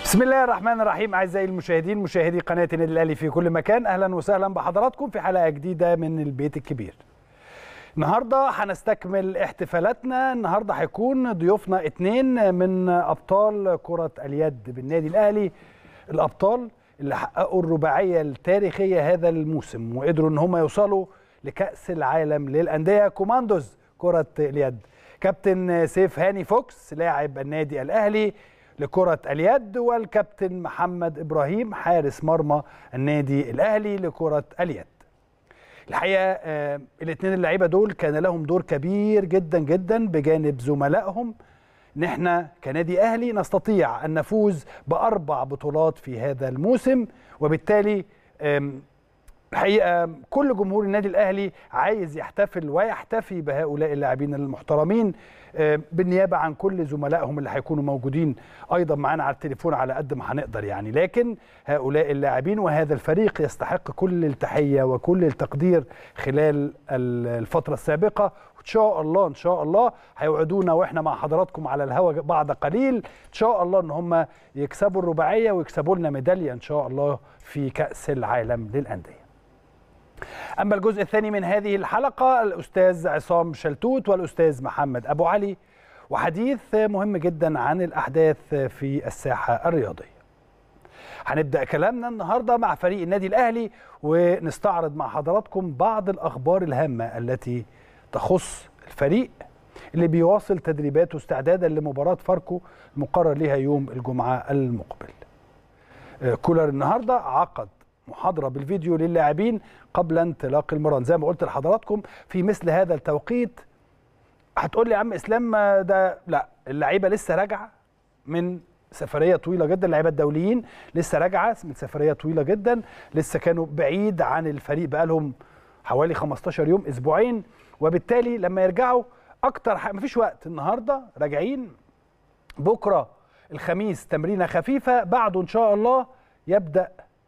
بسم الله الرحمن الرحيم اعزائي المشاهدين مشاهدي قناه النادي الاهلي في كل مكان اهلا وسهلا بحضراتكم في حلقه جديده من البيت الكبير. النهارده هنستكمل احتفالاتنا النهارده هيكون ضيوفنا اثنين من ابطال كره اليد بالنادي الاهلي الابطال اللي حققوا الرباعيه التاريخيه هذا الموسم وقدروا ان هم يوصلوا لكاس العالم للانديه كوماندوز كره اليد. كابتن سيف هاني فوكس لاعب النادي الاهلي لكرة اليد والكابتن محمد إبراهيم حارس مرمى النادي الأهلي لكرة اليد الحقيقة آه الاثنين اللعيبة دول كان لهم دور كبير جدا جدا بجانب زملائهم ان احنا كنادي اهلي نستطيع ان نفوز باربع بطولات في هذا الموسم وبالتالي الحقيقه كل جمهور النادي الاهلي عايز يحتفل ويحتفي بهؤلاء اللاعبين المحترمين بالنيابه عن كل زملائهم اللي هيكونوا موجودين ايضا معانا على التليفون على قد ما هنقدر يعني لكن هؤلاء اللاعبين وهذا الفريق يستحق كل التحيه وكل التقدير خلال الفتره السابقه وان شاء الله ان شاء الله هيوعدونا واحنا مع حضراتكم على الهواء بعد قليل ان شاء الله ان هم يكسبوا الرباعيه ويكسبوا لنا ميداليه ان شاء الله في كاس العالم للانديه أما الجزء الثاني من هذه الحلقة الأستاذ عصام شلتوت والأستاذ محمد أبو علي وحديث مهم جدا عن الأحداث في الساحة الرياضية هنبدأ كلامنا النهاردة مع فريق النادي الأهلي ونستعرض مع حضراتكم بعض الأخبار الهامة التي تخص الفريق اللي بيواصل تدريباته استعدادا لمباراة فاركو المقرر لها يوم الجمعة المقبل كولر النهاردة عقد محاضره بالفيديو للاعبين قبل انطلاق المران زي ما قلت لحضراتكم في مثل هذا التوقيت هتقول لي يا عم اسلام ده لا اللعيبه لسه راجعه من سفريه طويله جدا اللعيبه الدوليين لسه راجعه من سفريه طويله جدا لسه كانوا بعيد عن الفريق بقالهم حوالي 15 يوم اسبوعين وبالتالي لما يرجعوا اكتر ح... مفيش وقت النهارده راجعين بكره الخميس تمرينه خفيفه بعده ان شاء الله يبدا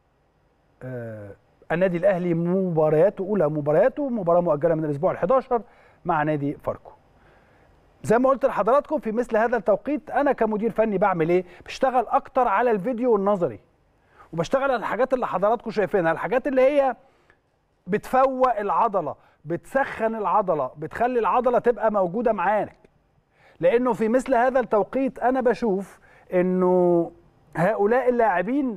آه النادي الاهلي مبارياته اولى مبارياته مباراه مؤجله من الاسبوع ال11 مع نادي فاركو زي ما قلت لحضراتكم في مثل هذا التوقيت انا كمدير فني بعمل ايه بشتغل اكتر على الفيديو النظري وبشتغل على الحاجات اللي حضراتكم شايفينها الحاجات اللي هي بتفوق العضله بتسخن العضله بتخلي العضله تبقى موجوده معاك لانه في مثل هذا التوقيت انا بشوف انه هؤلاء اللاعبين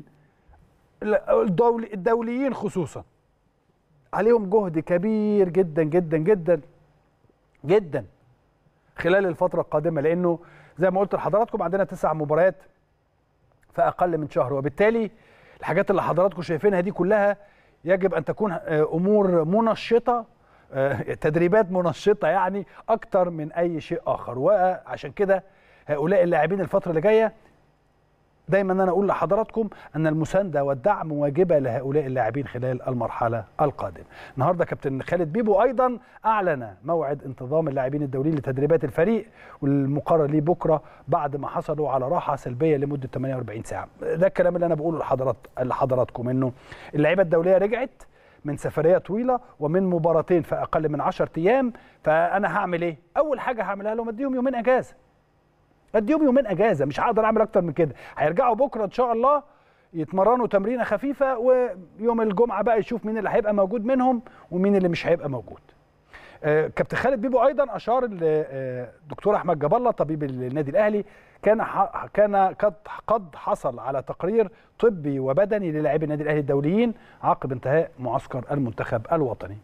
الدولي الدوليين خصوصا عليهم جهد كبير جدا جدا جدا جدا خلال الفترة القادمة لأنه زي ما قلت لحضراتكم عندنا تسع مباريات في أقل من شهر وبالتالي الحاجات اللي حضراتكم شايفينها دي كلها يجب أن تكون أمور منشطة تدريبات منشطة يعني أكتر من أي شيء آخر وعشان كده هؤلاء اللاعبين الفترة اللي جاية دايما انا اقول لحضراتكم ان المسانده والدعم واجبه لهؤلاء اللاعبين خلال المرحله القادمه. النهارده كابتن خالد بيبو ايضا اعلن موعد انتظام اللاعبين الدوليين لتدريبات الفريق والمقرر ليه بكره بعد ما حصلوا على راحه سلبيه لمده 48 ساعه. ده الكلام اللي انا بقوله لحضرات لحضراتكم انه اللعيبه الدوليه رجعت من سفريه طويله ومن مباراتين في اقل من 10 ايام فانا هعمل ايه؟ اول حاجه هعملها لهم اديهم يومين اجازه. اديهم يومين اجازه مش هقدر اعمل اكتر من كده هيرجعوا بكره ان شاء الله يتمرنوا تمرينه خفيفه ويوم الجمعه بقى يشوف مين اللي هيبقى موجود منهم ومين اللي مش هيبقى موجود آه كابتن خالد بيبو ايضا اشار الدكتور احمد جاب الله طبيب النادي الاهلي كان كان قد قد حصل على تقرير طبي وبدني للاعبي النادي الاهلي الدوليين عقب انتهاء معسكر المنتخب الوطني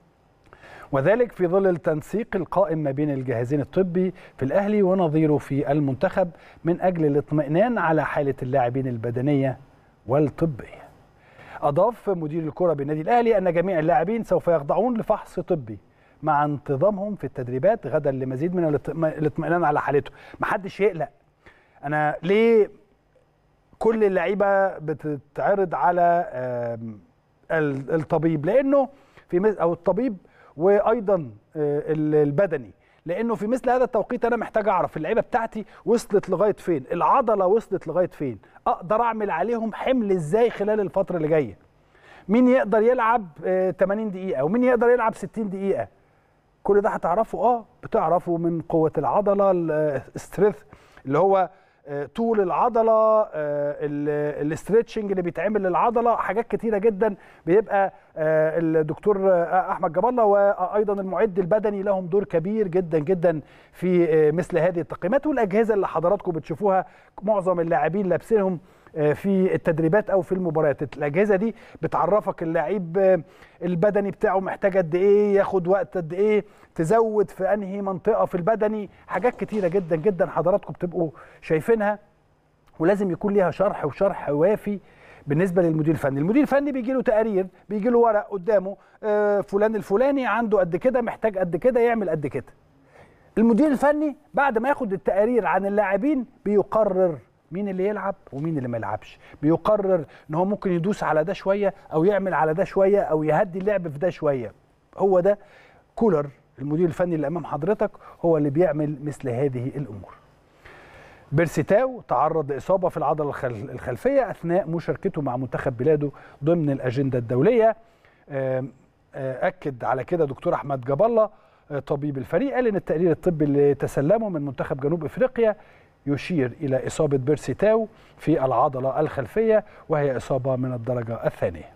وذلك في ظل التنسيق القائم ما بين الجهازين الطبي في الاهلي ونظيره في المنتخب من اجل الاطمئنان على حاله اللاعبين البدنيه والطبيه. اضاف مدير الكره بالنادي الاهلي ان جميع اللاعبين سوف يخضعون لفحص طبي مع انتظامهم في التدريبات غدا لمزيد من الاطمئنان على حالته، محدش يقلق. انا ليه كل اللعيبه بتتعرض على الطبيب؟ لانه في او الطبيب وايضا البدني لانه في مثل هذا التوقيت انا محتاج اعرف اللعيبه بتاعتي وصلت لغايه فين العضله وصلت لغايه فين اقدر اعمل عليهم حمل ازاي خلال الفتره اللي جايه مين يقدر يلعب 80 دقيقه ومين يقدر يلعب 60 دقيقه كل ده هتعرفه اه بتعرفه من قوه العضله الاستريث اللي هو آه، طول العضله الاسترتشنج اللي بيتعمل للعضله حاجات كتيره جدا بيبقى آه، الدكتور آه، احمد جاب الله وايضا المعد البدني لهم دور كبير جدا جدا في آه، مثل هذه التقييمات والاجهزه اللي حضراتكم بتشوفوها معظم اللاعبين لابسينهم آه، في التدريبات او في المباريات الاجهزه دي بتعرفك اللعيب آه، البدني بتاعه محتاج قد ايه ياخد وقت قد ايه تزود في انهي منطقه في البدني حاجات كتيره جدا جدا حضراتكم بتبقوا شايفينها ولازم يكون ليها شرح وشرح وافي بالنسبه للمدير الفني المدير الفني بيجي له تقارير بيجي له ورق قدامه آه، فلان الفلاني عنده قد كده محتاج قد كده يعمل قد كده المدير الفني بعد ما ياخد التقارير عن اللاعبين بيقرر مين اللي يلعب ومين اللي ما يلعبش بيقرر ان هو ممكن يدوس على ده شويه او يعمل على ده شويه او يهدي اللعب في ده شويه هو ده كولر المدير الفني اللي امام حضرتك هو اللي بيعمل مثل هذه الامور بيرسيتاو تعرض لإصابة في العضلة الخل- الخلفية أثناء مشاركته مع منتخب بلاده ضمن الأجندة الدولية آم، آه، أكد على كده دكتور أحمد جاب الله آه، طبيب الفريق قال إن التقرير الطبي اللي تسلمه من منتخب جنوب إفريقيا يشير إلى إصابة بيرسيتاو في العضلة الخلفية وهي إصابة من الدرجة الثانية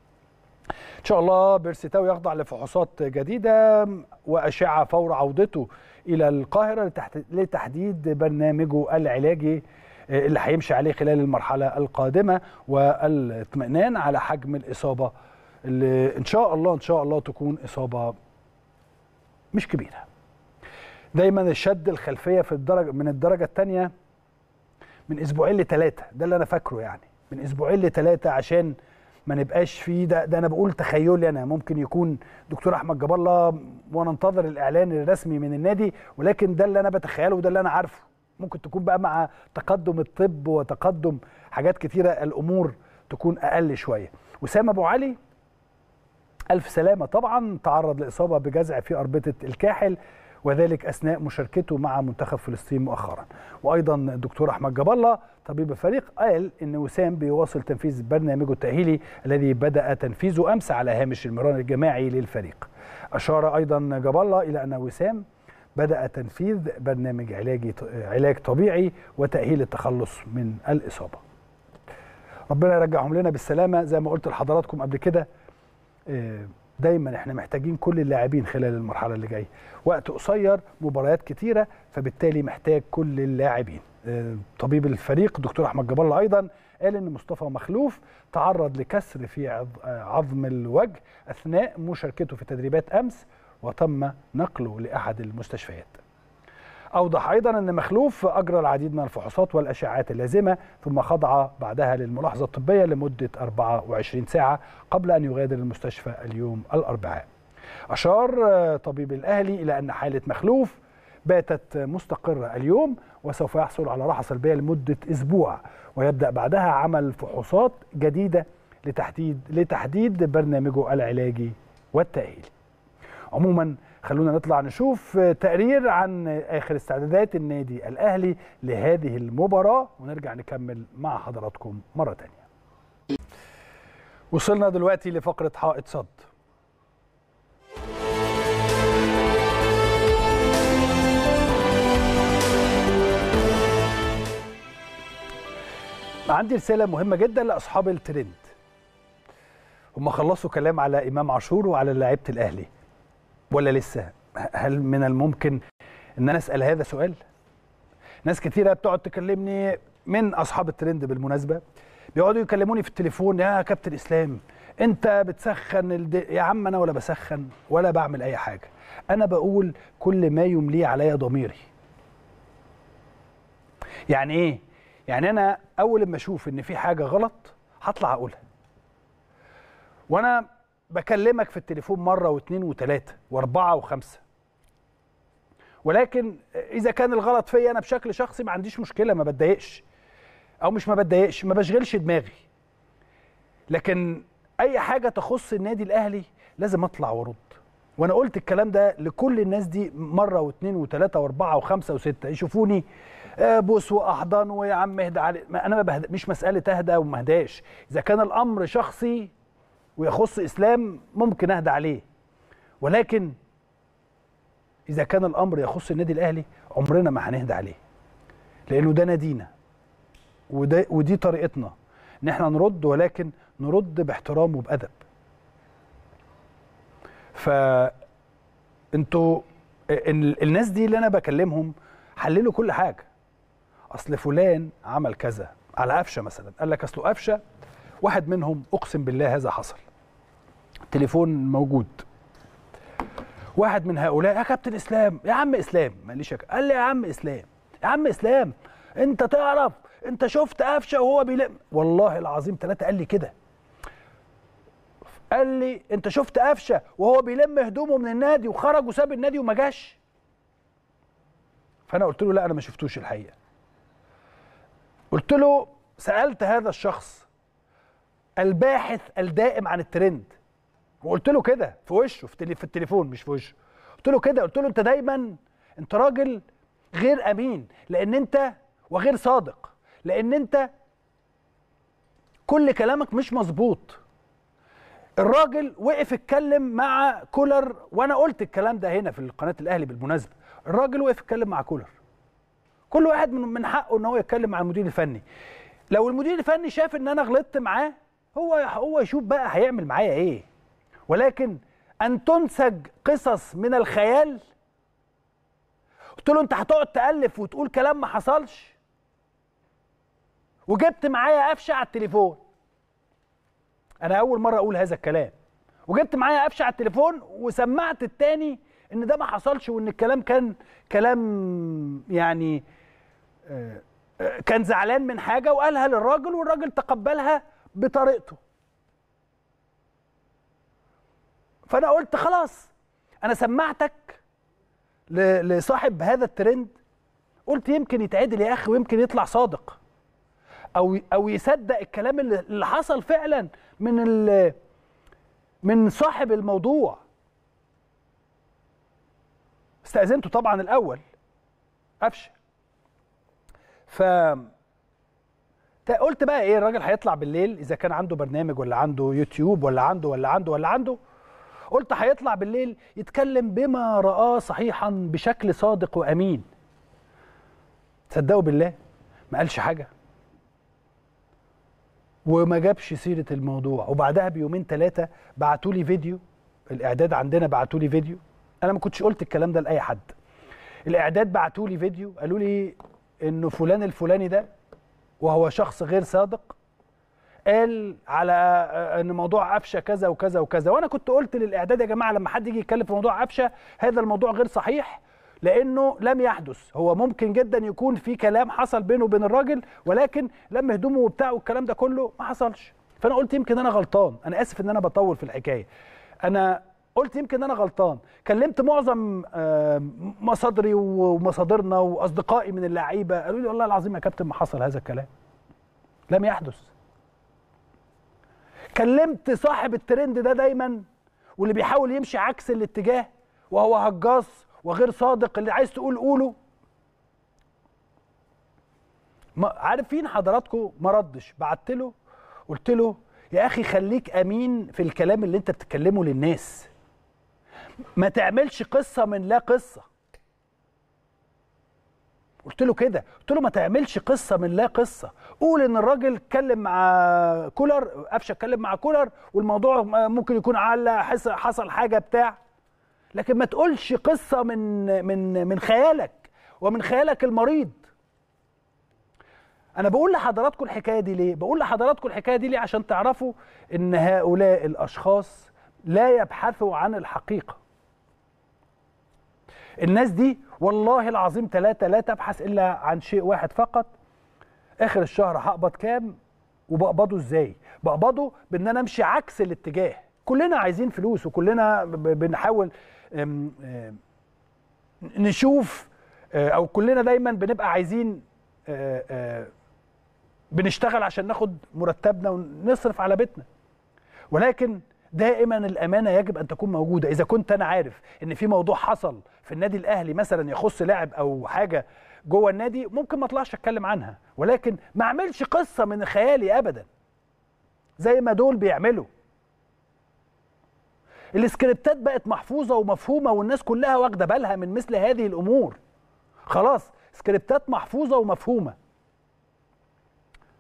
ان شاء الله بيرسيتاو يخضع لفحوصات جديده واشعه فور عودته الى القاهره لتحت- لتحديد برنامجه العلاجي آه، اللي هيمشي عليه خلال المرحله القادمه والاطمئنان على حجم الاصابه اللي ان شاء الله ان شاء الله تكون اصابه مش كبيره دايما الشد الخلفيه في الدرجه من الدرجه الثانيه من اسبوعين لثلاثه ده اللي انا فاكره يعني من اسبوعين لثلاثه عشان ما نبقاش فيه ده, ده انا بقول تخيلي انا ممكن يكون دكتور احمد جاب الله وننتظر الاعلان الرسمي من النادي ولكن ده اللي انا بتخيله وده اللي انا عارفه ممكن تكون بقى مع تقدم الطب وتقدم حاجات كتيره الامور تكون اقل شويه وسام ابو علي الف سلامه طبعا تعرض لاصابه بجزع في اربطه الكاحل وذلك اثناء مشاركته مع منتخب فلسطين مؤخرا وايضا الدكتور احمد جاب الله طبيب الفريق قال ان وسام بيواصل تنفيذ برنامجه التاهيلي الذي بدا تنفيذه امس على هامش المران الجماعي للفريق اشار ايضا جاب الله الى ان وسام بدا تنفيذ برنامج علاجي علاج طبيعي وتاهيل التخلص من الاصابه ربنا يرجعهم لنا بالسلامه زي ما قلت لحضراتكم قبل كده آه، دايما احنا محتاجين كل اللاعبين خلال المرحله اللي جايه وقت قصير مباريات كتيره فبالتالي محتاج كل اللاعبين آه، طبيب الفريق دكتور احمد جاب الله ايضا قال ان مصطفى مخلوف تعرض لكسر في عظ- آه، عظم الوجه اثناء مشاركته في تدريبات امس وتم نقله لاحد المستشفيات أوضح أيضا أن مخلوف أجرى العديد من الفحوصات والأشعات اللازمة ثم خضع بعدها للملاحظة الطبية لمدة 24 ساعة قبل أن يغادر المستشفى اليوم الأربعاء أشار آه، طبيب الأهلي إلى أن حالة مخلوف باتت مستقرة اليوم وسوف يحصل على راحة سلبية لمدة أسبوع ويبدأ بعدها عمل فحوصات جديدة لتحديد لتحديد برنامجه العلاجي والتأهيلي عموما خلونا نطلع نشوف تقرير عن اخر استعدادات النادي الاهلي لهذه المباراه ونرجع نكمل مع حضراتكم مره تانية وصلنا دلوقتي لفقره حائط صد عندي رساله مهمه جدا لاصحاب الترند هم خلصوا كلام على امام عاشور وعلى لعيبه الاهلي ولا لسه هل من الممكن ان انا اسال هذا سؤال ناس كتيره بتقعد تكلمني من اصحاب الترند بالمناسبه بيقعدوا يكلموني في التليفون يا كابتن اسلام انت بتسخن الد... يا عم انا ولا بسخن ولا بعمل اي حاجه انا بقول كل ما يمليه عليا ضميري يعني ايه يعني انا اول ما اشوف ان في حاجه غلط هطلع اقولها وانا بكلمك في التليفون مره واثنين وثلاثه واربعه وخمسه ولكن اذا كان الغلط فيا انا بشكل شخصي ما عنديش مشكله ما بتضايقش او مش ما بتضايقش ما بشغلش دماغي لكن اي حاجه تخص النادي الاهلي لازم اطلع وارد وانا قلت الكلام ده لكل الناس دي مره واثنين وثلاثه واربعه وخمسه وسته يشوفوني آه، بوس واحضان ويا عم اهدى علي ما انا ما بهد... مش مساله اهدى وما اهداش اذا كان الامر شخصي ويخص اسلام ممكن اهدى عليه ولكن اذا كان الامر يخص النادي الاهلي عمرنا ما هنهدى عليه لانه ده نادينا وده ودي طريقتنا ان احنا نرد ولكن نرد باحترام وبادب ف انتوا ال- الناس دي اللي انا بكلمهم حللوا كل حاجه اصل فلان عمل كذا على قفشه مثلا قال لك اصله قفشه واحد منهم اقسم بالله هذا حصل تليفون موجود واحد من هؤلاء يا كابتن اسلام يا عم اسلام ماليش يك- قال لي يا عم اسلام يا عم اسلام انت تعرف انت شفت قفشه وهو بيلم والله العظيم ثلاثه قال لي كده قال لي انت شفت قفشه وهو بيلم هدومه من النادي وخرج وساب النادي وما جاش فانا قلت له لا انا ما شفتوش الحقيقه قلت له سالت هذا الشخص الباحث الدائم عن الترند وقلت له كده في وشه في, تلي في التليفون مش في وشه قلت له كده قلت له انت دايما انت راجل غير امين لان انت وغير صادق لان انت كل كلامك مش مظبوط الراجل وقف اتكلم مع كولر وانا قلت الكلام ده هنا في قناه الاهلي بالمناسبه الراجل وقف اتكلم مع كولر كل واحد من من حقه ان هو يتكلم مع المدير الفني لو المدير الفني شاف ان انا غلطت معاه هو هو يشوف بقى هيعمل معايا ايه ولكن ان تنسج قصص من الخيال قلت له انت هتقعد تالف وتقول كلام ما حصلش وجبت معايا قفشه على التليفون انا اول مره اقول هذا الكلام وجبت معايا قفشه على التليفون وسمعت التاني ان ده ما حصلش وان الكلام كان كلام يعني آه، آه، كان زعلان من حاجه وقالها للراجل والراجل تقبلها بطريقته فانا قلت خلاص انا سمعتك ل- لصاحب هذا الترند قلت يمكن يتعدل يا اخي ويمكن يطلع صادق او او يصدق الكلام اللي اللي حصل فعلا من ال- من صاحب الموضوع استأذنته طبعا الاول قفشه ف تا- قلت بقى ايه الراجل هيطلع بالليل اذا كان عنده برنامج ولا عنده يوتيوب ولا عنده ولا عنده ولا عنده قلت هيطلع بالليل يتكلم بما رآه صحيحا بشكل صادق وامين تصدقوا بالله ما قالش حاجه وما جابش سيره الموضوع وبعدها بيومين ثلاثه بعتوا لي فيديو الاعداد عندنا بعتوا لي فيديو انا ما كنتش قلت الكلام ده لاي حد الاعداد بعتوا لي فيديو قالوا لي انه فلان الفلاني ده وهو شخص غير صادق قال على ان موضوع قفشه كذا وكذا وكذا وانا كنت قلت للاعداد يا جماعه لما حد يجي يتكلم في موضوع قفشه هذا الموضوع غير صحيح لانه لم يحدث هو ممكن جدا يكون في كلام حصل بينه وبين الراجل ولكن لما هدومه وبتاع والكلام ده كله ما حصلش فانا قلت يمكن انا غلطان انا اسف ان انا بطول في الحكايه انا قلت يمكن انا غلطان كلمت معظم آه، مصادري ومصادرنا واصدقائي من اللعيبه قالوا لي والله العظيم يا كابتن ما حصل هذا الكلام لم يحدث كلمت صاحب الترند ده دايما واللي بيحاول يمشي عكس الاتجاه وهو هجاص وغير صادق اللي عايز تقول قوله ما عارفين حضراتكم ما ردش بعت له قلت له يا اخي خليك امين في الكلام اللي انت بتتكلمه للناس ما تعملش قصه من لا قصه قلت له كده قلت له ما تعملش قصه من لا قصه قول ان الراجل اتكلم مع كولر قفشه اتكلم مع كولر والموضوع ممكن يكون على حس- حصل حاجه بتاع لكن ما تقولش قصه من من من خيالك ومن خيالك المريض انا بقول لحضراتكم الحكايه دي ليه بقول لحضراتكم الحكايه دي ليه عشان تعرفوا ان هؤلاء الاشخاص لا يبحثوا عن الحقيقه الناس دي والله العظيم ثلاثة لا تبحث إلا عن شيء واحد فقط آخر الشهر هقبض كام وبقبضه إزاي بقبضه بإن أنا أمشي عكس الاتجاه كلنا عايزين فلوس وكلنا ب- بنحاول أم، أم، نشوف آه، أو كلنا دايما بنبقى عايزين آه، آه، بنشتغل عشان ناخد مرتبنا ونصرف على بيتنا ولكن دائما الامانه يجب ان تكون موجوده اذا كنت انا عارف ان في موضوع حصل في النادي الاهلي مثلا يخص لاعب او حاجه جوه النادي ممكن ما اطلعش اتكلم عنها ولكن ما اعملش قصه من خيالي ابدا زي ما دول بيعملوا السكريبتات بقت محفوظه ومفهومه والناس كلها واخده بالها من مثل هذه الامور خلاص سكريبتات محفوظه ومفهومه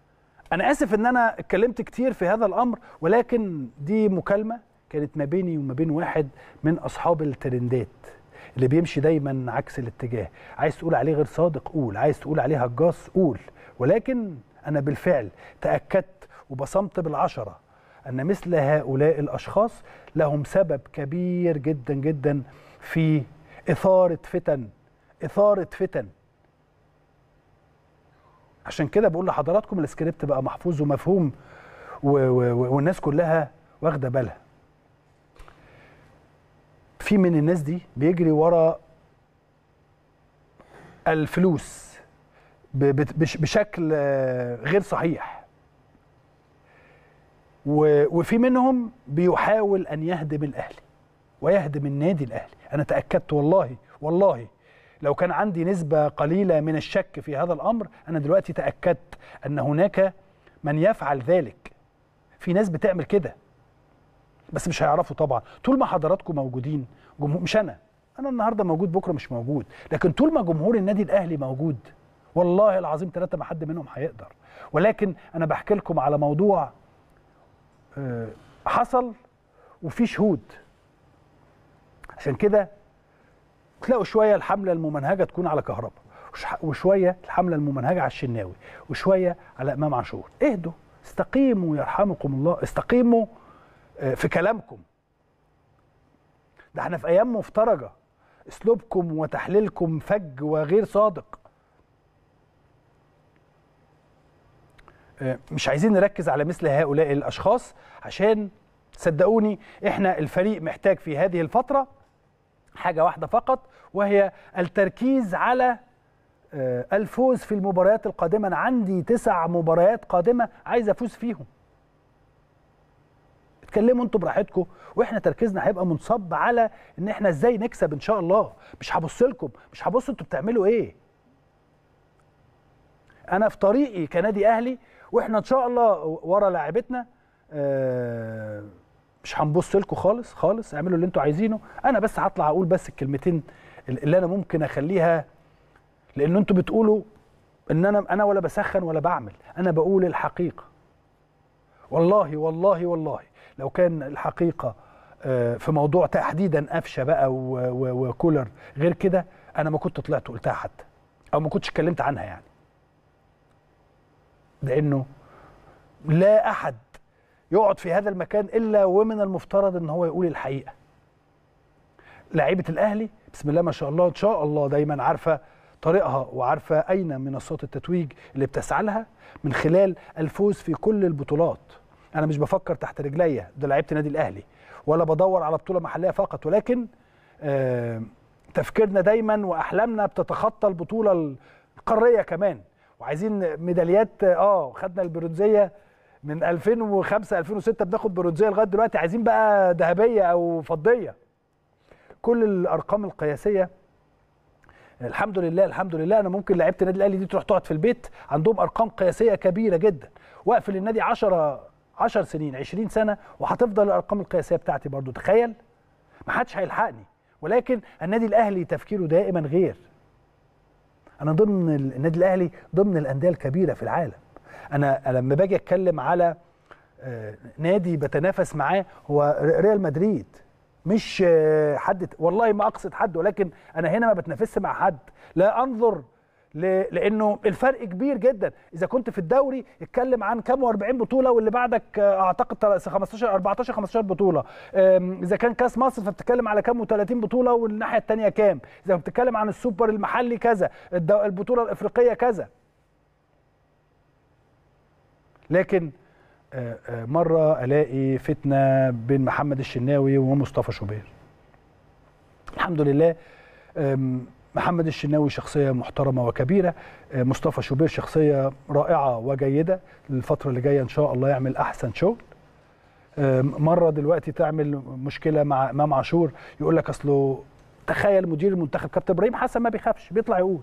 انا اسف ان انا اتكلمت كتير في هذا الامر ولكن دي مكالمه كانت ما بيني وما بين واحد من اصحاب الترندات اللي بيمشي دايما عكس الاتجاه عايز تقول عليه غير صادق قول عايز تقول عليه هجاص قول ولكن انا بالفعل تاكدت وبصمت بالعشره ان مثل هؤلاء الاشخاص لهم سبب كبير جدا جدا في اثاره فتن اثاره فتن عشان كده بقول لحضراتكم السكريبت بقى محفوظ ومفهوم و و والناس كلها واخده بالها في من الناس دي بيجري ورا الفلوس بشكل غير صحيح وفي منهم بيحاول ان يهدم الاهلي ويهدم النادي الاهلي انا تاكدت والله والله لو كان عندي نسبه قليله من الشك في هذا الامر انا دلوقتي تاكدت ان هناك من يفعل ذلك في ناس بتعمل كده بس مش هيعرفوا طبعا طول ما حضراتكم موجودين جمهور مش انا انا النهارده موجود بكره مش موجود لكن طول ما جمهور النادي الاهلي موجود والله العظيم ثلاثه ما حد منهم هيقدر ولكن انا بحكي لكم على موضوع حصل وفي شهود عشان كده تلاقوا شويه الحمله الممنهجه تكون على كهرباء وشويه الحمله الممنهجه على الشناوي وشويه على امام عاشور اهدوا استقيموا يرحمكم الله استقيموا في كلامكم ده احنا في ايام مفترجه اسلوبكم وتحليلكم فج وغير صادق مش عايزين نركز على مثل هؤلاء الاشخاص عشان صدقوني احنا الفريق محتاج في هذه الفتره حاجه واحده فقط وهي التركيز على الفوز في المباريات القادمه انا عندي تسع مباريات قادمه عايز افوز فيهم اتكلموا انتوا براحتكم واحنا تركيزنا هيبقى منصب على ان احنا ازاي نكسب ان شاء الله مش هبص لكم مش هبص انتوا بتعملوا ايه انا في طريقي كنادي اهلي واحنا ان شاء الله ورا لاعبتنا آه مش هنبص لكم خالص خالص اعملوا اللي انتوا عايزينه انا بس هطلع اقول بس الكلمتين اللي انا ممكن اخليها لان انتوا بتقولوا ان انا انا ولا بسخن ولا بعمل انا بقول الحقيقه والله والله والله لو كان الحقيقه في موضوع تحديدا قفشه بقى وكولر غير كده انا ما كنت طلعت قلتها حتى او ما كنتش اتكلمت عنها يعني لانه لا احد يقعد في هذا المكان الا ومن المفترض ان هو يقول الحقيقه لاعيبه الاهلي بسم الله ما شاء الله ان شاء الله دايما عارفه طريقها وعارفه اين منصات التتويج اللي بتسعى لها من خلال الفوز في كل البطولات انا مش بفكر تحت رجليا ده لعيبه النادي الاهلي ولا بدور على بطوله محليه فقط ولكن آه تفكيرنا دايما واحلامنا بتتخطى البطوله القاريه كمان وعايزين ميداليات اه خدنا البرونزيه من 2005 2006 بناخد برونزيه لغايه دلوقتي عايزين بقى ذهبيه او فضيه كل الارقام القياسيه الحمد لله الحمد لله انا ممكن لعيبه النادي الاهلي دي تروح تقعد في البيت عندهم ارقام قياسيه كبيره جدا واقفل النادي 10 10 سنين 20 سنه وهتفضل الارقام القياسيه بتاعتي برضو تخيل ما حدش هيلحقني ولكن النادي الاهلي تفكيره دائما غير انا ضمن النادي الاهلي ضمن الانديه الكبيره في العالم انا لما باجي اتكلم على نادي بتنافس معاه هو ريال مدريد مش حد والله ما اقصد حد ولكن انا هنا ما بتنافسش مع حد لا انظر لانه الفرق كبير جدا اذا كنت في الدوري اتكلم عن كام و40 بطوله واللي بعدك اعتقد 15 14 15 بطوله اذا كان كاس مصر فبتتكلم على كام و30 بطوله والناحيه الثانيه كام اذا بتتكلم عن السوبر المحلي كذا البطوله الافريقيه كذا لكن مره الاقي فتنه بين محمد الشناوي ومصطفى شوبير الحمد لله محمد الشناوي شخصية محترمة وكبيرة مصطفى شوبير شخصية رائعة وجيدة الفترة اللي جاية إن شاء الله يعمل أحسن شغل مرة دلوقتي تعمل مشكلة مع إمام عاشور يقول لك أصله تخيل مدير المنتخب كابتن إبراهيم حسن ما بيخافش بيطلع يقول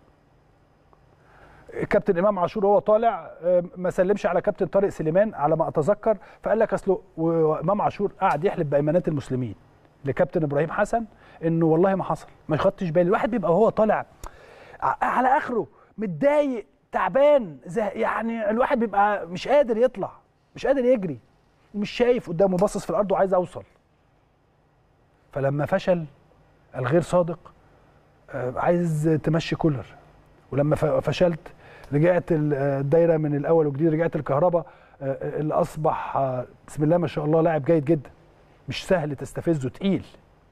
كابتن امام عاشور وهو طالع ما سلمش على كابتن طارق سليمان على ما اتذكر فقال لك اصله وامام عاشور قعد يحلف بايمانات المسلمين لكابتن ابراهيم حسن انه والله ما حصل ما خدتش بالي الواحد بيبقى وهو طالع على اخره متضايق تعبان زه يعني الواحد بيبقى مش قادر يطلع مش قادر يجري ومش شايف قدامه باصص في الارض وعايز اوصل فلما فشل الغير صادق آه، عايز تمشي كولر ولما ف- فشلت رجعت ال- آه، الدايره من الاول وجديد رجعت الكهرباء آه، اللي اصبح آه، بسم الله ما شاء الله لاعب جيد جدا مش سهل تستفزه تقيل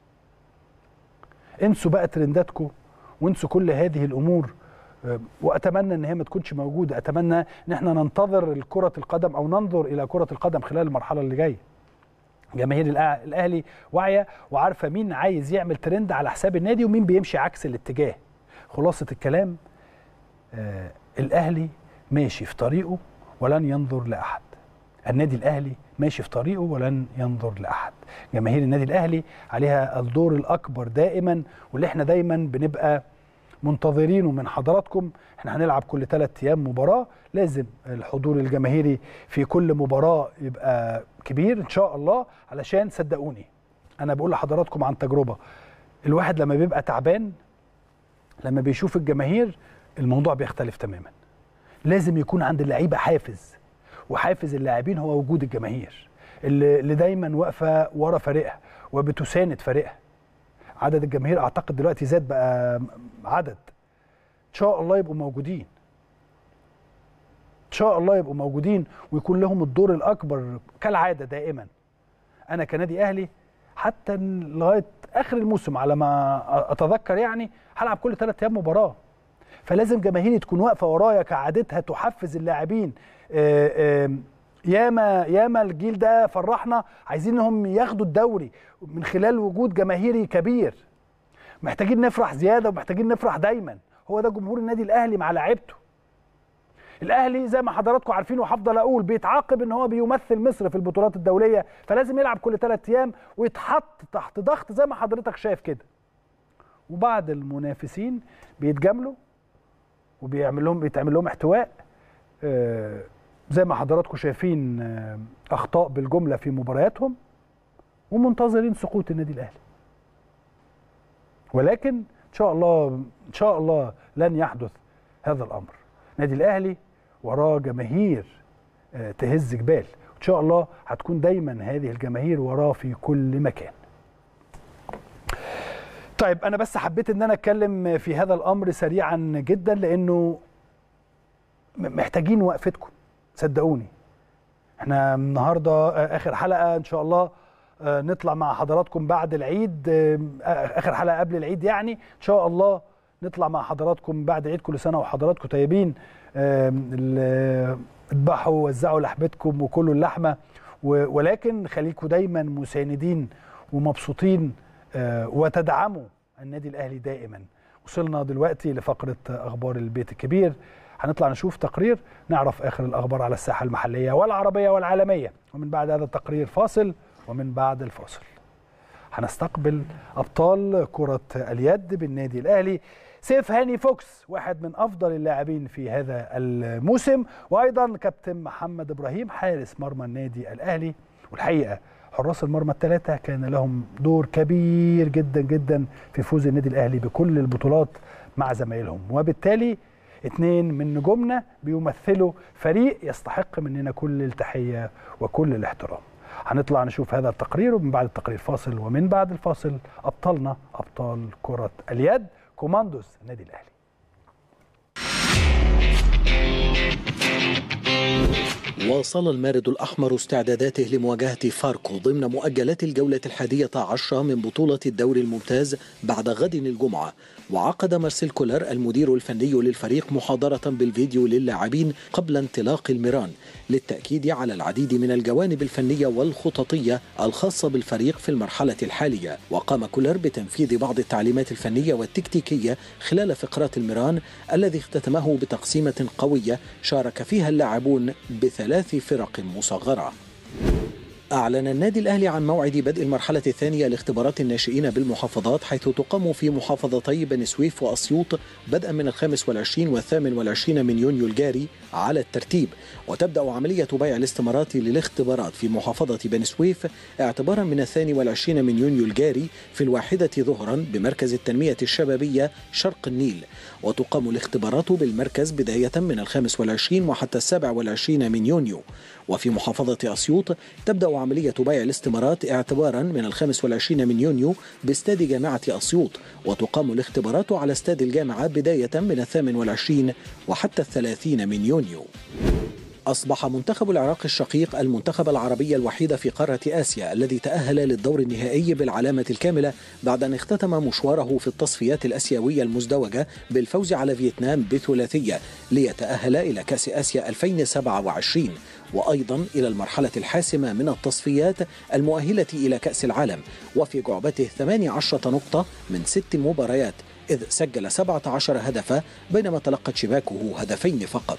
انسوا بقى ترنداتكم وانسوا كل هذه الامور آه، واتمنى ان هي ما تكونش موجوده اتمنى ان احنا ننتظر كره القدم او ننظر الى كره القدم خلال المرحله اللي جايه جماهير الأه- الاهلي واعيه وعارفه مين عايز يعمل ترند على حساب النادي ومين بيمشي عكس الاتجاه خلاصه الكلام آه الاهلي ماشي في طريقه ولن ينظر لاحد النادي الاهلي ماشي في طريقه ولن ينظر لاحد جماهير النادي الاهلي عليها الدور الاكبر دائما واللي احنا دايما بنبقى منتظرينه من حضراتكم احنا هنلعب كل ثلاث ايام مباراه لازم الحضور الجماهيري في كل مباراه يبقى كبير ان شاء الله علشان صدقوني انا بقول لحضراتكم عن تجربه الواحد لما بيبقى تعبان لما بيشوف الجماهير الموضوع بيختلف تماما لازم يكون عند اللعيبه حافز وحافز اللاعبين هو وجود الجماهير اللي اللي دايما واقفه ورا فريقها وبتساند فريقها عدد الجماهير اعتقد دلوقتي زاد بقى عدد ان شاء الله يبقوا موجودين ان شاء الله يبقوا موجودين ويكون لهم الدور الاكبر كالعاده دائما انا كنادي اهلي حتى لغايه اخر الموسم على ما اتذكر يعني هلعب كل ثلاث ايام مباراه فلازم جماهيري تكون واقفه ورايا كعادتها تحفز اللاعبين آه، آه، ياما ياما الجيل ده فرحنا عايزين انهم ياخدوا الدوري من خلال وجود جماهيري كبير محتاجين نفرح زياده ومحتاجين نفرح دايما هو ده جمهور النادي الاهلي مع لعيبته الاهلي زي ما حضراتكم عارفين وهفضل اقول بيتعاقب ان هو بيمثل مصر في البطولات الدوليه فلازم يلعب كل ثلاث ايام ويتحط تحت ضغط زي ما حضرتك شايف كده وبعض المنافسين بيتجاملوا وبيعمل لهم بيتعمل لهم احتواء آه، زي ما حضراتكم شايفين آه، اخطاء بالجمله في مبارياتهم ومنتظرين سقوط النادي الاهلي ولكن ان شاء الله ان شاء الله لن يحدث هذا الامر النادي الاهلي وراه جماهير آه، تهز جبال ان شاء الله هتكون دايما هذه الجماهير وراه في كل مكان طيب انا بس حبيت ان انا اتكلم في هذا الامر سريعا جدا لانه م- محتاجين وقفتكم صدقوني احنا النهارده آه، اخر حلقه ان شاء الله آه، نطلع مع حضراتكم بعد العيد آه، اخر حلقه قبل العيد يعني ان شاء الله نطلع مع حضراتكم بعد العيد كل سنه وحضراتكم طيبين آم، ال- اذبحوا وزعوا لحمتكم وكلوا اللحمه و- ولكن خليكم دايما مساندين ومبسوطين آه، وتدعموا النادي الاهلي دائما وصلنا دلوقتي لفقره اخبار البيت الكبير هنطلع نشوف تقرير نعرف اخر الاخبار على الساحه المحليه والعربيه والعالميه ومن بعد هذا التقرير فاصل ومن بعد الفاصل هنستقبل ابطال كره اليد بالنادي الاهلي سيف هاني فوكس واحد من افضل اللاعبين في هذا الموسم وايضا كابتن محمد ابراهيم حارس مرمى النادي الاهلي والحقيقه حراس المرمى الثلاثه كان لهم دور كبير جدا جدا في فوز النادي الاهلي بكل البطولات مع زمايلهم وبالتالي اتنين من نجومنا بيمثلوا فريق يستحق مننا كل التحيه وكل الاحترام هنطلع نشوف هذا التقرير ومن بعد التقرير فاصل ومن بعد الفاصل ابطالنا ابطال كره اليد كوماندوز النادي الاهلي واصل المارد الأحمر استعداداته لمواجهة فاركو ضمن مؤجلات الجولة الحادية عشرة من بطولة الدوري الممتاز بعد غد الجمعة وعقد مارسيل كولر المدير الفني للفريق محاضرة بالفيديو للاعبين قبل انطلاق الميران للتأكيد على العديد من الجوانب الفنية والخططية الخاصة بالفريق في المرحلة الحالية وقام كولر بتنفيذ بعض التعليمات الفنية والتكتيكية خلال فقرات الميران الذي اختتمه بتقسيمة قوية شارك فيها اللاعبون بثلاث فرق مصغرة أعلن النادي الأهلي عن موعد بدء المرحلة الثانية لاختبارات الناشئين بالمحافظات حيث تقام في محافظتي بني سويف وأسيوط بدءا من الخامس والعشرين والثامن والعشرين من يونيو الجاري على الترتيب وتبدأ عملية بيع الاستمارات للاختبارات في محافظة بني سويف اعتبارا من الثاني والعشرين من يونيو الجاري في الواحدة ظهرا بمركز التنمية الشبابية شرق النيل وتقام الاختبارات بالمركز بداية من الخامس والعشرين وحتى السابع والعشرين من يونيو وفي محافظة أسيوط تبدأ عملية بيع الاستمارات اعتبارا من الخامس والعشرين من يونيو باستاد جامعة أسيوط وتقام الاختبارات على استاد الجامعة بداية من الثامن والعشرين وحتى الثلاثين من يونيو أصبح منتخب العراق الشقيق المنتخب العربي الوحيد في قارة آسيا الذي تأهل للدور النهائي بالعلامة الكاملة بعد أن اختتم مشواره في التصفيات الأسيوية المزدوجة بالفوز على فيتنام بثلاثية ليتأهل إلى كأس آسيا 2027 وأيضا إلى المرحلة الحاسمة من التصفيات المؤهلة إلى كأس العالم وفي جعبته 18 نقطة من ست مباريات إذ سجل 17 هدفا بينما تلقت شباكه هدفين فقط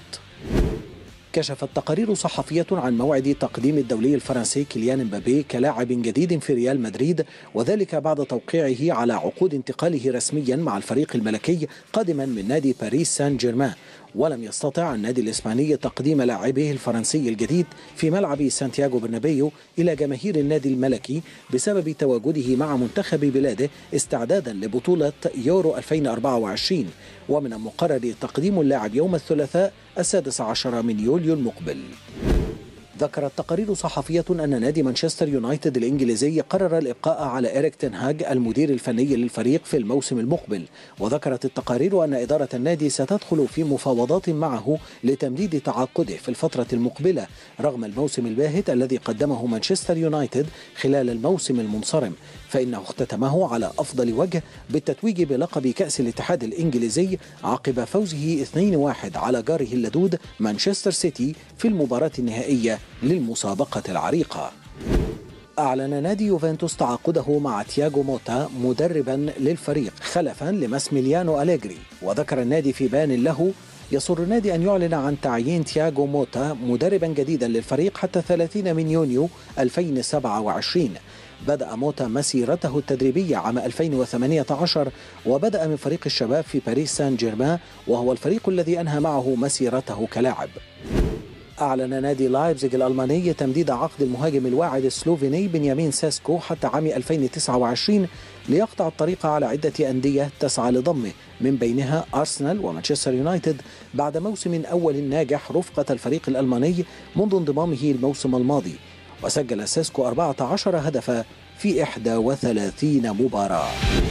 كشفت تقارير صحفية عن موعد تقديم الدولي الفرنسي كيليان مبابي كلاعب جديد في ريال مدريد وذلك بعد توقيعه على عقود انتقاله رسميا مع الفريق الملكي قادما من نادي باريس سان جيرمان ولم يستطع النادي الإسباني تقديم لاعبه الفرنسي الجديد في ملعب سانتياغو برنابيو إلى جماهير النادي الملكي بسبب تواجده مع منتخب بلاده استعدادا لبطولة يورو 2024 ومن المقرر تقديم اللاعب يوم الثلاثاء السادس عشر من يوليو المقبل ذكرت تقارير صحفية أن نادي مانشستر يونايتد الإنجليزي قرر الإبقاء على إريك تنهاج المدير الفني للفريق في الموسم المقبل وذكرت التقارير أن إدارة النادي ستدخل في مفاوضات معه لتمديد تعاقده في الفترة المقبلة رغم الموسم الباهت الذي قدمه مانشستر يونايتد خلال الموسم المنصرم فإنه اختتمه على أفضل وجه بالتتويج بلقب كأس الاتحاد الإنجليزي عقب فوزه 2-1 على جاره اللدود مانشستر سيتي في المباراة النهائية للمسابقة العريقة أعلن نادي يوفنتوس تعاقده مع تياغو موتا مدربا للفريق خلفا لماسميليانو أليجري وذكر النادي في بيان له يسر النادي أن يعلن عن تعيين تياغو موتا مدربا جديدا للفريق حتى 30 من يونيو 2027 بدأ موتا مسيرته التدريبية عام 2018 وبدأ من فريق الشباب في باريس سان جيرمان وهو الفريق الذي أنهى معه مسيرته كلاعب أعلن نادي لايبزيج الألماني تمديد عقد المهاجم الواعد السلوفيني بنيامين ساسكو حتى عام 2029 ليقطع الطريق على عدة أندية تسعى لضمه من بينها أرسنال ومانشستر يونايتد بعد موسم أول ناجح رفقة الفريق الألماني منذ انضمامه الموسم الماضي وسجل ساسكو 14 هدفا في 31 مباراة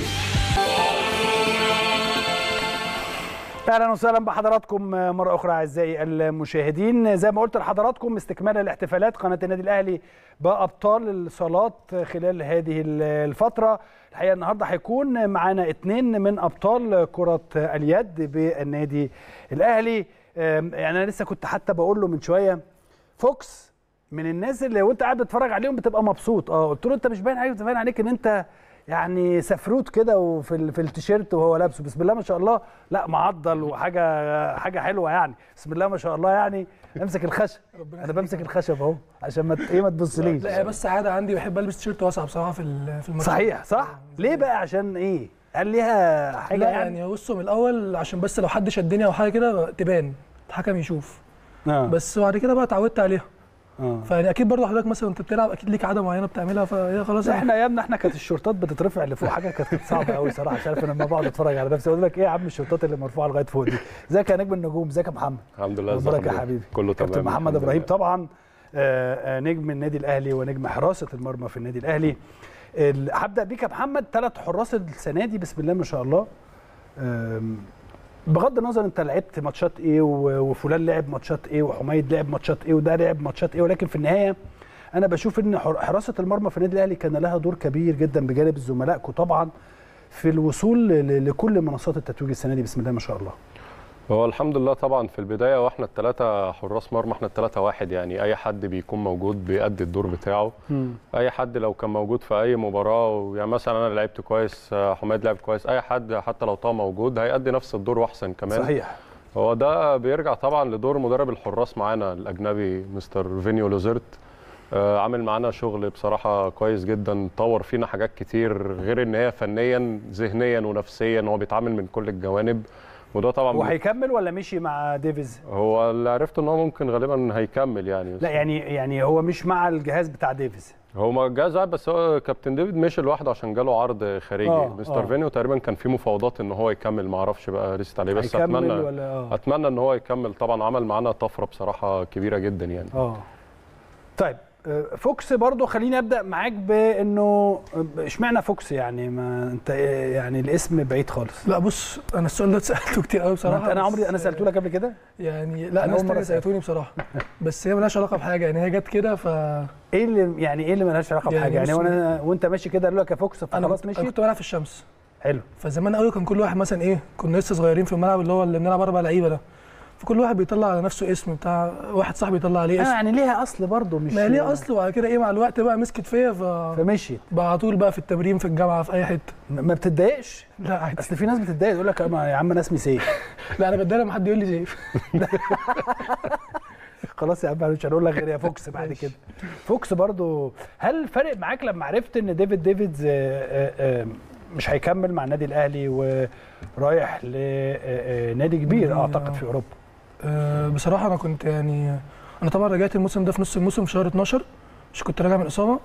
اهلا وسهلا بحضراتكم مره اخرى اعزائي المشاهدين زي ما قلت لحضراتكم استكمالا لاحتفالات قناه النادي الاهلي بابطال الصالات خلال هذه الفتره الحقيقه النهارده هيكون معانا اثنين من ابطال كره اليد بالنادي الاهلي يعني انا لسه كنت حتى بقول له من شويه فوكس من الناس اللي وانت قاعد بتتفرج عليهم بتبقى مبسوط اه قلت له انت مش باين عليك باين عليك ان انت يعني سفروت كده وفي في التيشيرت وهو لابسه بسم الله ما شاء الله لا معضل وحاجه حاجه حلوه يعني بسم الله ما شاء الله يعني امسك الخشب انا بمسك الخشب اهو عشان ما ايه ما تبصليش لا بس عاده عندي بحب البس تيشيرت واسع بصراحه في في المكان صحيح صح ليه بقى عشان ايه هل ليها حاجه لا يعني, يعني بصوا من الاول عشان بس لو حد شدني او حاجه كده تبان الحكم يشوف آه. بس بعد كده بقى اتعودت عليها آه. فيعني اكيد برضه حضرتك مثلا وانت بتلعب اكيد ليك عاده معينه بتعملها فهي خلاص احنا ايامنا احنا كانت الشورتات بتترفع لفوق حاجه كانت صعبه قوي صراحه مش عارف انا لما بقعد اتفرج على نفسي اقول لك ايه يا عم الشورتات اللي مرفوعه لغايه فوق دي ازيك يا نجم النجوم ازيك يا محمد الحمد لله مبارك يا حبيبي كله تمام كابتن محمد ابراهيم طبعا آه نجم النادي الاهلي ونجم حراسه المرمى في النادي الاهلي هبدا بيك يا محمد ثلاث حراس السنه دي بسم الله ما شاء الله بغض النظر انت لعبت ماتشات ايه وفلان لعب ماتشات ايه وحميد لعب ماتشات ايه وده لعب ماتشات ايه ولكن في النهايه انا بشوف ان حراسه المرمى في النادي الاهلي كان لها دور كبير جدا بجانب زملائكم طبعا في الوصول لكل منصات التتويج السنه دي بسم الله ما شاء الله هو الحمد لله طبعا في البدايه واحنا الثلاثه حراس مرمى احنا الثلاثه واحد يعني اي حد بيكون موجود بيأدي الدور بتاعه م. اي حد لو كان موجود في اي مباراه يعني مثلا انا لعبت كويس حماد لعب كويس اي حد حتى لو طه موجود هيأدي نفس الدور واحسن كمان صحيح هو ده بيرجع طبعا لدور مدرب الحراس معانا الاجنبي مستر فينيو لوزيرت آه، عامل معانا شغل بصراحه كويس جدا طور فينا حاجات كتير غير ان هي فنيا ذهنيا ونفسيا هو بيتعامل من كل الجوانب وده طبعا وهيكمل ولا مشي مع ديفيز هو اللي عرفته ان هو ممكن غالبا هيكمل يعني لا يعني يعني هو مش مع الجهاز بتاع ديفيز هو ما جاز بس هو كابتن ديفيد مشي لوحده عشان جاله عرض خارجي آه، مستر آه. فينيو تقريبا كان في مفاوضات ان هو يكمل ما اعرفش بقى رست عليه بس هيكمل اتمنى ولا اه اتمنى ان هو يكمل طبعا عمل معانا طفره بصراحه كبيره جدا يعني اه طيب آه، فوكس برضو خليني ابدا معاك بانه اشمعنى فوكس يعني ما انت آه، يعني الاسم بعيد خالص لا بص انا السؤال ده اتسالته كتير قوي بصراحه انا بس عمري انا سالته لك قبل كده يعني لا أنا ناس أول مرة تانية سالتوني بصراحه بس هي ملهاش علاقه بحاجه يعني هي جت كده ف ايه اللي يعني ايه اللي مالهاش علاقه يعني بحاجه يعني بص- وانا وانت ماشي كده قالوا لك يا فوكس انا فخلاص كنت- أنا مشيت كنت بلعب في الشمس حلو فزمان قوي كان كل واحد مثلا ايه كنا لسه صغيرين في الملعب اللي هو اللي بنلعب اربع لعيبه ده فكل واحد بيطلع على نفسه اسم بتاع واحد صاحبي يطلع عليه آه اسم يعني ليها اصل برضو مش ما هي ليه اصل وبعد كده ايه مع الوقت بقى مسكت فيا ف فمشيت بقى على طول بقى في التمرين في الجامعه في اي حته م- ما بتتضايقش لا عادي اصل في ناس بتتضايق يقول لك "أما يا عم انا اسمي سيف لا انا بتضايق لما حد يقول لي زيف خلاص يا عم مش هنقول لك غير يا فوكس بعد ماشي. كده فوكس برضو هل فرق معاك لما عرفت ان ديفيد ديفيدز آه، آه، آه، مش هيكمل مع النادي الاهلي ورايح لنادي كبير مم. اعتقد في اوروبا أه بصراحه انا كنت يعني انا طبعا رجعت الموسم ده في نص الموسم في شهر 12 مش كنت راجع من اصابه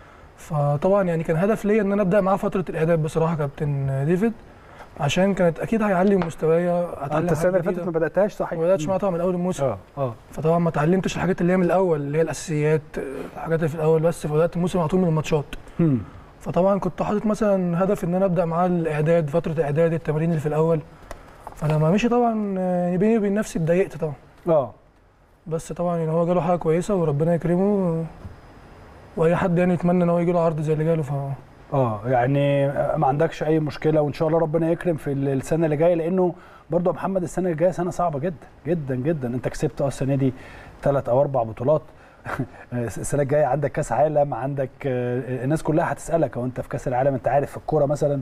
فطبعا يعني كان هدف ليا ان انا ابدا معاه فتره الاعداد بصراحه كابتن ديفيد عشان كانت اكيد هيعلي من مستوايا هتعلم انت السنه اللي حاجات فاتت جديدة. ما بداتهاش صحيح ما بداتش معاه طبعا من اول الموسم اه اه فطبعا ما اتعلمتش الحاجات اللي هي من الاول اللي هي الاساسيات الحاجات اللي في الاول بس فبدات الموسم على طول من الماتشات مم. فطبعا كنت حاطط مثلا هدف ان انا ابدا معاه الاعداد فتره اعداد التمارين اللي في الاول فلما مشي طبعا آه، يعني بيني وبين نفسي اتضايقت طبعا اه بس طبعا يعني هو جاله حاجه كويسه وربنا يكرمه واي حد يعني يتمنى ان هو يجي له عرض زي اللي جاله ف اه يعني ما عندكش اي مشكله وان شاء الله ربنا يكرم في السنه اللي جايه لانه برضه يا محمد السنه اللي جايه سنه صعبه جدا جدا جدا انت كسبت اه السنه دي ثلاث او اربع بطولات السنه الجايه عندك كاس عالم عندك آه، الناس كلها هتسالك هو انت في كاس العالم انت عارف في الكوره مثلا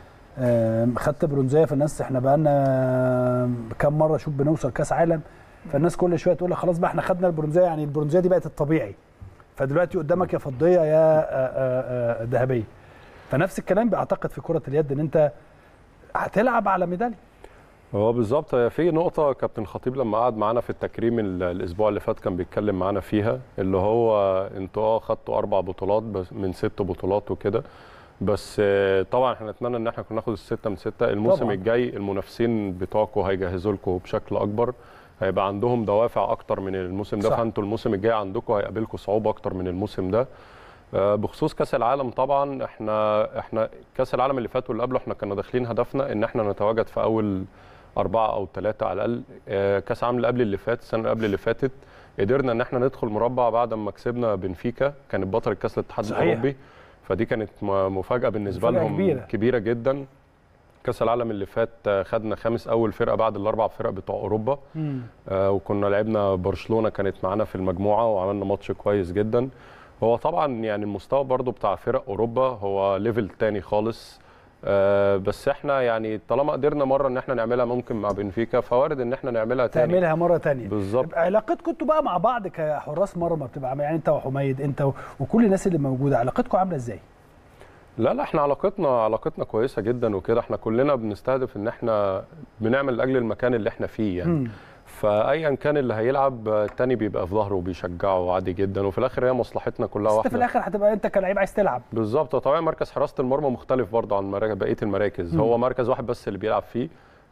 آه، خدت برونزيه فالناس احنا بقالنا كام مره شوف بنوصل كاس عالم فالناس كل شويه تقول لك خلاص بقى احنا خدنا البرونزيه يعني البرونزيه دي بقت الطبيعي فدلوقتي قدامك يا فضيه يا آه، آه، آه، ذهبيه فنفس الكلام بيعتقد في كره اليد ان انت هتلعب على ميداليه هو بالظبط هي في نقطة كابتن خطيب لما قعد معانا في التكريم ال- الأسبوع اللي فات كان بيتكلم معانا فيها اللي هو أنتوا اه خدتوا أربع بطولات بس من ست بطولات وكده بس آه، طبعا احنا نتمنى ان احنا كنا ناخد الستة من ستة الموسم طبعاً. الجاي المنافسين بتوعكم هيجهزوا لكم بشكل أكبر هيبقى عندهم دوافع أكتر من الموسم ده صح. فأنتوا الموسم الجاي عندكم هيقابلكم صعوبة أكتر من الموسم ده آه، بخصوص كاس العالم طبعا احنا احنا كاس العالم اللي فات واللي قبله احنا كنا داخلين هدفنا ان احنا نتواجد في اول اربعه او ثلاثه على الاقل آه، كاس العالم اللي قبل اللي فات السنه اللي قبل اللي فاتت قدرنا ان احنا ندخل مربع بعد ما كسبنا بنفيكا كانت بطل كاس الاتحاد صحيح. الاوروبي فدي كانت م- مفاجاه بالنسبه مفاجأة لهم كبيرة. كبيره جدا كاس العالم اللي فات آه، خدنا خامس اول فرقه بعد الاربع فرق بتوع اوروبا آه، وكنا لعبنا برشلونه كانت معانا في المجموعه وعملنا ماتش كويس جدا هو طبعا يعني المستوى برضو بتاع فرق اوروبا هو ليفل تاني خالص آه، بس احنا يعني طالما قدرنا مره ان احنا نعملها ممكن مع بنفيكا فوارد ان احنا نعملها تاني تعملها مره تانية بالظبط علاقتكم انتوا بقى مع بعض كحراس مرمى بتبقى عاملة- يعني انت وحميد انت و- وكل الناس اللي موجوده علاقتكم عامله ازاي؟ لا لا احنا علاقتنا علاقتنا كويسه جدا وكده احنا كلنا بنستهدف ان احنا بنعمل لاجل المكان اللي احنا فيه يعني مم. فايا كان اللي هيلعب آه، التاني بيبقى في ظهره وبيشجعه عادي جدا وفي الاخر هي مصلحتنا كلها بس انت في واحده الاخر هتبقى انت كلاعب عايز تلعب بالظبط طبعا مركز حراسه المرمى مختلف برضه عن مراكز بقيه المراكز مم. هو مركز واحد بس اللي بيلعب فيه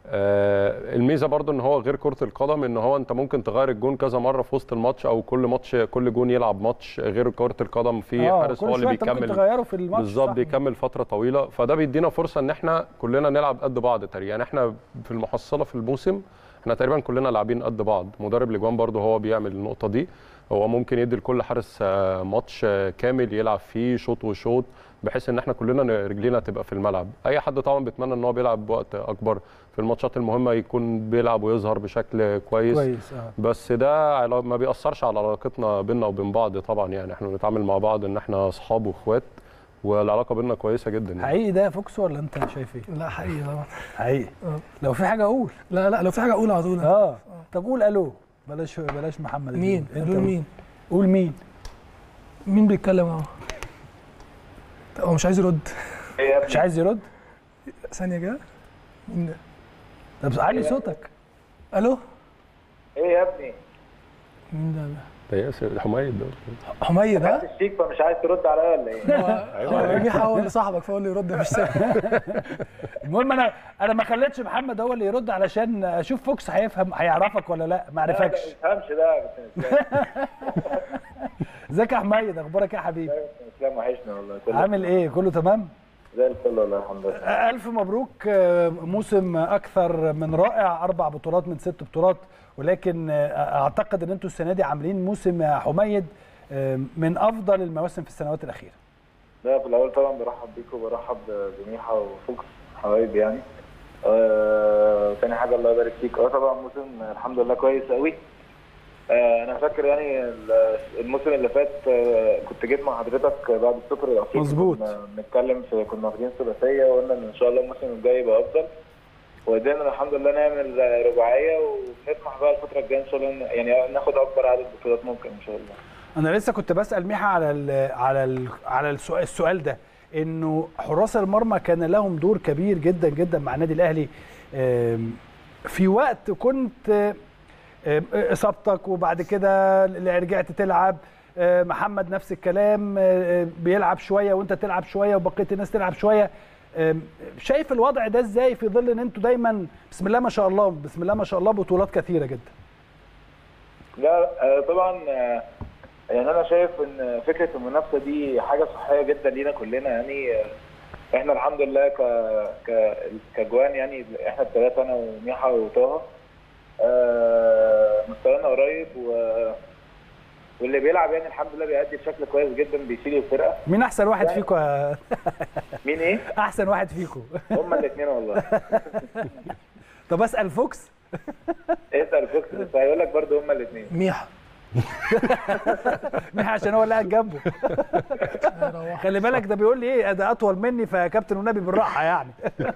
آه الميزه برضه ان هو غير كره القدم ان هو انت ممكن تغير الجون كذا مره في وسط الماتش او كل ماتش كل جون يلعب ماتش غير كرة القدم في آه، حارس كل هو اللي شوية انت ممكن بيكمل تغيره في الماتش بالظبط صح؟ بيكمل فتره طويله فده بيدينا فرصه ان احنا كلنا نلعب قد بعض تقريبا يعني احنا في المحصله في الموسم احنا تقريبا كلنا لاعبين قد بعض مدرب الاجوان برضه هو بيعمل النقطه دي هو ممكن يدي لكل حارس آه، ماتش آه، كامل يلعب فيه شوط وشوط بحيث ان احنا كلنا ن- رجلينا تبقى في الملعب اي حد طبعا بيتمنى ان هو بيلعب بوقت اكبر في الماتشات المهمه يكون بيلعب ويظهر بشكل كويس, كويس اه بس ده علا- ما بيأثرش على علاقتنا بيننا وبين بعض طبعا يعني احنا بنتعامل مع بعض ان احنا اصحاب واخوات والعلاقه بيننا كويسه جدا يعني. حقيقي ده فوكس ولا انت شايف ايه؟ لا حقيقي طبعا حقيقي آه. لو في حاجه اقول لا لا لو في حاجه اقول على طول اه طب قول الو بلاش بلاش محمد مين انت قولوا مين قول مين مين بيتكلم اهو هو مش عايز يرد ايه يا مش ابني عايز يرد ثانيه كده مين ده طب علي صوتك الو ايه يا ابني مين ده ده ياسر حميد ده حميد ها خدت الشيك فمش عايز ترد عليا ولا ايه هو ميحا هو اللي صاحبك فهو اللي يرد مش سامع المهم انا انا ما خليتش محمد هو اللي يرد علشان اشوف فوكس هيفهم هيعرفك ولا لا ما لا، لا، عرفكش ما بفهمش ده بس اسلام ازيك يا حميد اخبارك إيه يا حبيبي اسلام وحشني والله كله عامل ايه كله تمام زي الفل والله الحمد لله ألف مبروك آه، موسم أكثر من رائع أربع بطولات من ست بطولات ولكن آه، أعتقد أن أنتوا السنة دي عاملين موسم يا حميد آه، من أفضل المواسم في السنوات الأخيرة لا في الاول طبعا برحب بيك وبرحب بميحا وفوكس حبايبي يعني آه تاني حاجه الله يبارك فيك اه طبعا موسم الحمد لله كويس قوي آه انا فاكر يعني ال- الموسم اللي فات آه كنت جيت مع حضرتك بعد السوبر الافريقي مظبوط. كنا بنتكلم في كنا واخدين ثلاثيه وقلنا ان ان شاء الله الموسم الجاي يبقى افضل وقدرنا الحمد لله نعمل رباعيه وبنطمح بقى الفتره الجايه ان شاء الله ن- يعني ناخد اكبر عدد بطولات ممكن ان شاء الله أنا لسه كنت بسأل ميحا على ال على ال على السؤال, السؤال ده إنه حراس المرمى كان لهم دور كبير جدا جدا مع النادي الأهلي آم، في وقت كنت آم، إصابتك وبعد كده اللي رجعت تلعب آه، محمد نفس الكلام آه، بيلعب شويه وانت تلعب شويه وبقيه الناس تلعب شويه آم، شايف الوضع ده ازاي في ظل ان انتوا دايما بسم الله ما شاء الله بسم الله ما شاء الله بطولات كثيره جدا لا آه، طبعا آه، يعني انا شايف ان فكره المنافسه دي حاجه صحيه جدا لينا كلنا يعني آه، احنا الحمد لله ك ك كجوان يعني احنا الثلاثه انا وميحا وطه آه، مستوانا قريب و واللي بيلعب يعني الحمد لله بيأدي بشكل كويس جدا بيشيل الفرقه مين احسن واحد فيكم يا- مين ايه؟ احسن واحد فيكم هما الاثنين والله طب اسال فوكس اسال فوكس بس هيقول لك برضه هما الاثنين ميحا مين عشان هو اللي قاعد جنبه خلي بالك ده بيقول لي ايه ده اطول مني فيا كابتن والنبي بالراحه يعني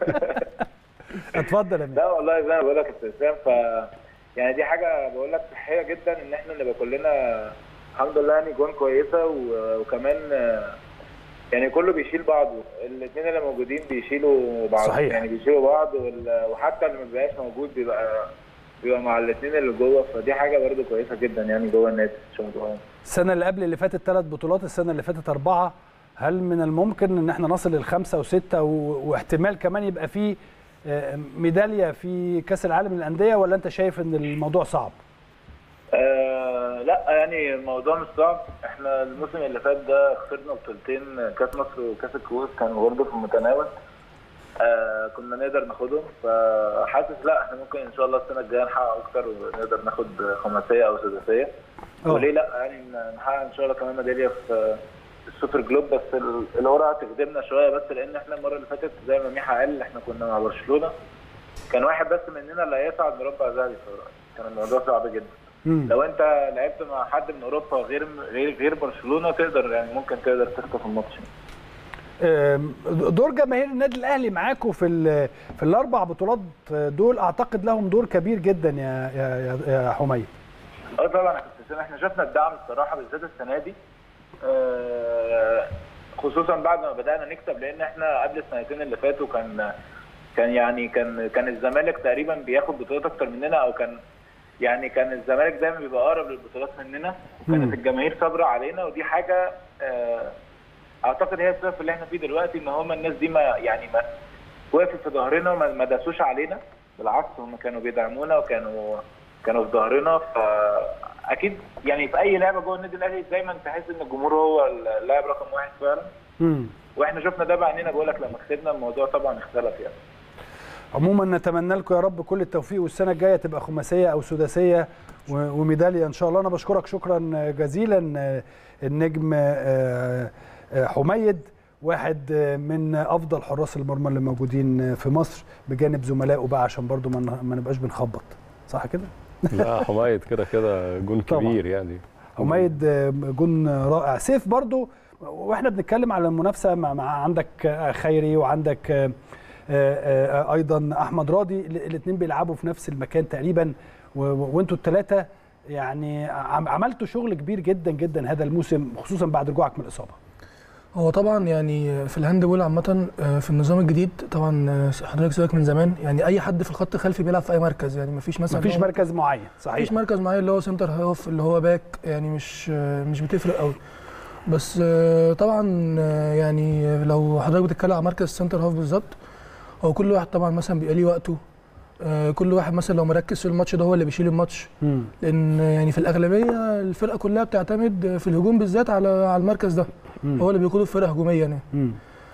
اتفضل يا مين لا والله زي ما بقول لك يا استاذ ف يعني دي حاجه بقول لك صحيه جدا ان احنا نبقى كلنا الحمد لله يعني جوان كويسه و- وكمان آه، يعني كله بيشيل بعضه الاثنين اللي موجودين بيشيلوا بعض صحيح. يعني بيشيلوا بعض وال- وحتى اللي ما بيبقاش موجود بيبقى بيبقى مع الاثنين اللي جوه فدي حاجه برده كويسه جدا يعني جوه النادي ان شاء الله السنه اللي قبل اللي فاتت ثلاث بطولات السنه اللي فاتت اربعه هل من الممكن ان احنا نصل للخمسه وسته و... واحتمال كمان يبقى في آه، ميداليه في كاس العالم للانديه ولا انت شايف ان الموضوع صعب؟ آه لا يعني الموضوع مش صعب احنا الموسم اللي فات ده خسرنا بطولتين كاس مصر وكاس الكؤوس كانوا برضه في المتناول آه كنا نقدر ناخدهم فحاسس لا احنا ممكن ان شاء الله السنه الجايه نحقق اكتر ونقدر ناخد خماسيه او سداسيه آه. وليه لا يعني نحقق ان شاء الله كمان ميداليه في السوبر جلوب بس ال- القرعه تخدمنا شويه بس لان احنا المره اللي فاتت زي ما ميحا قال احنا كنا مع برشلونه كان واحد بس مننا اللي هيصعد مربع ذهبي فكان الموضوع صعب جدا مم. لو انت لعبت مع حد من اوروبا غير غير غير برشلونه تقدر يعني ممكن تقدر تخطف الماتش آم، دور جماهير النادي الاهلي معاكم في ال- في الاربع بطولات دول اعتقد لهم دور كبير جدا يا يا يا- يا حميد اه طبعا يا كابتن حسين، احنا شفنا الدعم الصراحه بالذات السنه دي آه، خصوصا بعد ما بدانا نكسب لان احنا قبل السنتين اللي فاتوا كان كان يعني كان كان الزمالك تقريبا بياخد بطولات اكتر مننا او كان يعني كان الزمالك دايما بيبقى اقرب للبطولات مننا مم. وكانت الجماهير صابره علينا ودي حاجه آه، اعتقد هي السبب في اللي احنا فيه دلوقتي ان هم الناس دي ما يعني ما وقفت في ظهرنا وما ما داسوش علينا بالعكس هم كانوا بيدعمونا وكانوا كانوا في ظهرنا فاكيد يعني في اي لعبه جوه النادي الاهلي دايما تحس ان الجمهور هو اللاعب رقم واحد فعلا مم. واحنا شفنا ده بعينينا بقول لك لما كسبنا الموضوع طبعا اختلف يعني عموما نتمنى لكم يا رب كل التوفيق والسنه الجايه تبقى خماسيه او سداسيه و- وميداليه ان شاء الله انا بشكرك شكرا جزيلا آه، النجم آه، آه، حميد واحد آه، من افضل حراس المرمى اللي موجودين في مصر بجانب زملائه بقى عشان برضو ما ن- ما نبقاش بنخبط صح كده لا حمايد كده كده جون طبعاً. كبير يعني حميد آه، جون رائع سيف برضو واحنا بنتكلم على المنافسه مع, مع عندك آه، خيري وعندك آه، آه، آه، ايضا احمد راضي الاثنين بيلعبوا في نفس المكان تقريبا و- و- وانتوا الثلاثه يعني عم- عملتوا شغل كبير جدا جدا هذا الموسم خصوصا بعد رجوعك من الاصابه هو طبعا يعني في الهاند بول عامة آه، في النظام الجديد طبعا آه، حضرتك سيبك من زمان يعني أي حد في الخط الخلفي بيلعب في أي مركز يعني مفيش مثلا مفيش هو- مركز معين مفيش صحيح مركز معين اللي هو سنتر هاف اللي هو باك يعني مش آه، مش بتفرق قوي بس آه، طبعا آه، يعني لو حضرتك بتتكلم على مركز سنتر هاف بالظبط هو كل واحد طبعا مثلا بيبقى ليه وقته آه، كل واحد مثلا لو مركز في الماتش ده هو اللي بيشيل الماتش مم. لان يعني في الاغلبيه الفرقه كلها بتعتمد في الهجوم بالذات على على المركز ده مم. هو اللي بيقود الفرقه هجوميا يعني مم.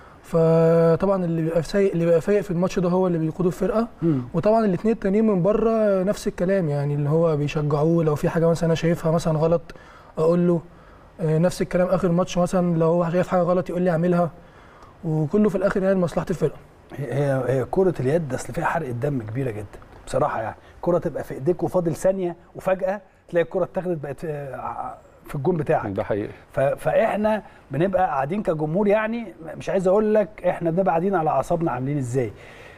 فطبعا اللي بيبقى سايق اللي بيبقى فايق في الماتش ده هو اللي بيقود الفرقه مم. وطبعا الاثنين التانيين من بره نفس الكلام يعني اللي هو بيشجعوه لو في حاجه مثلا انا شايفها مثلا غلط اقول له آه، نفس الكلام اخر ماتش مثلا لو هو شايف حاجه غلط يقول لي اعملها وكله في الاخر يعني لمصلحه الفرقه هي هي هي كرة اليد اصل فيها حرق دم كبيرة جدا بصراحة يعني كرة تبقى في ايديك وفاضل ثانية وفجأة تلاقي الكرة اتاخدت بقت في- في الجون بتاعك ده حقيقي ف- فاحنا بنبقى قاعدين كجمهور يعني مش عايز اقول لك احنا بنبقى قاعدين على اعصابنا عاملين ازاي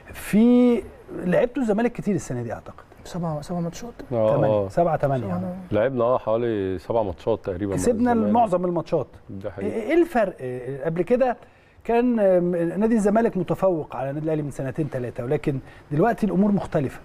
في لعبتوا الزمالك كتير السنة دي اعتقد سبعة سبعة ماتشات اه ثمانية آه. سبعة ثمانية يعني. لعبنا اه حوالي سبع ماتشات تقريبا مع كسبنا الزمالك. معظم الماتشات ده حقيقي ايه الفرق إيه قبل كده كان آم، نادي الزمالك متفوق على النادي الاهلي من سنتين ثلاثه ولكن دلوقتي الامور مختلفه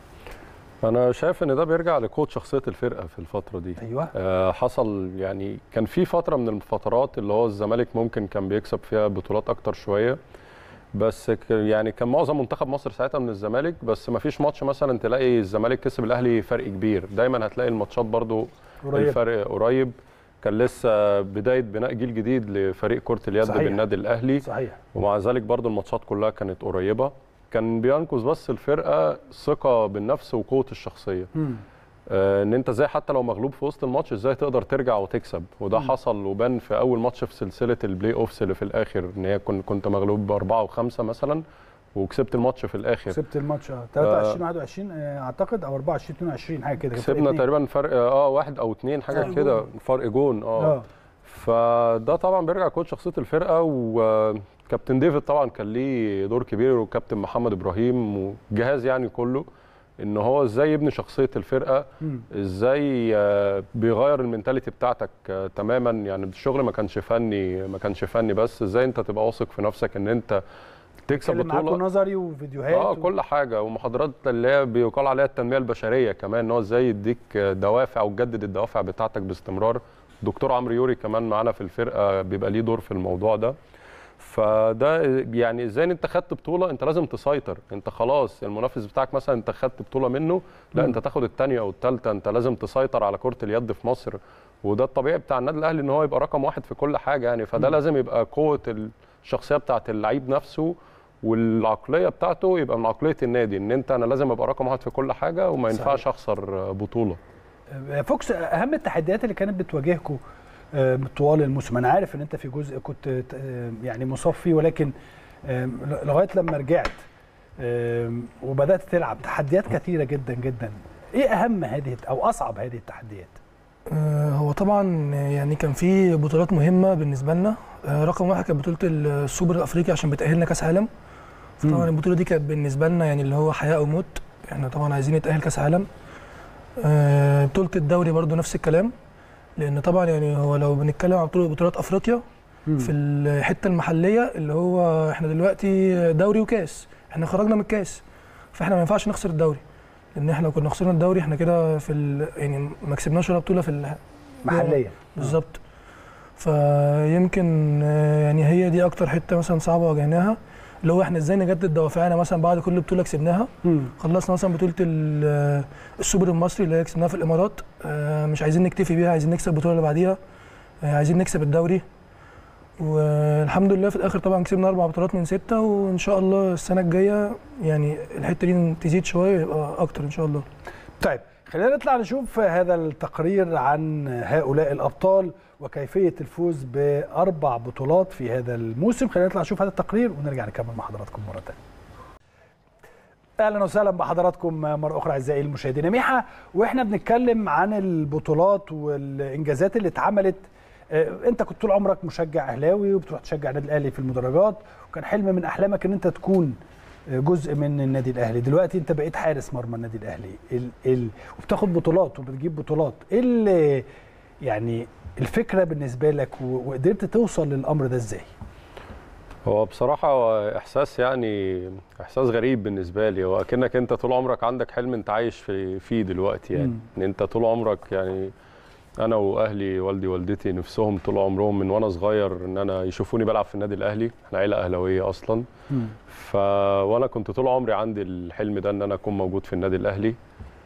انا شايف ان ده بيرجع لقوه شخصيه الفرقه في الفتره دي ايوه آه، حصل يعني كان في فتره من الفترات اللي هو الزمالك ممكن كان بيكسب فيها بطولات اكتر شويه بس ك- يعني كان معظم منتخب مصر ساعتها من الزمالك بس ما فيش ماتش مثلا تلاقي الزمالك كسب الاهلي فرق كبير دايما هتلاقي الماتشات برضو قريب الفرق قريب كان لسه بدايه بناء جيل جديد لفريق كره اليد صحيح. بالنادي الاهلي صحيح ومع ذلك برضو الماتشات كلها كانت قريبه كان بينقذ بس الفرقه ثقه بالنفس وقوه الشخصيه مم. آه، ان انت ازاي حتى لو مغلوب في وسط الماتش ازاي تقدر ترجع وتكسب وده مم. حصل وبان في اول ماتش في سلسله البلاي اوفس اللي في الاخر ان هي كنت كنت مغلوب باربعه وخمسه مثلا وكسبت الماتش في الاخر كسبت الماتش اه 23 21 آه، اعتقد او 24 22 حاجه كده كان فرق كسبنا اتنين. تقريبا فرق اه واحد او اتنين فرق حاجه كده جون. فرق جون اه اه فده طبعا بيرجع كوتش شخصيه الفرقه وكابتن ديفيد طبعا كان ليه دور كبير وكابتن محمد ابراهيم والجهاز يعني كله ان هو ازاي يبني شخصيه الفرقه مم. ازاي آه، بيغير المينتاليتي بتاعتك آه، تماما يعني الشغل ما كانش فني ما كانش فني بس ازاي انت تبقى واثق في نفسك ان انت تكسب اتكلم معاكم بطوله نظري وفيديوهات اه و- كل حاجه ومحاضرات اللي هي بيقال عليها التنميه البشريه كمان ان هو ازاي يديك دوافع وتجدد الدوافع بتاعتك باستمرار دكتور عمرو يوري كمان معانا في الفرقه بيبقى ليه دور في الموضوع ده فده يعني ازاي إن انت خدت بطوله انت لازم تسيطر انت خلاص المنافس بتاعك مثلا انت خدت بطوله منه لا مم. انت تاخد الثانيه او الثالثه انت لازم تسيطر على كره اليد في مصر وده الطبيعي بتاع النادي الاهلي ان هو يبقى رقم واحد في كل حاجه يعني فده مم. لازم يبقى قوه الشخصيه بتاعت اللعيب نفسه والعقليه بتاعته يبقى من عقليه النادي ان انت انا لازم ابقى رقم واحد في كل حاجه وما صحيح. ينفعش اخسر بطوله آه، فوكس اهم التحديات اللي كانت بتواجهكم آه، طوال الموسم انا عارف ان انت في جزء كنت آه، يعني مصاب فيه ولكن آه، لغايه لما رجعت آه، وبدات تلعب تحديات كثيره جدا جدا ايه اهم هذه او اصعب هذه التحديات آه، هو طبعا يعني كان في بطولات مهمه بالنسبه لنا آه، رقم واحد كانت بطوله السوبر الافريقي عشان بتاهلنا كاس عالم فطبعا مم. البطوله دي كانت بالنسبه لنا يعني اللي هو حياه او موت احنا طبعا عايزين نتاهل كاس عالم آه، بطوله الدوري برضو نفس الكلام لان طبعا يعني هو لو بنتكلم عن بطوله بطولات افريقيا في الحته المحليه اللي هو احنا دلوقتي دوري وكاس احنا خرجنا من الكاس فاحنا ما ينفعش نخسر الدوري لان احنا لو كنا خسرنا الدوري احنا كده في ال... يعني ما كسبناش ولا بطوله في ال... محليا بالظبط فيمكن آه، يعني هي دي اكتر حته مثلا صعبه واجهناها اللي هو احنا ازاي نجدد دوافعنا مثلا بعد كل بطوله كسبناها مم. خلصنا مثلا بطوله ال- آه، السوبر المصري اللي هي كسبناها في الامارات آه، مش عايزين نكتفي بيها عايزين نكسب البطوله اللي بعديها آه، عايزين نكسب الدوري والحمد لله في الاخر طبعا كسبنا اربع بطولات من سته وان شاء الله السنه الجايه يعني الحته دي تزيد شويه يبقى اكتر ان شاء الله طيب خلينا نطلع نشوف هذا التقرير عن هؤلاء الابطال وكيفيه الفوز باربع بطولات في هذا الموسم خلينا نطلع نشوف هذا التقرير ونرجع نكمل مع حضراتكم مره ثانيه اهلا وسهلا بحضراتكم مره اخرى اعزائي المشاهدين ميحا واحنا بنتكلم عن البطولات والانجازات اللي اتعملت آه، انت كنت طول عمرك مشجع اهلاوي وبتروح تشجع النادي الاهلي في المدرجات وكان حلم من احلامك ان انت تكون جزء من النادي الاهلي دلوقتي انت بقيت حارس مرمى النادي الاهلي ال ال وبتاخد بطولات وبتجيب بطولات ايه اللي يعني الفكره بالنسبه لك و- وقدرت توصل للامر ده ازاي هو بصراحة هو إحساس يعني إحساس غريب بالنسبة لي هو أكنك أنت طول عمرك عندك حلم أنت عايش في فيه دلوقتي يعني مم. إن أنت طول عمرك يعني أنا وأهلي والدي والدتي نفسهم طول عمرهم من وأنا صغير إن أنا يشوفوني بلعب في النادي الأهلي إحنا عيلة أهلاوية أصلا ف وأنا كنت طول عمري عندي الحلم ده إن أنا أكون موجود في النادي الأهلي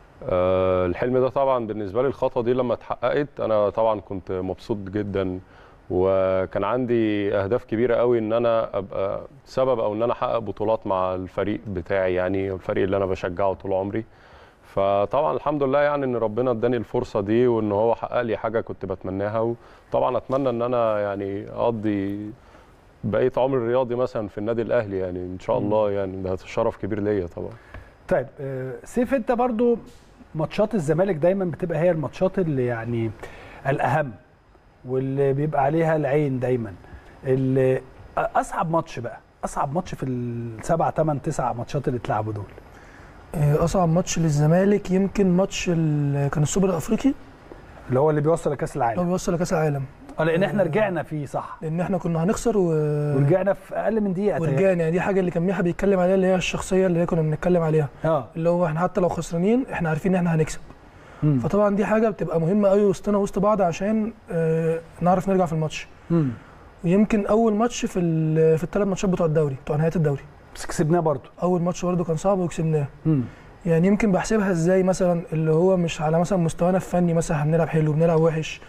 آه، الحلم ده طبعا بالنسبة لي الخطوة دي لما اتحققت أنا طبعا كنت مبسوط جدا وكان عندي اهداف كبيره قوي ان انا ابقى سبب او ان انا احقق بطولات مع الفريق بتاعي يعني الفريق اللي انا بشجعه طول عمري فطبعا الحمد لله يعني ان ربنا اداني الفرصه دي وان هو حقق لي حاجه كنت بتمناها وطبعا اتمنى ان انا يعني اقضي بقيه عمري الرياضي مثلا في النادي الاهلي يعني ان شاء الله يعني ده شرف كبير ليا طبعا طيب آه، سيف انت برضو ماتشات الزمالك دايما بتبقى هي الماتشات اللي يعني الاهم واللي بيبقى عليها العين دايما اللي اصعب ماتش بقى اصعب ماتش في السبع ثمان تسع ماتشات اللي اتلعبوا دول آه، اصعب ماتش للزمالك يمكن ماتش ال- كان السوبر الافريقي اللي هو اللي بيوصل لكاس اللي هو العالم بيوصل لكاس العالم اه لان احنا رجعنا فيه صح لان احنا كنا هنخسر و... ورجعنا في اقل من دقيقه تقريباً. ورجعنا يعني دي حاجه اللي كان ميحا بيتكلم عليها اللي هي الشخصيه اللي هي كنا بنتكلم عليها اه اللي هو احنا حتى لو خسرانين احنا عارفين ان احنا هنكسب مم. فطبعا دي حاجه بتبقى مهمه قوي وسطنا وسط بعض عشان آه نعرف نرجع في الماتش مم. ويمكن اول ماتش في ال- في الثلاث ماتشات بتوع الدوري بتوع نهايه الدوري بس كسبناه برضو اول ماتش برده كان صعب وكسبناه مم. يعني يمكن بحسبها ازاي مثلا اللي هو مش على مثلا مستوانا الفني مثلا هنلعب حلو بنلعب وحش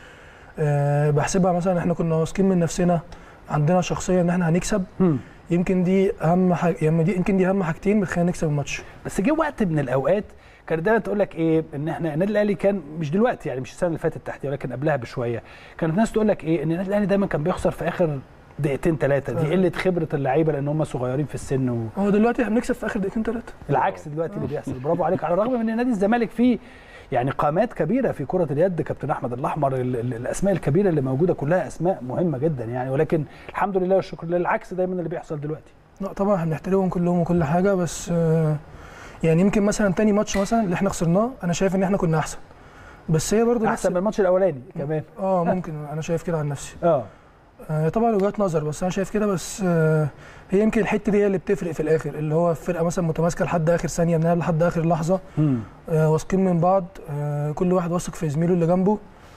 أه بحسبها مثلا احنا كنا واثقين من نفسنا عندنا شخصيه ان احنا هنكسب مم. يمكن دي اهم حاجه يعني دي يمكن دي اهم حاجتين بتخلينا نكسب الماتش بس جه وقت من الاوقات كانت دايما تقول لك ايه ان احنا النادي الاهلي كان مش دلوقتي يعني مش السنه اللي فاتت تحديدا ولكن قبلها بشويه كانت الناس تقول لك ايه ان النادي الاهلي دايما كان بيخسر في اخر دقيقتين ثلاثه دي آه. قله خبره اللعيبه لان هم صغيرين في السن و... هو دلوقتي احنا بنكسب في اخر دقيقتين ثلاثه العكس دلوقتي اللي بيحصل برافو عليك على الرغم من ان نادي الزمالك فيه يعني قامات كبيره في كره اليد كابتن احمد الاحمر ال- ال- الاسماء الكبيره اللي موجوده كلها اسماء مهمه جدا يعني ولكن الحمد لله والشكر لله العكس دايما اللي بيحصل دلوقتي لا طبعا احنا بنحترمهم كلهم وكل حاجه بس آه، يعني يمكن مثلا تاني ماتش مثلا اللي احنا خسرناه انا شايف ان احنا كنا احسن بس هي برضه احسن من الماتش الاولاني كمان اه ممكن انا شايف كده عن نفسي اه آه، طبعا وجهات نظر بس انا شايف كده بس آه، هي يمكن الحته دي هي اللي بتفرق في الاخر اللي هو الفرقه مثلا متماسكه لحد اخر ثانيه بنلعب لحد اخر لحظه مم. آه، واثقين من بعض آه، كل واحد واثق في زميله اللي جنبه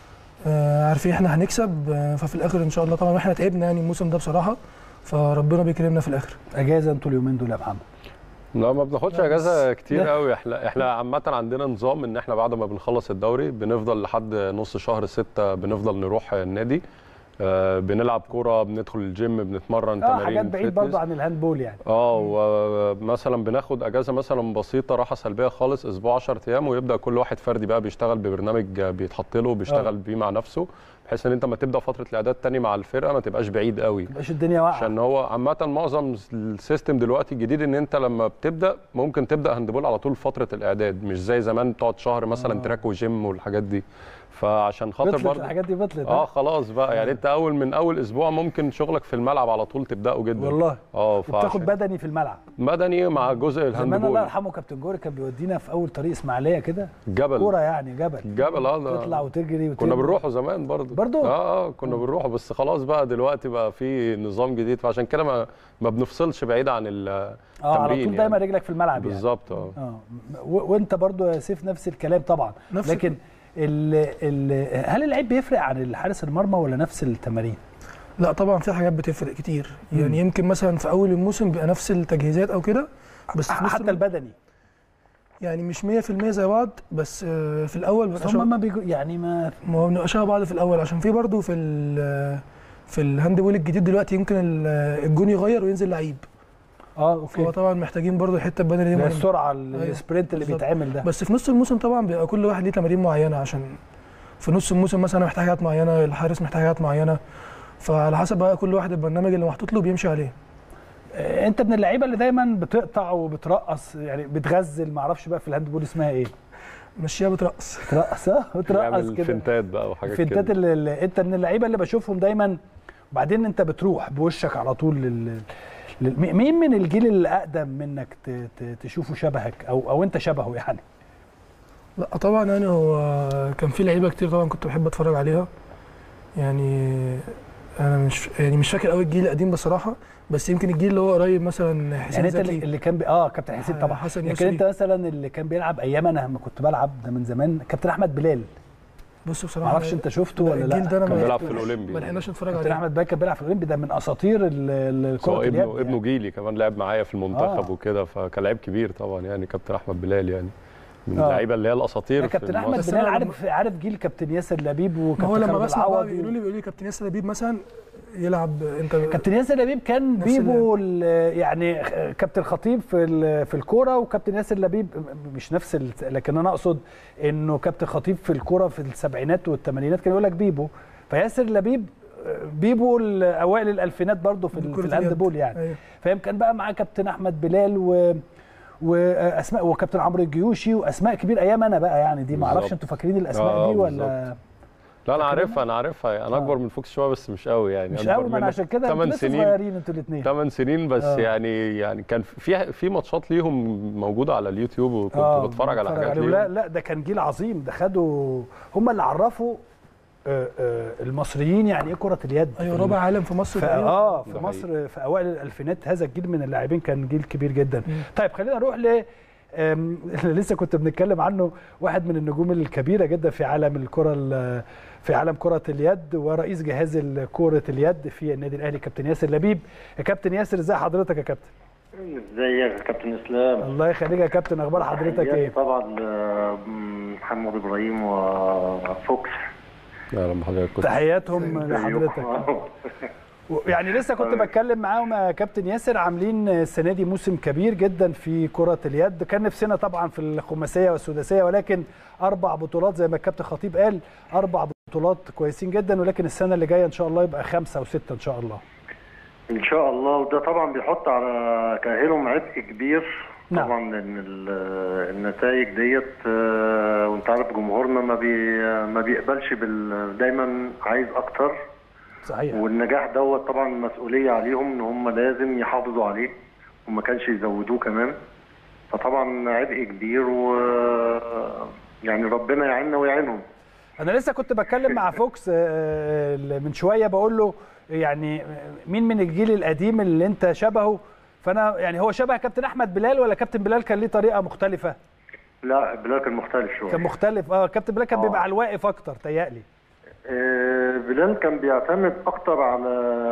آه، عارفين احنا هنكسب آه، ففي الاخر ان شاء الله طبعا احنا تعبنا يعني الموسم ده بصراحه فربنا بيكرمنا في الاخر اجازه انتوا اليومين دول يا محمد لا ما بناخدش لا، اجازه كتير لا. قوي احنا احنا عامه عندنا نظام ان احنا بعد ما بنخلص الدوري بنفضل لحد نص شهر ستة بنفضل نروح النادي آه بنلعب كوره بندخل الجيم بنتمرن اه تمارين حاجات بعيد فتنس. برضه عن الهاندبول يعني اه ومثلا بناخد اجازه مثلا بسيطه راحه سلبيه خالص اسبوع 10 ايام ويبدا كل واحد فردي بقى بيشتغل ببرنامج بيتحط له بيشتغل بيه مع نفسه بحيث ان انت ما تبدا فتره الاعداد تاني مع الفرقه ما تبقاش بعيد قوي مبقاش الدنيا واقعه عشان هو عامة معظم السيستم دلوقتي الجديد ان انت لما بتبدا ممكن تبدا هاندبول على طول فترة الاعداد مش زي زمان تقعد شهر مثلا آه. تراك وجيم والحاجات دي فعشان خاطر بطلت برضه الحاجات دي بطلت اه اه خلاص بقى يعني انت اول من اول اسبوع ممكن شغلك في الملعب على طول تبداه جدا والله اه وبتاخد فعشان- بدني في الملعب مدني مع جزء زمان الله الهاندبول يرحمه كابتن جوري كان بيودينا في اول طريق اسماعيليه كده جبل كوره يعني جبل جبل اه ده- تطلع وتجري وتجري كنا بنروحوا زمان برضه برضه؟ اه اه كنا بنروحوا بس خلاص بقى دلوقتي بقى في نظام جديد فعشان كده ما ما بنفصلش بعيد عن ال اه على تمرين طول دايما يعني. رجلك في الملعب يعني بالظبط اه اه و- وانت برضو يا سيف نفس الكلام طبعا نفس لكن ال ال هل اللعيب بيفرق عن الحارس المرمى ولا نفس التمارين؟ لا طبعا في حاجات بتفرق كتير مم. يعني يمكن مثلا في اول الموسم بيبقى نفس التجهيزات او كده بس في نص حتى البدني يعني مش 100% زي بعض بس آه، في الاول بس بيبقى هم شبه- ما بيجو يعني ما ما هو بنبقى شبه بعض في الاول عشان في برضه في ال- في الهاند بول الجديد دلوقتي يمكن ال- الجون يغير وينزل لعيب اه فهو اوكي طبعا محتاجين برضه الحته البدني دي اللي هي مهمة. السرعه أيوة، السبرنت اللي بالظبط. بيتعمل ده بس في نص الموسم طبعا بيبقى كل واحد ليه تمارين معينه عشان في نص الموسم مثلا أنا محتاج حاجات معينه الحارس محتاج حاجات معينه فعلى حسب بقى كل واحد البرنامج اللي محطوط له بيمشي عليه آه، انت من اللعيبه اللي دايما بتقطع وبترقص يعني بتغزل ما اعرفش بقى في الهاندبول اسمها ايه مشيها بترقص بترقص اه بترقص بيعمل كده فنتات بقى وحاجات الفنتات كده اللي, اللي انت من اللعيبه اللي بشوفهم دايما وبعدين انت بتروح بوشك على طول لل... م- مين من الجيل اللي اقدم منك ت- ت- تشوفه شبهك او او انت شبهه يعني لا طبعا يعني هو كان في لعيبه كتير طبعا كنت بحب اتفرج عليها يعني انا مش يعني مش فاكر قوي الجيل القديم بصراحه بس يمكن الجيل اللي هو قريب مثلا حسين يعني انت اللي, زكي اللي كان بي... اه كابتن حسين طبعا حسن لكن يسري. انت مثلا اللي كان بيلعب ايام انا لما كنت بلعب ده من زمان كابتن احمد بلال بص ما بصراحه اعرفش انت شفته ولا الجيل لا ده انا كان ما بيلعب في لحقتوش. الأولمبي. ما لحقناش نتفرج كابتن عليه احمد بلال كان بيلعب في الاولمبي ده من اساطير ال- ال- هو كره ابنه اليد ابنه جيلي كمان لعب معايا في المنتخب آه. وكده فكان لعيب كبير طبعا يعني كابتن احمد بلال يعني من آه. اللعيبه اللي هي الاساطير يعني في كابتن احمد مصر. بس بلال أنا عارف عارف جيل كابتن ياسر لبيب ما وكابتن هو لما خالد بسمع بقى العوضي بيقولوا لي بيقولوا لي كابتن ياسر لبيب مثلا يلعب انت كابتن ياسر لبيب كان نفس بيبو ال- يعني كابتن خطيب في ال- في الكوره وكابتن ياسر لبيب مش نفس ال- لكن انا اقصد انه كابتن خطيب في الكوره في السبعينات والثمانينات كان يقول لك بيبو فياسر لبيب بيبو ال- اوائل الالفينات برضه في, ال- في كرة الهاند اليد. بول يعني أيوة. فيمكن بقى معاه كابتن احمد بلال و واسماء وكابتن عمرو الجيوشي واسماء كبير ايام انا بقى يعني دي ما اعرفش بالظبط. انتوا فاكرين الاسماء آه، دي ولا بالظبط. لا انا عارفها انا عارفها انا اكبر من فوكس شويه بس مش قوي يعني مش أكبر قوي ما انا منه عشان كده انتوا 8 لسه سنين صغيرين انتوا الاثنين 8 سنين بس آه. يعني يعني كان في في ماتشات ليهم موجوده على اليوتيوب وكنت بتفرج على حاجات لا ليهم لا ده كان جيل عظيم ده خدوا هم اللي عرفوا آه، آه، المصريين يعني ايه كره اليد ايوه في- رابع عالم في مصر في تقريباً. اه في ده مصر في اوائل الالفينات هذا الجيل من اللاعبين كان جيل كبير جدا طيب خلينا نروح ل آم، اللي لسه كنت بنتكلم عنه واحد من النجوم الكبيره جدا في عالم الكره ال- في عالم كره اليد ورئيس جهاز كره اليد في النادي الاهلي كابتن ياسر لبيب يا كابتن ياسر ازي حضرتك يا كابتن ازيك يا كابتن اسلام الله يخليك يا كابتن اخبار حضرتك تحياتي ايه طبعا محمد ابراهيم وفوكس لا لما حضرتك كنت تحياتهم لحضرتك يعني لسه كنت بتكلم معاهم يا كابتن ياسر عاملين السنه دي موسم كبير جدا في كره اليد كان نفسنا طبعا في الخماسيه والسداسيه ولكن اربع بطولات زي ما الكابتن خطيب قال اربع بطولات كويسين جدا ولكن السنه اللي جايه ان شاء الله يبقى خمسه وسته ان شاء الله ان شاء الله وده طبعا بيحط على كاهلهم عبء كبير نعم. طبعا لان ال- النتائج ديت آه، وانت عارف جمهورنا ما بي ما بيقبلش بال دايما عايز اكتر صحيح والنجاح دوت طبعا مسؤوليه عليهم ان هم لازم يحافظوا عليه وما كانش يزودوه كمان فطبعا عبء كبير و يعني ربنا يعيننا ويعينهم انا لسه كنت بتكلم مع فوكس آه، من شويه بقول له يعني مين من الجيل القديم اللي انت شبهه فانا يعني هو شبه كابتن احمد بلال ولا كابتن بلال كان ليه طريقه مختلفه لا بلال كان مختلف شويه كان مختلف اه كابتن بلال كان آه. بيبقى على الواقف اكتر تهيألي آه، بلال كان بيعتمد اكتر على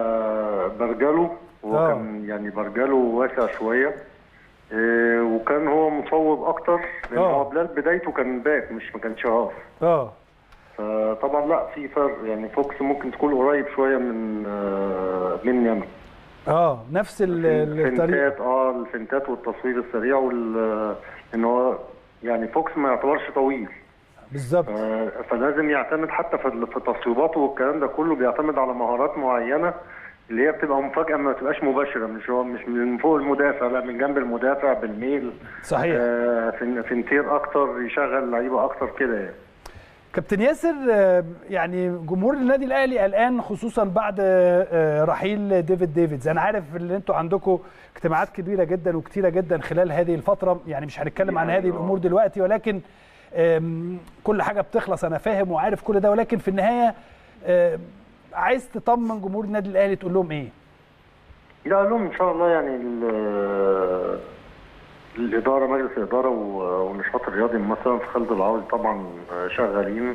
برجله هو آه. كان يعني برجله واسع شويه آه، وكان هو مصوب اكتر لان آه. هو بلال بدايته كان باك مش ما كانش هاف اه فطبعا لا في فرق يعني فوكس ممكن تكون قريب شويه من آه، مني انا اه نفس ال- ال- الطريقه الفنتات اه الفنتات والتصوير السريع وال ان هو يعني فوكس ما يعتبرش طويل بالظبط آه، فلازم يعتمد حتى في في تصويباته والكلام ده كله بيعتمد على مهارات معينه اللي هي بتبقى مفاجاه ما بتبقاش مباشره مش هو مش من فوق المدافع لا من جنب المدافع بالميل صحيح آه فن- فنتير اكتر يشغل لعيبه اكتر كده يعني كابتن ياسر آه، يعني جمهور النادي الاهلي قلقان خصوصا بعد آه، رحيل ديفيد ديفيدز انا عارف ان انتوا عندكم اجتماعات كبيره جدا وكتيره جدا خلال هذه الفتره يعني مش هنتكلم عن هذه الامور دلوقتي ولكن آم، كل حاجه بتخلص انا فاهم وعارف كل ده ولكن في النهايه آم، عايز تطمن جمهور النادي الاهلي تقول لهم ايه لا لهم ان شاء الله يعني ال- الاداره مجلس الاداره و- والنشاط الرياضي مثلا في خالد العوضي طبعا شغالين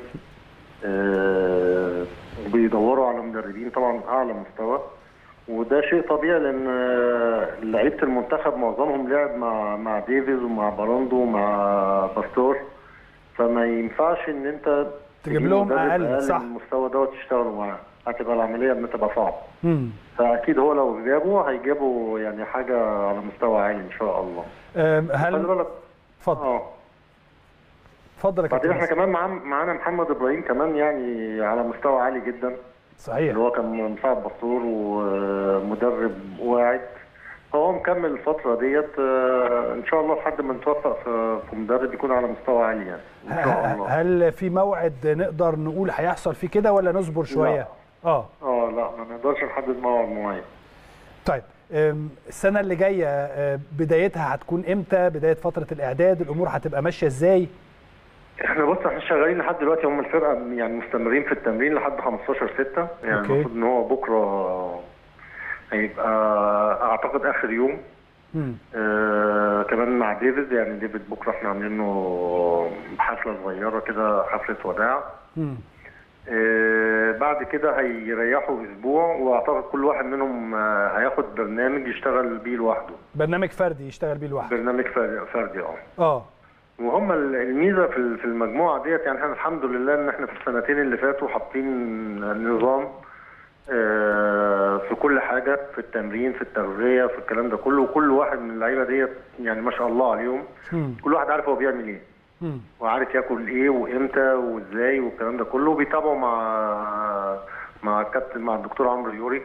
آه، وبيدوروا على مدربين طبعا اعلى مستوى وده شيء طبيعي لان آه، لعيبه المنتخب معظمهم لعب مع مع ديفيز ومع باراندو ومع باستور فما ينفعش ان انت تجيب لهم مدرب أقل، صح. من المستوى دوت تشتغلوا معاه هتبقى العمليه بتبقى صعبه امم فاكيد هو لو جابوا هيجيبوا يعني حاجه على مستوى عالي ان شاء الله آم، خلي هل بالك اتفضل اه اتفضل يا بعدين كابتن احنا ياسر. كمان معانا معانا محمد ابراهيم كمان يعني على مستوى عالي جدا صحيح اللي هو كان مساعد باسطور ومدرب واعد فهو مكمل الفترة ديت آه، ان شاء الله لحد ما نتوفق في في مدرب يكون على مستوى عالي يعني ان شاء الله هل في موعد نقدر نقول هيحصل فيه كده ولا نصبر شويه اه اه لا ما نقدرش نحدد موعد معين طيب أم، السنه اللي جايه أه، بدايتها هتكون امتى بدايه فتره الاعداد الامور هتبقى ماشيه ازاي احنا بص احنا شغالين لحد دلوقتي هم الفرقه يعني مستمرين في التمرين لحد 15 6 يعني أوكي. المفروض ان هو بكره هيبقى اعتقد اخر يوم مم. آه كمان مع ديفيد يعني ديفيد بكره احنا عاملين له حفله صغيره كده حفله وداع مم. آه بعد كده هيريحوا اسبوع واعتقد كل واحد منهم آه هياخد برنامج يشتغل بيه لوحده برنامج فردي يشتغل بيه لوحده برنامج فردي فردي اه اه وهم ال- الميزه في ال- في المجموعه ديت يعني احنا الحمد لله ان احنا في السنتين اللي فاتوا حاطين نظام آه، في كل حاجه في التمرين في التغذيه في الكلام ده كله وكل واحد من اللعيبه ديت يعني ما شاء الله عليهم مم. كل واحد عارف هو بيعمل ايه مم. وعارف ياكل ايه وامتى وازاي والكلام ده كله وبيتابعوا مع مع الكابتن مع الدكتور عمرو يوري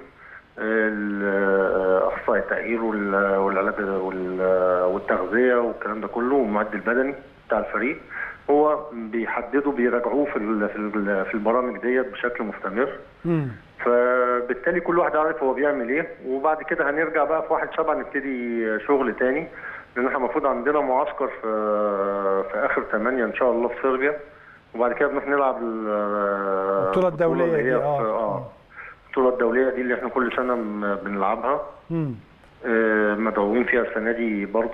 ال- اخصائي التاهيل وال- والعلاج وال- والتغذيه والكلام ده كله والمعد البدني بتاع الفريق هو بيحددوا بيراجعوه في ال- في ال- في البرامج ديت بشكل مستمر مم. فبالتالي كل واحد عارف هو بيعمل ايه وبعد كده هنرجع بقى في واحد سبعة نبتدي شغل تاني لان احنا المفروض عندنا معسكر في في اخر 8 ان شاء الله في صربيا وبعد كده بنروح نلعب ال- البطولة الدولية اللي هي دي، في- آه. اه البطولة الدولية دي اللي احنا كل سنة م- بنلعبها مم. آه، مدعوين فيها السنة دي برضو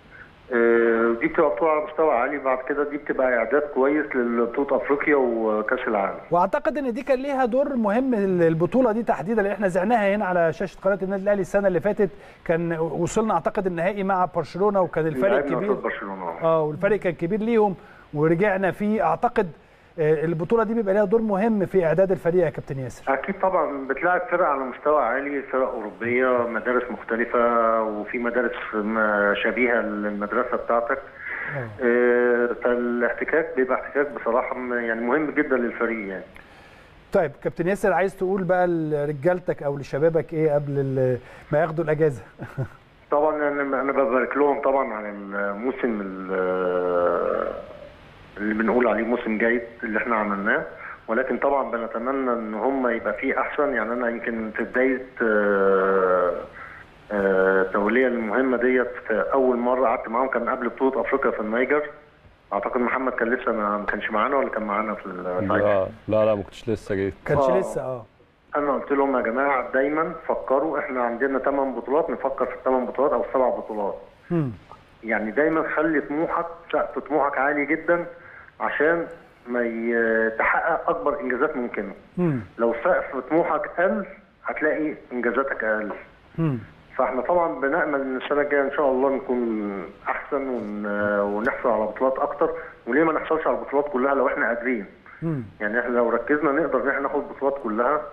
آه، دي بتبقى بطولة على مستوى عالي بعد كده دي بتبقى إعداد كويس لبطولة أفريقيا وكأس العالم واعتقد ان دي كان ليها دور مهم البطوله دي تحديدا اللي احنا زعناها هنا على شاشه قناه النادي الاهلي السنه اللي فاتت كان وصلنا اعتقد النهائي مع برشلونه وكان الفرق لعبنا كبير قصاد برشلونة آه. اه والفرق كان كبير ليهم ورجعنا فيه اعتقد آه، البطوله دي بيبقى ليها دور مهم في اعداد الفريق يا كابتن ياسر أكيد طبعا بتلاعب فرق على مستوى عالي فرق أوروبية مدارس مختلفة وفي مدارس م- شبيهة للمدرسة بتاعتك آه، فالاحتكاك بيبقى احتكاك بصراحة م- يعني مهم جدا للفريق يعني طيب كابتن ياسر عايز تقول بقى لرجالتك او لشبابك ايه قبل ال- ما ياخدوا الاجازه طبعا انا انا ببارك لهم طبعا على الموسم ال- اللي بنقول عليه موسم جيد اللي احنا عملناه ولكن طبعا بنتمنى ان هم يبقى فيه احسن يعني انا يمكن في بدايه آه، آه، التوليه المهمه ديت في اول مره قعدت معاهم كان قبل بطوله افريقيا في النيجر اعتقد محمد كان لسه ما ما كانش معانا ولا كان معانا في الساعتها لا لا لا ما كنتش لسه جيت كانش آه. لسه اه انا قلت لهم يا جماعه دايما فكروا احنا عندنا 8 بطولات نفكر في الثمان بطولات او السبع بطولات مم. يعني دايما خلي طموحك سقف طموحك عالي جدا عشان ما ي- تحقق اكبر انجازات ممكنه مم. لو سقف طموحك قل هتلاقي انجازاتك اقل مم. فاحنا طبعا بنامل ان السنه الجايه ان شاء الله نكون احسن ون... ونحصل على بطولات اكتر وليه ما نحصلش على البطولات كلها لو احنا قادرين مم. يعني احنا لو ركزنا نقدر ان احنا ناخد البطولات كلها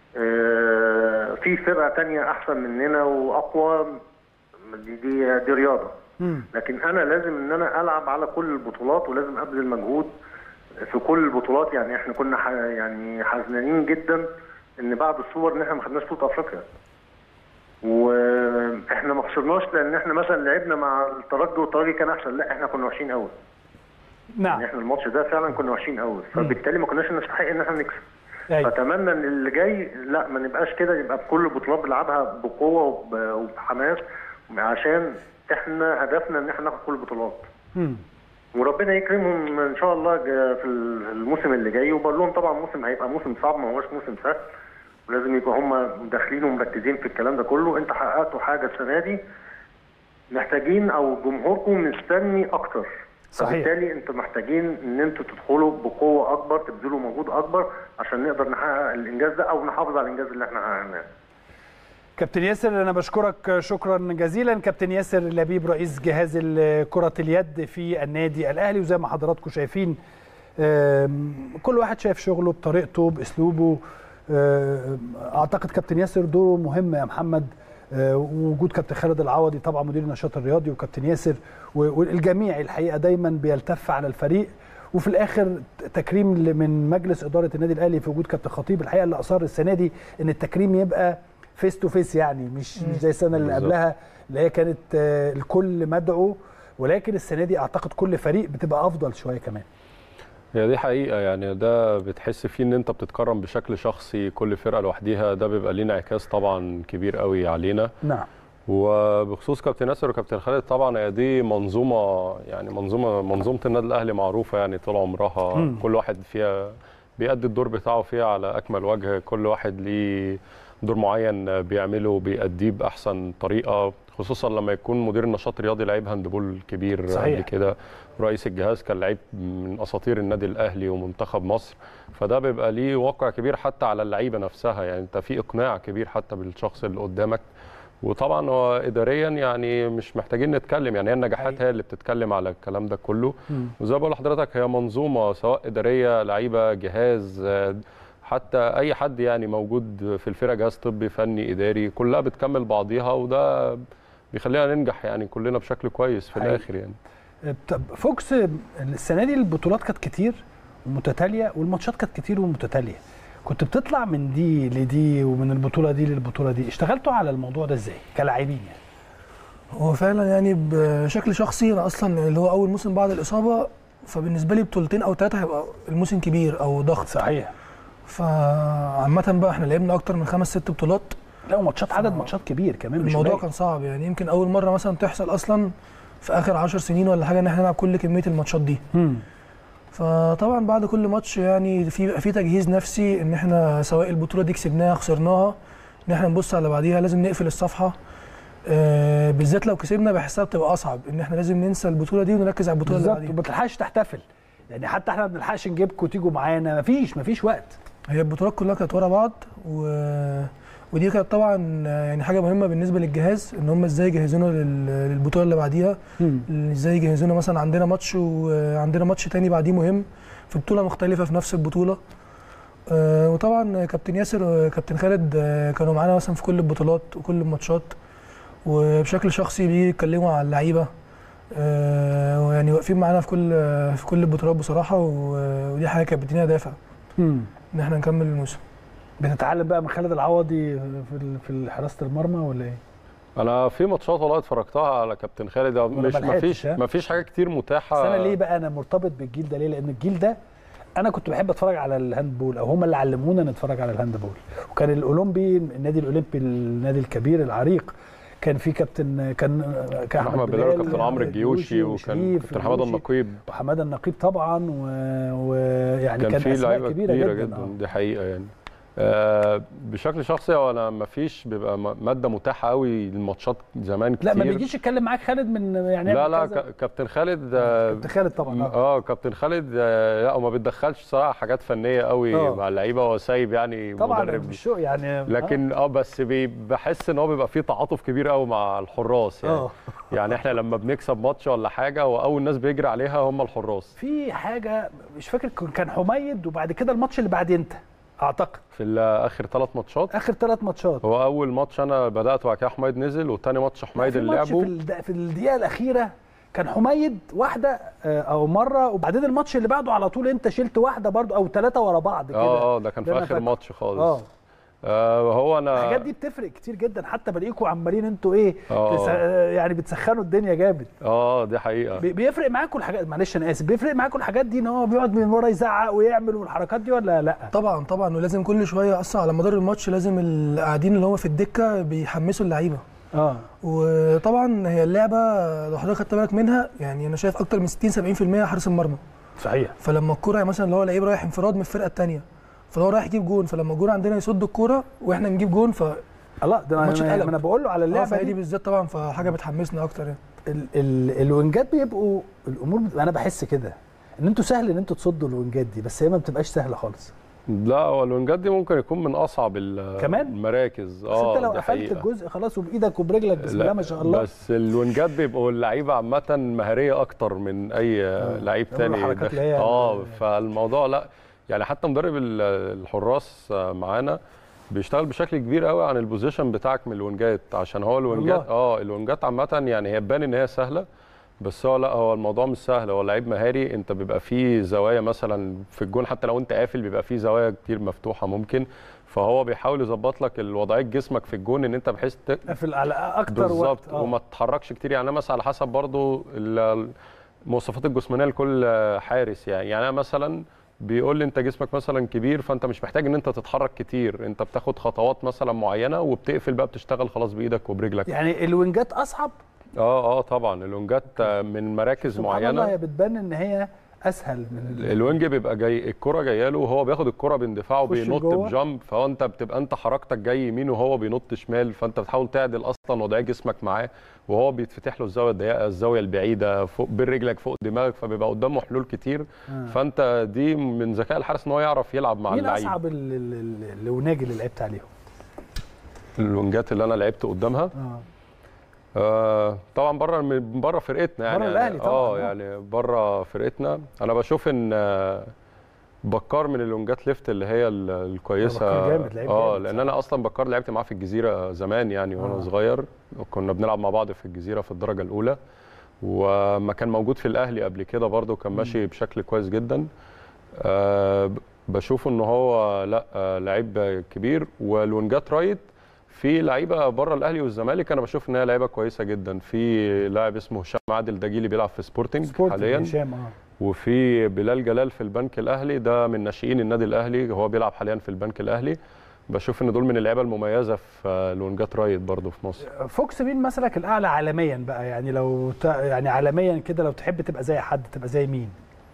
اه، في فرقه تانية احسن مننا واقوى دي دي, دي رياضه مم. لكن انا لازم ان انا العب على كل البطولات ولازم ابذل مجهود في كل البطولات يعني احنا كنا ح... يعني حزنانين جدا ان بعد الصور ان احنا ما خدناش بطوله افريقيا واحنا ما خسرناش لان احنا مثلا لعبنا مع الترجي والترجي كان احسن لا احنا كنا وحشين قوي نعم يعني احنا الماتش ده فعلا كنا وحشين قوي فبالتالي ما كناش نستحق ان احنا نكسب أيوة. فاتمنى ان اللي جاي لا ما نبقاش كده يبقى بكل البطولات بنلعبها بقوه وب- وبحماس عشان احنا هدفنا ان احنا ناخد كل البطولات مم. وربنا يكرمهم ان شاء الله جا- في الموسم اللي جاي وبقول لهم طبعا موسم هيبقى موسم صعب ما هوش موسم سهل ولازم يبقوا هم داخلين ومركزين في الكلام ده كله انت حققتوا حاجه السنه دي محتاجين او جمهوركم مستني اكتر صحيح. فبالتالي انتوا محتاجين ان انتوا تدخلوا بقوه اكبر تبذلوا مجهود اكبر عشان نقدر نحقق الانجاز ده او نحافظ على الانجاز اللي احنا حققناه كابتن ياسر انا بشكرك شكرا جزيلا كابتن ياسر لبيب رئيس جهاز ال- كرة اليد في النادي الاهلي وزي ما حضراتكم شايفين آم، كل واحد شايف شغله بطريقته باسلوبه آم، اعتقد كابتن ياسر دوره مهم يا محمد آه، ووجود كابتن خالد العوضي طبعا مدير النشاط الرياضي وكابتن ياسر و- والجميع الحقيقه دايما بيلتف على الفريق وفي الاخر تكريم ل- من مجلس اداره النادي الاهلي في وجود كابتن خطيب الحقيقه اللي اصر السنه دي ان التكريم يبقى فيس تو فيس يعني مش مش زي السنه اللي بالظبط. قبلها اللي هي كانت آه، الكل مدعو ولكن السنه دي اعتقد كل فريق بتبقى افضل شويه كمان هي دي حقيقة يعني ده بتحس فيه ان انت بتتكرم بشكل شخصي كل فرقة لوحديها ده بيبقى ليه انعكاس طبعا كبير قوي علينا نعم وبخصوص كابتن ياسر وكابتن خالد طبعا هي دي منظومه يعني منظومه منظومه النادي الاهلي معروفه يعني طول عمرها مم. كل واحد فيها بيأدي الدور بتاعه فيها على اكمل وجه كل واحد ليه دور معين بيعمله بيأديه باحسن طريقه خصوصا لما يكون مدير النشاط الرياضي لعيب هاندبول كبير صحيح. قبل كده رئيس الجهاز كان لعيب من اساطير النادي الاهلي ومنتخب مصر فده بيبقى ليه واقع كبير حتى على اللعيبه نفسها يعني انت في اقناع كبير حتى بالشخص اللي قدامك وطبعا هو اداريا يعني مش محتاجين نتكلم يعني هي النجاحات حقيقي. هي اللي بتتكلم على الكلام ده كله مم. وزي ما بقول لحضرتك هي منظومه سواء اداريه لعيبه جهاز آه، حتى اي حد يعني موجود في الفرقه جهاز طبي فني اداري كلها بتكمل بعضيها وده بيخلينا ننجح يعني كلنا بشكل كويس في حقيقي. الاخر يعني طب فوكس السنه دي البطولات كانت كتير ومتتاليه والماتشات كانت كتير ومتتاليه كنت بتطلع من دي لدي ومن البطوله دي للبطوله دي اشتغلتوا على الموضوع ده ازاي كلاعبين يعني هو فعلا يعني بشكل شخصي انا اصلا اللي هو اول موسم بعد الاصابه فبالنسبه لي بطولتين او ثلاثه هيبقى الموسم كبير او ضغط صحيح فعامة بقى احنا لعبنا اكتر من خمس ست بطولات لا وماتشات عدد ماتشات كبير كمان مش الموضوع قليل. كان صعب يعني يمكن اول مره مثلا تحصل اصلا في اخر عشر سنين ولا حاجه ان احنا نلعب كل كميه الماتشات دي مم. فطبعا بعد كل ماتش يعني في في تجهيز نفسي ان احنا سواء البطوله دي كسبناها خسرناها ان احنا نبص على بعديها لازم نقفل الصفحه آه بالذات لو كسبنا بحسها بتبقى اصعب ان احنا لازم ننسى البطوله دي ونركز على البطوله اللي بالظبط بعديها وما تلحقش تحتفل يعني حتى احنا ما بنلحقش نجيبكم تيجوا معانا مفيش مفيش وقت هي البطولات كلها كانت ورا بعض و... ودي كانت طبعا يعني حاجه مهمه بالنسبه للجهاز ان هم ازاي يجهزونا لل... للبطوله اللي بعديها ازاي يجهزونا مثلا عندنا ماتش وعندنا ماتش تاني بعديه مهم في بطوله مختلفه في نفس البطوله آه، وطبعا كابتن ياسر وكابتن خالد آه، كانوا معانا مثلا في كل البطولات وكل الماتشات وبشكل شخصي بيتكلموا على اللعيبه آه، ويعني واقفين معانا في كل في كل البطولات بصراحه و- ودي حاجه كانت بتدينا دافع مم. ان احنا نكمل الموسم بتتعلم بقى من خالد العوضي في ال- في حراسه المرمى ولا ايه؟ انا في ماتشات والله اتفرجتها على كابتن خالد مش ما لحقتش، مفيش ها؟ مفيش حاجه كتير متاحه بس انا ليه بقى انا مرتبط بالجيل ده ليه؟ لان الجيل ده انا كنت بحب اتفرج على الهاندبول او هم اللي علمونا نتفرج على الهاندبول وكان الاولمبي النادي الاولمبي النادي الكبير العريق كان في كابتن كان كان كان احمد بلال وكابتن عمرو الجيوشي وكان كابتن حماده النقيب وحماده النقيب طبعا و- ويعني كان كان, في اسماء لعيبه كبيره, كبيره, جدا, جدا, آه. دي حقيقه يعني آه بشكل شخصي هو انا ما فيش بيبقى م- ماده متاحه قوي للماتشات زمان كتير لا ما بيجيش يتكلم معاك خالد من يعني لا يعمل لا كذا؟ ك- كابتن خالد آه، كابتن خالد طبعا آه. اه كابتن خالد آه، لا وما بيتدخلش صراحه حاجات فنيه قوي آه. مع اللعيبه هو سايب يعني طبعا مدرب مش شو يعني لكن اه بس بي- بحس ان هو بيبقى فيه تعاطف كبير قوي مع الحراس يعني اه يعني احنا لما بنكسب ماتش ولا حاجه هو اول ناس بيجري عليها هم الحراس في حاجه مش فاكر كان حميد وبعد كده الماتش اللي بعد انت اعتقد في ال- اخر ثلاث ماتشات اخر ثلاث ماتشات هو اول ماتش انا بدات وبعد كده حميد نزل والتاني ماتش حميد في اللي ماتش لعبه في, الد- في الدقيقه الاخيره كان حميد واحده آه، او مره وبعدين الماتش اللي بعده على طول انت شلت واحده برضو او ثلاثه ورا بعض كده اه اه ده كان ده في أنا اخر فاكره. ماتش خالص اه آه هو انا الحاجات دي بتفرق كتير جدا حتى بلاقيكم عمالين انتوا ايه آه. تس... آه، يعني بتسخنوا الدنيا جامد اه دي حقيقه بي- بيفرق معاكم الحاجات معلش انا اسف بيفرق معاكم الحاجات دي ان هو بيقعد من ورا يزعق ويعمل والحركات دي ولا لا طبعا طبعا ولازم كل شويه اصلا على مدار الماتش لازم القاعدين اللي هم في الدكه بيحمسوا اللعيبه اه وطبعا هي اللعبه لو حضرتك خدت بالك منها يعني انا شايف اكتر من 60 70% حارس المرمى صحيح فلما الكوره مثلا اللي هو لعيب رايح انفراد من الفرقه الثانيه فهو رايح يجيب جون فلما الجون عندنا يصد الكوره واحنا نجيب جون ف الله ده الماتش انا, اتقلب. أنا بقول له على اللعبه اللعبه دي دي بالذات طبعا فحاجه بتحمسنا اكتر يعني ال ال الوينجات بيبقوا الامور بتبقى انا بحس كده ان انتوا سهل ان انتوا تصدوا الوينجات دي بس هي ما بتبقاش سهله خالص لا هو الوينجات دي ممكن يكون من اصعب ال- كمان؟ المراكز بس انت لو دي قفلت حقيقة. الجزء خلاص وبايدك وبرجلك بسم لا، الله ما شاء الله بس الوينجات بيبقوا اللعيبه عامه مهاريه اكتر من اي لعيب يعملوا تاني الحركات داخل- اللي هي- اه فالموضوع لا يعني حتى مدرب ال- الحراس معانا بيشتغل بشكل كبير قوي عن البوزيشن بتاعك من الوينجات عشان هو الوينجات والله. اه الوينجات عامه يعني هي تبان ان هي سهله بس هو لا هو الموضوع مش سهل هو لعيب مهاري انت بيبقى فيه زوايا مثلا في الجون حتى لو انت قافل بيبقى فيه زوايا كتير مفتوحه ممكن فهو بيحاول يظبط لك الوضعيه جسمك في الجون ان انت بحيث ت- قفل على اكتر بالظبط وقت آه. وما تتحركش كتير يعني انا مثلا على حسب برضو ال- المواصفات الجسمانيه لكل حارس يعني يعني انا مثلا بيقول لي انت جسمك مثلا كبير فانت مش محتاج ان انت تتحرك كتير انت بتاخد خطوات مثلا معينه وبتقفل بقى بتشتغل خلاص بايدك وبرجلك يعني الوينجات اصعب اه اه طبعا اللونجات آه، من مراكز سبحان الله معينه هي بتبان ان هي اسهل من ال- الوينج بيبقى جاي الكرة جايه له وهو بياخد الكرة باندفاع يخش وبينط لجوه. بجامب فهو انت بتبقى انت حركتك جاي يمين وهو بينط شمال فانت بتحاول تعدل اصلا وضعيه جسمك معاه وهو بيتفتح له الزاويه الضيقه الزاويه البعيده فوق بين رجلك فوق دماغك فبيبقى قدامه حلول كتير آه. فانت دي من ذكاء الحارس ان هو يعرف يلعب مع مين اللعيب اصعب ال- ال- ال- الوناجي اللي لعبت عليهم؟ الونجات اللي انا لعبت قدامها اه آه طبعا بره من بره فرقتنا يعني بره الأهلي طبعاً، اه آه. يعني بره فرقتنا انا بشوف ان آه، بكار من اللونجات ليفت اللي هي ال- الكويسه بكار جامد، لعيب اه جامد، لان انا اصلا بكار لعبت معاه في الجزيره زمان يعني وانا آه. صغير كنا بنلعب مع بعض في الجزيره في الدرجه الاولى وما كان موجود في الاهلي قبل كده برضه كان ماشي بشكل كويس جدا آه ب- بشوف ان هو لا آه لعيب كبير والونجات رايت في لعيبه بره الاهلي والزمالك انا بشوف ان هي لعيبه كويسه جدا في لاعب اسمه هشام عادل دجيلي بيلعب في سبورتنج, سبورتنج حاليا هشام اه وفي بلال جلال في البنك الاهلي ده من ناشئين النادي الاهلي هو بيلعب حاليا في البنك الاهلي بشوف ان دول من اللعيبه المميزه في آه، الونجات رايت برضه في مصر فوكس مين مثلك الاعلى عالميا بقى يعني لو ت... يعني عالميا كده لو تحب تبقى زي حد تبقى زي مين؟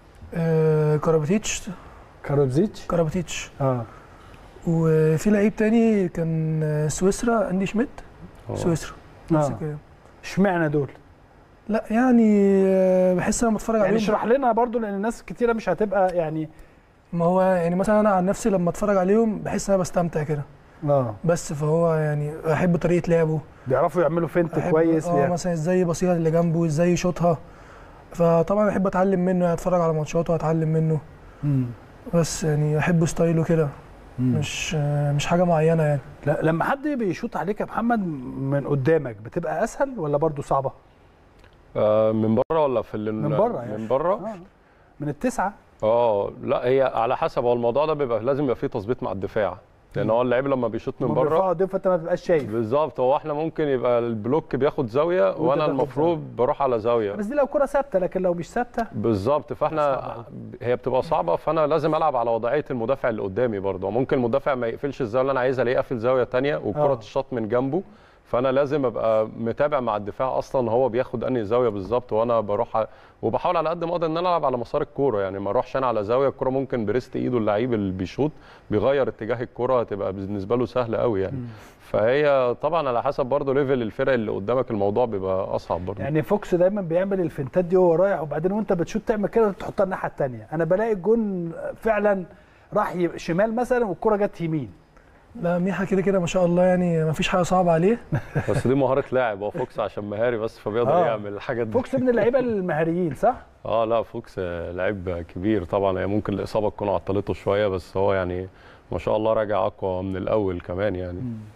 آه كراباتيتش كاروبزيتش كراباتيتش اه وفي لعيب تاني كان آه، سويسرا اندي شميت آه. سويسرا نفس اه الكلام اشمعنى دول؟ لا يعني آه، بحس لما اتفرج يعني عليهم اشرح لنا برضو لان الناس كتيره مش هتبقى يعني ما هو يعني مثلا انا عن نفسي لما اتفرج عليهم بحس ان انا بستمتع كده اه بس فهو يعني احب طريقه لعبه بيعرفوا يعملوا فنت أحب كويس اه بيعرف- مثلا ازاي يبصيها اللي جنبه ازاي يشوطها فطبعا احب اتعلم منه يعني اتفرج على ماتشاته واتعلم منه مم. بس يعني احب ستايله كده مم. مش آه، مش حاجه معينه يعني لا لما حد بيشوط عليك يا محمد من قدامك بتبقى اسهل ولا برضو صعبه؟ آه من بره ولا في ال- من بره يعني. من بره آه. من التسعه اه لا هي على حسب هو الموضوع ده بيبقى لازم يبقى فيه تظبيط مع الدفاع لان هو اللعيب لما بيشوط من هما بره بيرفعوا ايديهم فانت ما بتبقاش شايف بالظبط هو احنا ممكن يبقى البلوك بياخد زاويه وانا تاخد المفروض بروح على زاويه بس دي لو كره ثابته لكن لو مش ثابته بالظبط صعبة فاحنا أوي. هي بتبقى صعبه فانا لازم العب على وضعيه المدافع اللي قدامي برضه ممكن المدافع ما يقفلش الزاويه اللي انا عايزها الاقيه قافل زاويه تانية والكره آه. تشاط من جنبه فانا لازم ابقى متابع مع الدفاع اصلا هو بياخد انهي زاويه بالظبط وانا بروح ع- وبحاول على قد ما اقدر ان انا العب على مسار الكوره يعني ما اروحش انا على زاويه الكوره ممكن بريست ايده اللعيب اللي بيشوط بيغير اتجاه الكوره هتبقى بالنسبه له سهله قوي يعني فهي طبعا على حسب برضه ليفل الفرق اللي قدامك الموضوع بيبقى اصعب برضه يعني فوكس دايما بيعمل الفنتات دي وهو رايح وبعدين وانت بتشوط تعمل كده تحطها الناحيه الثانيه انا بلاقي الجون فعلا راح ي- شمال مثلا والكره جت يمين لا ميحا كده كده ما شاء الله يعني ما فيش حاجه صعبه عليه بس دي مهاره لاعب هو فوكس عشان مهاري بس فبيقدر آه. يعمل الحاجات دي فوكس من اللعيبه المهاريين صح؟ اه لا فوكس آه، لعيب كبير طبعا هي ممكن الاصابه تكون عطلته شويه بس هو يعني ما شاء الله راجع اقوى من الاول كمان يعني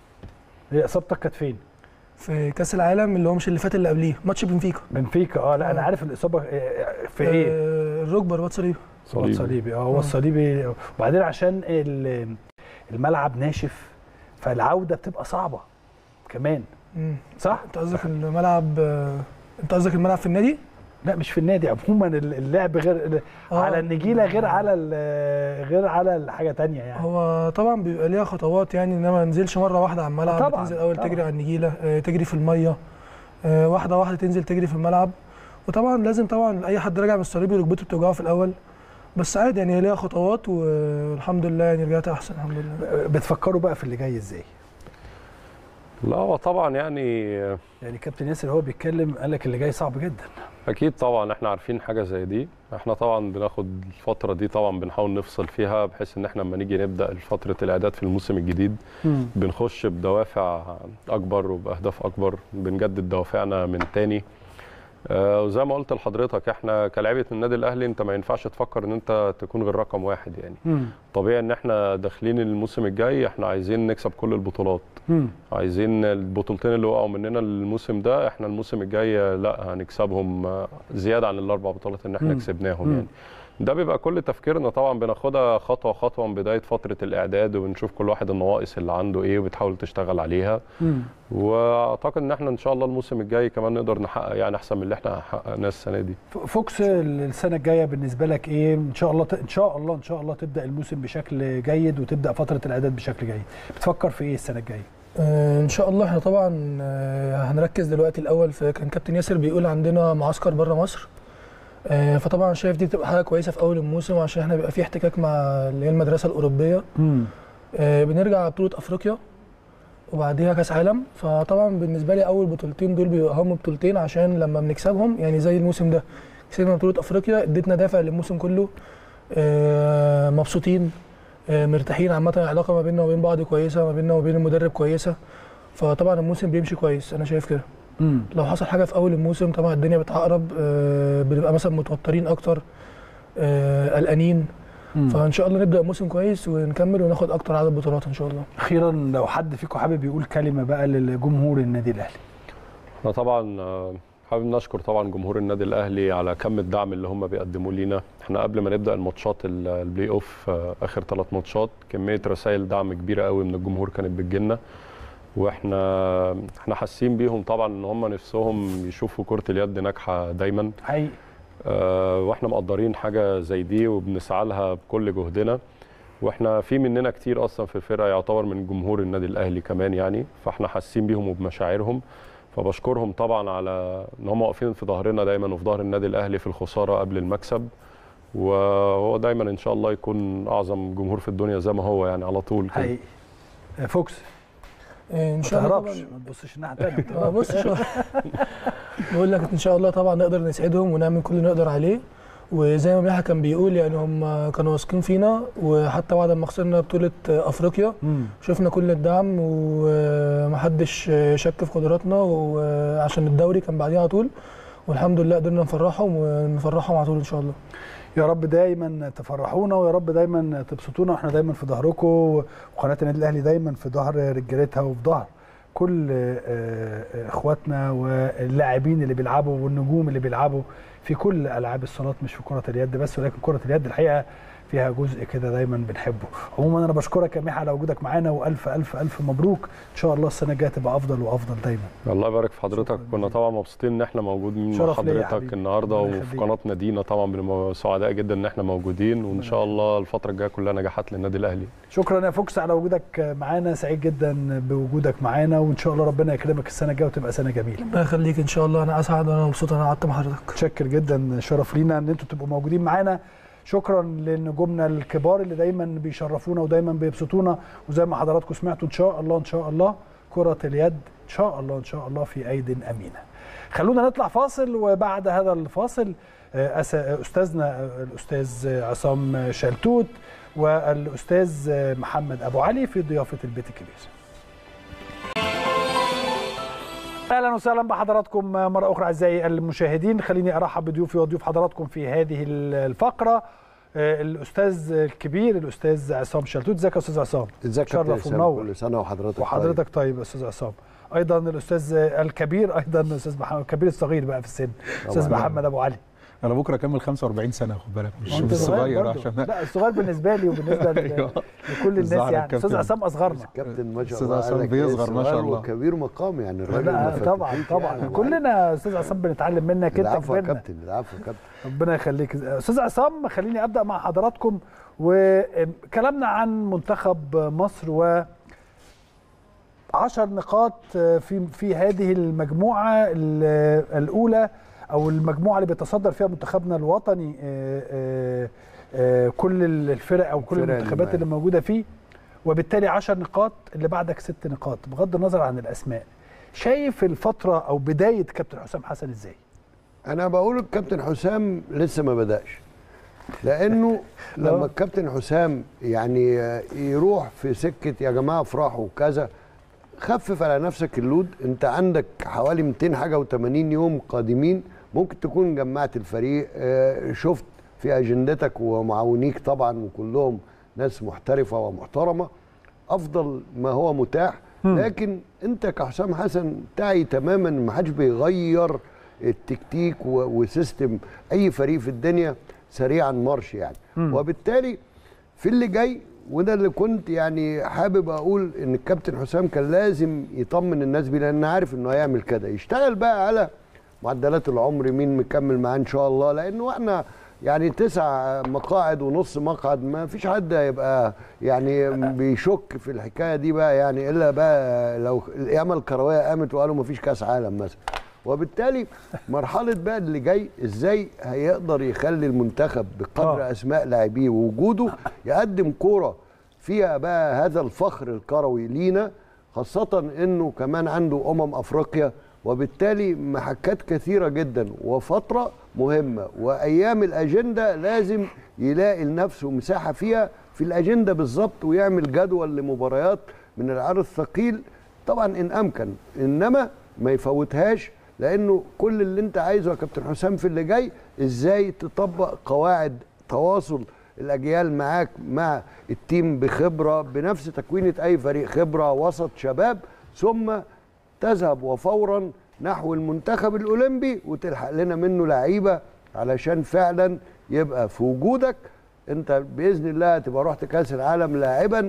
هي اصابتك كانت فين؟ في كاس العالم اللي هو مش اللي فات اللي قبليه ماتش بنفيكا بنفيكا اه لا انا آه. عارف الاصابه آه، في ايه؟ آه، الركبه رباط صليبي هو الصليبي اه هو الصليبي وبعدين عشان ال- الملعب ناشف فالعوده بتبقى صعبه كمان مم. صح؟ انت قصدك الملعب آه، انت قصدك الملعب في النادي؟ لا مش في النادي عموما اللعب غير آه. على النجيله غير على ال- غير على الحاجه تانية يعني هو طبعا بيبقى ليها خطوات يعني انما ما ننزلش مره واحده على الملعب طبعاً، تنزل اول طبعاً. تجري على النجيله آه، تجري في الميه آه، واحده واحده تنزل تجري في الملعب وطبعا لازم طبعا اي حد راجع من الصليبي ركبته بتوجعه في الاول بس عادي يعني هي ليها خطوات والحمد لله يعني رجعت احسن الحمد لله بتفكروا بقى في اللي جاي ازاي؟ لا هو طبعا يعني يعني كابتن ياسر هو بيتكلم قال لك اللي جاي صعب جدا اكيد طبعا احنا عارفين حاجه زي دي احنا طبعا بناخد الفتره دي طبعا بنحاول نفصل فيها بحيث ان احنا لما نيجي نبدا فتره الاعداد في الموسم الجديد بنخش بدوافع اكبر وباهداف اكبر بنجدد دوافعنا من تاني آه، وزي ما قلت لحضرتك احنا كلاعيبه النادي الاهلي انت ما ينفعش تفكر ان انت تكون غير رقم واحد يعني طبيعي ان احنا داخلين الموسم الجاي احنا عايزين نكسب كل البطولات عايزين البطولتين اللي وقعوا مننا الموسم ده احنا الموسم الجاي لا هنكسبهم آه، زياده عن الاربع بطولات ان احنا مم. كسبناهم مم. يعني ده بيبقى كل تفكيرنا طبعا بناخدها خطوه خطوه من بدايه فتره الاعداد وبنشوف كل واحد النواقص اللي عنده ايه وبتحاول تشتغل عليها مم. واعتقد ان احنا ان شاء الله الموسم الجاي كمان نقدر نحقق يعني احسن من اللي احنا حققناه السنه دي ف- فوكس السنه الجايه بالنسبه لك ايه ان شاء الله ت- ان شاء الله ان شاء الله تبدا الموسم بشكل جيد وتبدا فتره الاعداد بشكل جيد بتفكر في ايه السنه الجايه آه، ان شاء الله احنا طبعا آه، هنركز دلوقتي الاول في كان كابتن ياسر بيقول عندنا معسكر بره مصر آه، فطبعا شايف دي بتبقى حاجه كويسه في اول الموسم عشان احنا بيبقى في احتكاك مع اللي هي المدرسه الاوروبيه امم آه، بنرجع على بطوله افريقيا وبعديها كاس عالم فطبعا بالنسبه لي اول بطولتين دول بيبقوا اهم بطولتين عشان لما بنكسبهم يعني زي الموسم ده كسبنا بطوله افريقيا ادتنا دافع للموسم كله آه، مبسوطين آه، مرتاحين عامه العلاقه ما بيننا وبين بعض كويسه ما بيننا وبين المدرب كويسه فطبعا الموسم بيمشي كويس انا شايف كده امم لو حصل حاجه في اول الموسم طبعا الدنيا بتعقرب آه، بنبقى مثلا متوترين اكتر آه، قلقانين فان شاء الله نبدا الموسم كويس ونكمل وناخد اكتر عدد بطولات ان شاء الله اخيرا لو حد فيكم حابب يقول كلمه بقى للجمهور النادي الاهلي احنا طبعا آه، حابب نشكر طبعا جمهور النادي الاهلي على كم الدعم اللي هم بيقدموه لينا احنا قبل ما نبدا الماتشات ال- البلاي اوف آه، اخر ثلاث ماتشات كميه رسائل دعم كبيره قوي من الجمهور كانت بتجيلنا واحنا احنا حاسين بيهم طبعا ان هم نفسهم يشوفوا كره اليد ناجحه دايما حقيقي آه، واحنا مقدرين حاجه زي دي وبنسعى لها بكل جهدنا واحنا في مننا كتير اصلا في الفرقه يعتبر من جمهور النادي الاهلي كمان يعني فاحنا حاسين بيهم وبمشاعرهم فبشكرهم طبعا على ان هم واقفين في ظهرنا دايما وفي ظهر النادي الاهلي في الخساره قبل المكسب وهو دايما ان شاء الله يكون اعظم جمهور في الدنيا زي ما هو يعني على طول كده حقيقي آه، فوكس آه، ان ما شاء الله تهربش طبعا ما تبصش الناحيه الثانيه آه، بص شو بقول لك ان شاء الله طبعا نقدر نسعدهم ونعمل كل اللي نقدر عليه وزي ما ملاحة كان بيقول يعني هم كانوا واثقين فينا وحتى بعد ما خسرنا بطولة افريقيا شفنا كل الدعم ومحدش شك في قدراتنا وعشان الدوري كان بعديها على طول والحمد لله قدرنا نفرحهم ونفرحهم على طول ان شاء الله يا رب دايما تفرحونا ويا رب دايما تبسطونا واحنا دايما في ظهركم وقناه النادي الاهلي دايما في ظهر رجالتها وفي ظهر كل آه، آه، اخواتنا واللاعبين اللي بيلعبوا والنجوم اللي بيلعبوا في كل العاب الصالات مش في كره اليد بس ولكن كره اليد الحقيقه فيها جزء كده دايما بنحبه عموما انا بشكرك يا ميحى على وجودك معانا والف الف الف مبروك ان شاء الله السنه الجايه تبقى افضل وافضل دايما الله يبارك في حضرتك شكراً كنا جزيلاً. طبعا مبسوطين ان احنا موجودين مع شرف ليا يا حضرتك حبيبي. النهارده ربنا وفي يخليك. قناه نادينا طبعا بنبقى سعداء جدا ان احنا موجودين وان شاء الله الفتره الجايه كلها نجاحات للنادي الاهلي شكرا يا فوكس على وجودك معانا سعيد جدا بوجودك معانا وان شاء الله ربنا يكرمك السنه الجايه وتبقى سنه جميله الله يخليك ان شاء الله انا اسعد وانا مبسوط انا قعدت مع حضرتك متشكر جدا شرف لينا ان انتوا تبقوا موجودين معانا شكرا لنجومنا الكبار اللي دايما بيشرفونا ودايما بيبسطونا وزي ما حضراتكم سمعتوا ان شاء الله ان شاء الله كرة اليد ان شاء الله ان شاء الله في ايد امينه. خلونا نطلع فاصل وبعد هذا الفاصل آه، أس- استاذنا آه، الاستاذ عصام شلتوت والاستاذ محمد ابو علي في ضيافه البيت الكبير. اهلا وسهلا بحضراتكم مره اخرى اعزائي المشاهدين خليني ارحب بضيوفي وضيوف حضراتكم في هذه الفقره آه، الاستاذ الكبير الاستاذ عصام شلتوت ازيك يا استاذ عصام ازيك يا كابتن شرف اسلام ومنور. كل سنه وحضرتك وحضرتك طيب يا استاذ عصام ايضا الاستاذ الكبير ايضا الاستاذ محمد الكبير الصغير بقى في السن استاذ طبعاً. محمد ابو علي انا بكره اكمل 45 سنه خد بالك مش وأنت مش صغير برضه. عشان لا الصغير بالنسبه لي وبالنسبه لل- أيوه. لكل الناس الزعل يعني الكابتن. استاذ عصام اصغرنا كابتن ما شاء أستاذ الله عصام قالك بيصغر ما شاء صغير الله. وكبير مقام يعني الراجل لا ما طبعا فتحوش طبعا يعني. كلنا يا استاذ عصام بنتعلم منك انت العفو يا كبرنا كابتن العفو يا كابتن ربنا يخليك استاذ عصام خليني ابدا مع حضراتكم وكلامنا عن منتخب مصر و 10 نقاط في في هذه المجموعه ال- الاولى او المجموعه اللي بيتصدر فيها منتخبنا الوطني آه، آه، آه، كل الفرق او كل الفرق اللي المنتخبات معانا. اللي موجوده فيه وبالتالي 10 نقاط اللي بعدك ست نقاط بغض النظر عن الاسماء شايف الفتره او بدايه كابتن حسام حسن ازاي؟ انا بقول الكابتن حسام لسه ما بداش لانه لما الكابتن حسام يعني يروح في سكه يا جماعه افرحوا وكذا خفف على نفسك اللود انت عندك حوالي 200 حاجه و80 يوم قادمين ممكن تكون جمعت الفريق آه، شفت في اجندتك ومعاونيك طبعا وكلهم ناس محترفه ومحترمه افضل ما هو متاح لكن انت كحسام حسن تعي تماما ما حدش بيغير التكتيك و- وسيستم اي فريق في الدنيا سريعا مارش يعني وبالتالي في اللي جاي وده اللي كنت يعني حابب اقول ان الكابتن حسام كان لازم يطمن الناس بيه لان عارف انه هيعمل كده يشتغل بقى على معدلات العمر مين مكمل معاه ان شاء الله لانه احنا يعني تسع مقاعد ونص مقعد ما فيش حد هيبقى يعني بيشك في الحكايه دي بقى يعني الا بقى لو القيامه الكرويه قامت وقالوا ما فيش كاس عالم مثلا وبالتالي مرحله بقى اللي جاي ازاي هيقدر يخلي المنتخب بقدر آه. اسماء لاعبيه ووجوده يقدم كوره فيها بقى هذا الفخر الكروي لينا خاصة انه كمان عنده امم افريقيا وبالتالي محكات كثيرة جدا وفترة مهمة وايام الاجندة لازم يلاقي لنفسه مساحة فيها في الاجندة بالظبط ويعمل جدول لمباريات من العرض الثقيل طبعا ان امكن انما ما يفوتهاش لانه كل اللي انت عايزه يا كابتن حسام في اللي جاي ازاي تطبق قواعد تواصل الاجيال معاك مع التيم بخبره بنفس تكوينه اي فريق خبره وسط شباب ثم تذهب وفورا نحو المنتخب الاولمبي وتلحق لنا منه لعيبه علشان فعلا يبقى في وجودك انت باذن الله تبقى رحت كاس العالم لاعبا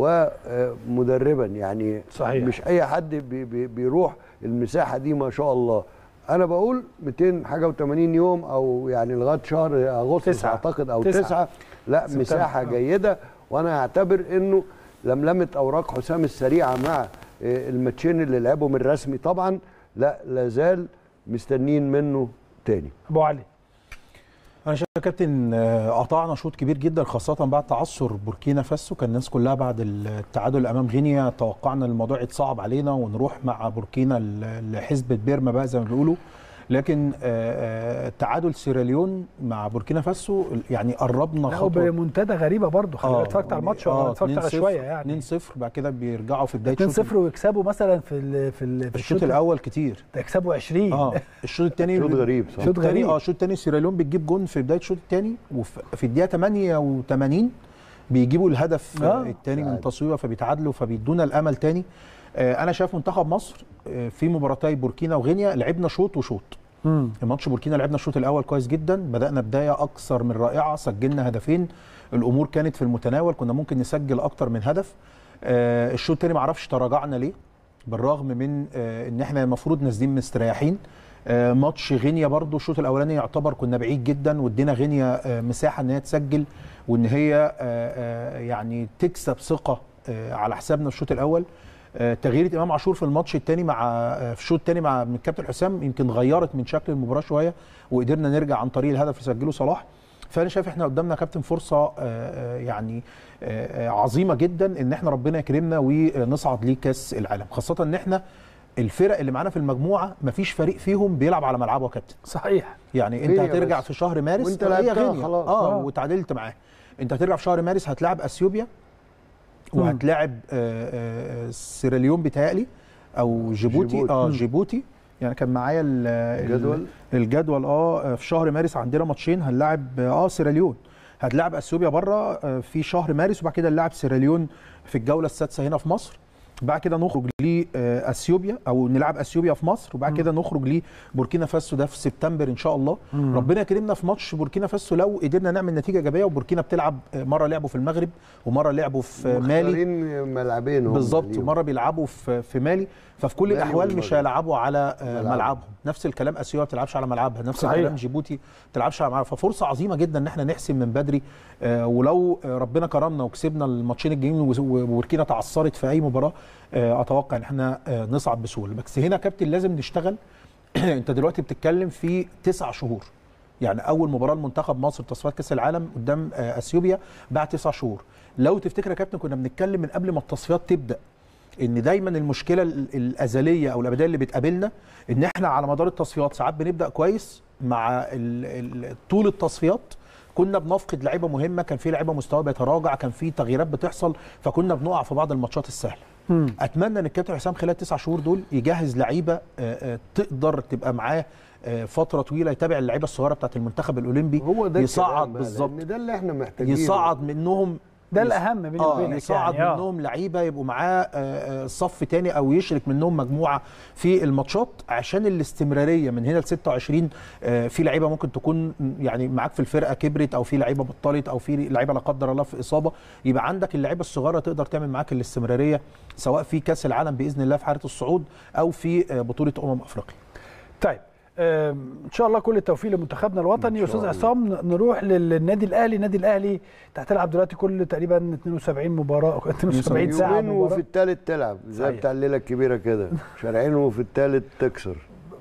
ومدربا يعني صحيح. مش اي حد بي بي بيروح المساحه دي ما شاء الله انا بقول 200 حاجه و80 يوم او يعني لغايه شهر اغسطس تسعة. اعتقد او تسعة. تسعة لا سبتمبر. مساحه آه. جيده وانا اعتبر انه لملمه اوراق حسام السريعه مع آه، الماتشين اللي لعبهم الرسمي طبعا لا لازال مستنين منه تاني ابو علي انا شايف يا كابتن آه، قطعنا شوط كبير جدا خاصه بعد تعثر بوركينا فاسو كان الناس كلها بعد التعادل امام غينيا توقعنا الموضوع يتصعب علينا ونروح مع بوركينا ل- لحسبه بيرما بقى زي ما بيقولوا لكن آه، آه، تعادل سيراليون مع بوركينا فاسو يعني قربنا لا خطوه وبمنتدى غريبه برضه خلي بالك اتفرجت على الماتش ولا اتفرجت على شويه يعني 2-0 بعد كده بيرجعوا في بدايه 2-0 ويكسبوا مثلا في ال في ال في الشوط الاول كتير ده يكسبوا 20 اه الشوط الثاني شوط غريب صح شوط غريب. اه الشوط الثاني سيراليون بتجيب جون في بدايه الشوط الثاني وفي الدقيقه 88 بيجيبوا الهدف آه. آه الثاني من تصويبه فبيتعادلوا فبيدونا الامل تاني آه انا شايف منتخب مصر آه في مباراتي بوركينا وغينيا لعبنا شوط وشوط مم. الماتش بوركينا لعبنا الشوط الاول كويس جدا بدانا بدايه اكثر من رائعه سجلنا هدفين الامور كانت في المتناول كنا ممكن نسجل اكتر من هدف آه الشوط الثاني معرفش تراجعنا ليه بالرغم من آه ان احنا المفروض نازلين مستريحين آه ماتش غينيا برضو الشوط الاولاني يعتبر كنا بعيد جدا وادينا غينيا آه مساحه ان هي تسجل وان هي آه آه يعني تكسب ثقه آه على حسابنا الشوط الاول آه، تغيير امام عاشور في الماتش الثاني مع آه، في الشوط الثاني مع من الكابتن حسام يمكن غيرت من شكل المباراه شويه وقدرنا نرجع عن طريق الهدف اللي سجله صلاح فانا شايف احنا قدامنا كابتن فرصه آه، آه، يعني آه، آه، عظيمه جدا ان احنا ربنا يكرمنا ونصعد لكاس العالم خاصه ان احنا الفرق اللي معانا في المجموعه مفيش فريق فيهم بيلعب على ملعبه يا كابتن صحيح يعني انت غينيا هترجع بس. في شهر مارس وانت هي لعبتها غينيا. خلاص. اه آه. وتعادلت معاه انت هترجع في شهر مارس هتلاعب اثيوبيا وهتلاعب آه، آه، سيراليون بيتهيألي او جيبوتي, جيبوتي. اه جيبوتي يعني كان معايا ال- ال- الجدول؟ الجدول اه في شهر مارس عندنا ماتشين هنلاعب اه سيراليون هتلاعب اثيوبيا بره آه، في شهر مارس وبعد كده نلاعب سيراليون في الجوله السادسه هنا في مصر بعد كده نخرج لاثيوبيا او نلعب اثيوبيا في مصر وبعد كده نخرج لبوركينا فاسو ده في سبتمبر ان شاء الله ربنا يكرمنا في ماتش بوركينا فاسو لو قدرنا نعمل نتيجه ايجابيه وبوركينا بتلعب آه، مره لعبوا في المغرب ومره لعبوا في مالي مختارين ملعبين هم بالظبط ليهم. ومره بيلعبوا في في مالي ففي كل مالي الاحوال مش والمغرب. هيلعبوا على آه، ملعبهم. ملعبهم نفس الكلام اثيوبيا ما بتلعبش على ملعبها نفس صحيح. الكلام جيبوتي ما بتلعبش على ملعبها ففرصه عظيمه جدا ان احنا نحسم من بدري آه، ولو آه، ربنا كرمنا وكسبنا الماتشين الجايين وز- وبوركينا تعثرت في اي مباراه آه، اتوقع ان احنا آه، نصعد بسهوله بس هنا كابتن لازم نشتغل انت دلوقتي بتتكلم في تسع شهور يعني اول مباراه لمنتخب مصر في تصفيات كاس العالم قدام آه، اثيوبيا بعد تسع شهور لو تفتكر يا كابتن كنا بنتكلم من قبل ما التصفيات تبدا ان دايما المشكله ال- الازليه او الابديه اللي بتقابلنا ان احنا على مدار التصفيات ساعات بنبدا كويس مع ال- ال- طول التصفيات كنا بنفقد لعيبه مهمه كان في لعيبه مستوى بيتراجع كان في تغييرات بتحصل فكنا بنقع في بعض الماتشات السهله اتمنى ان الكابتن حسام خلال التسع شهور دول يجهز لعيبه آه، آه، تقدر تبقى معاه آه، فتره طويله يتابع اللعيبه الصغيره بتاعت المنتخب الاولمبي هو ده يصعد الكلام بقى، بالظبط لأن ده اللي احنا محتاجينه يصعد منهم ده يص- الاهم بيني اه وبينك يصعد يعني آه. منهم لعيبه يبقوا معاه آه، آه، صف تاني او يشرك منهم مجموعه في الماتشات عشان الاستمراريه من هنا ل 26 آه، في لعيبه ممكن تكون يعني معاك في الفرقه كبرت او في لعيبه بطلت او في لعيبه لا قدر الله في اصابه يبقى عندك اللعيبه الصغيره تقدر تعمل معاك الاستمراريه سواء في كاس العالم باذن الله في حاله الصعود او في آه، بطوله امم افريقيا طيب آم، ان شاء الله كل التوفيق لمنتخبنا الوطني استاذ الله. عصام ن- نروح للنادي الاهلي النادي الاهلي انت هتلعب دلوقتي كل تقريبا 72 مباراه 72 ساعه يومين وفي مباراه الثالث تلعب زي صحيح. بتاع الليله الكبيره كده شارعين وفي الثالث تكسر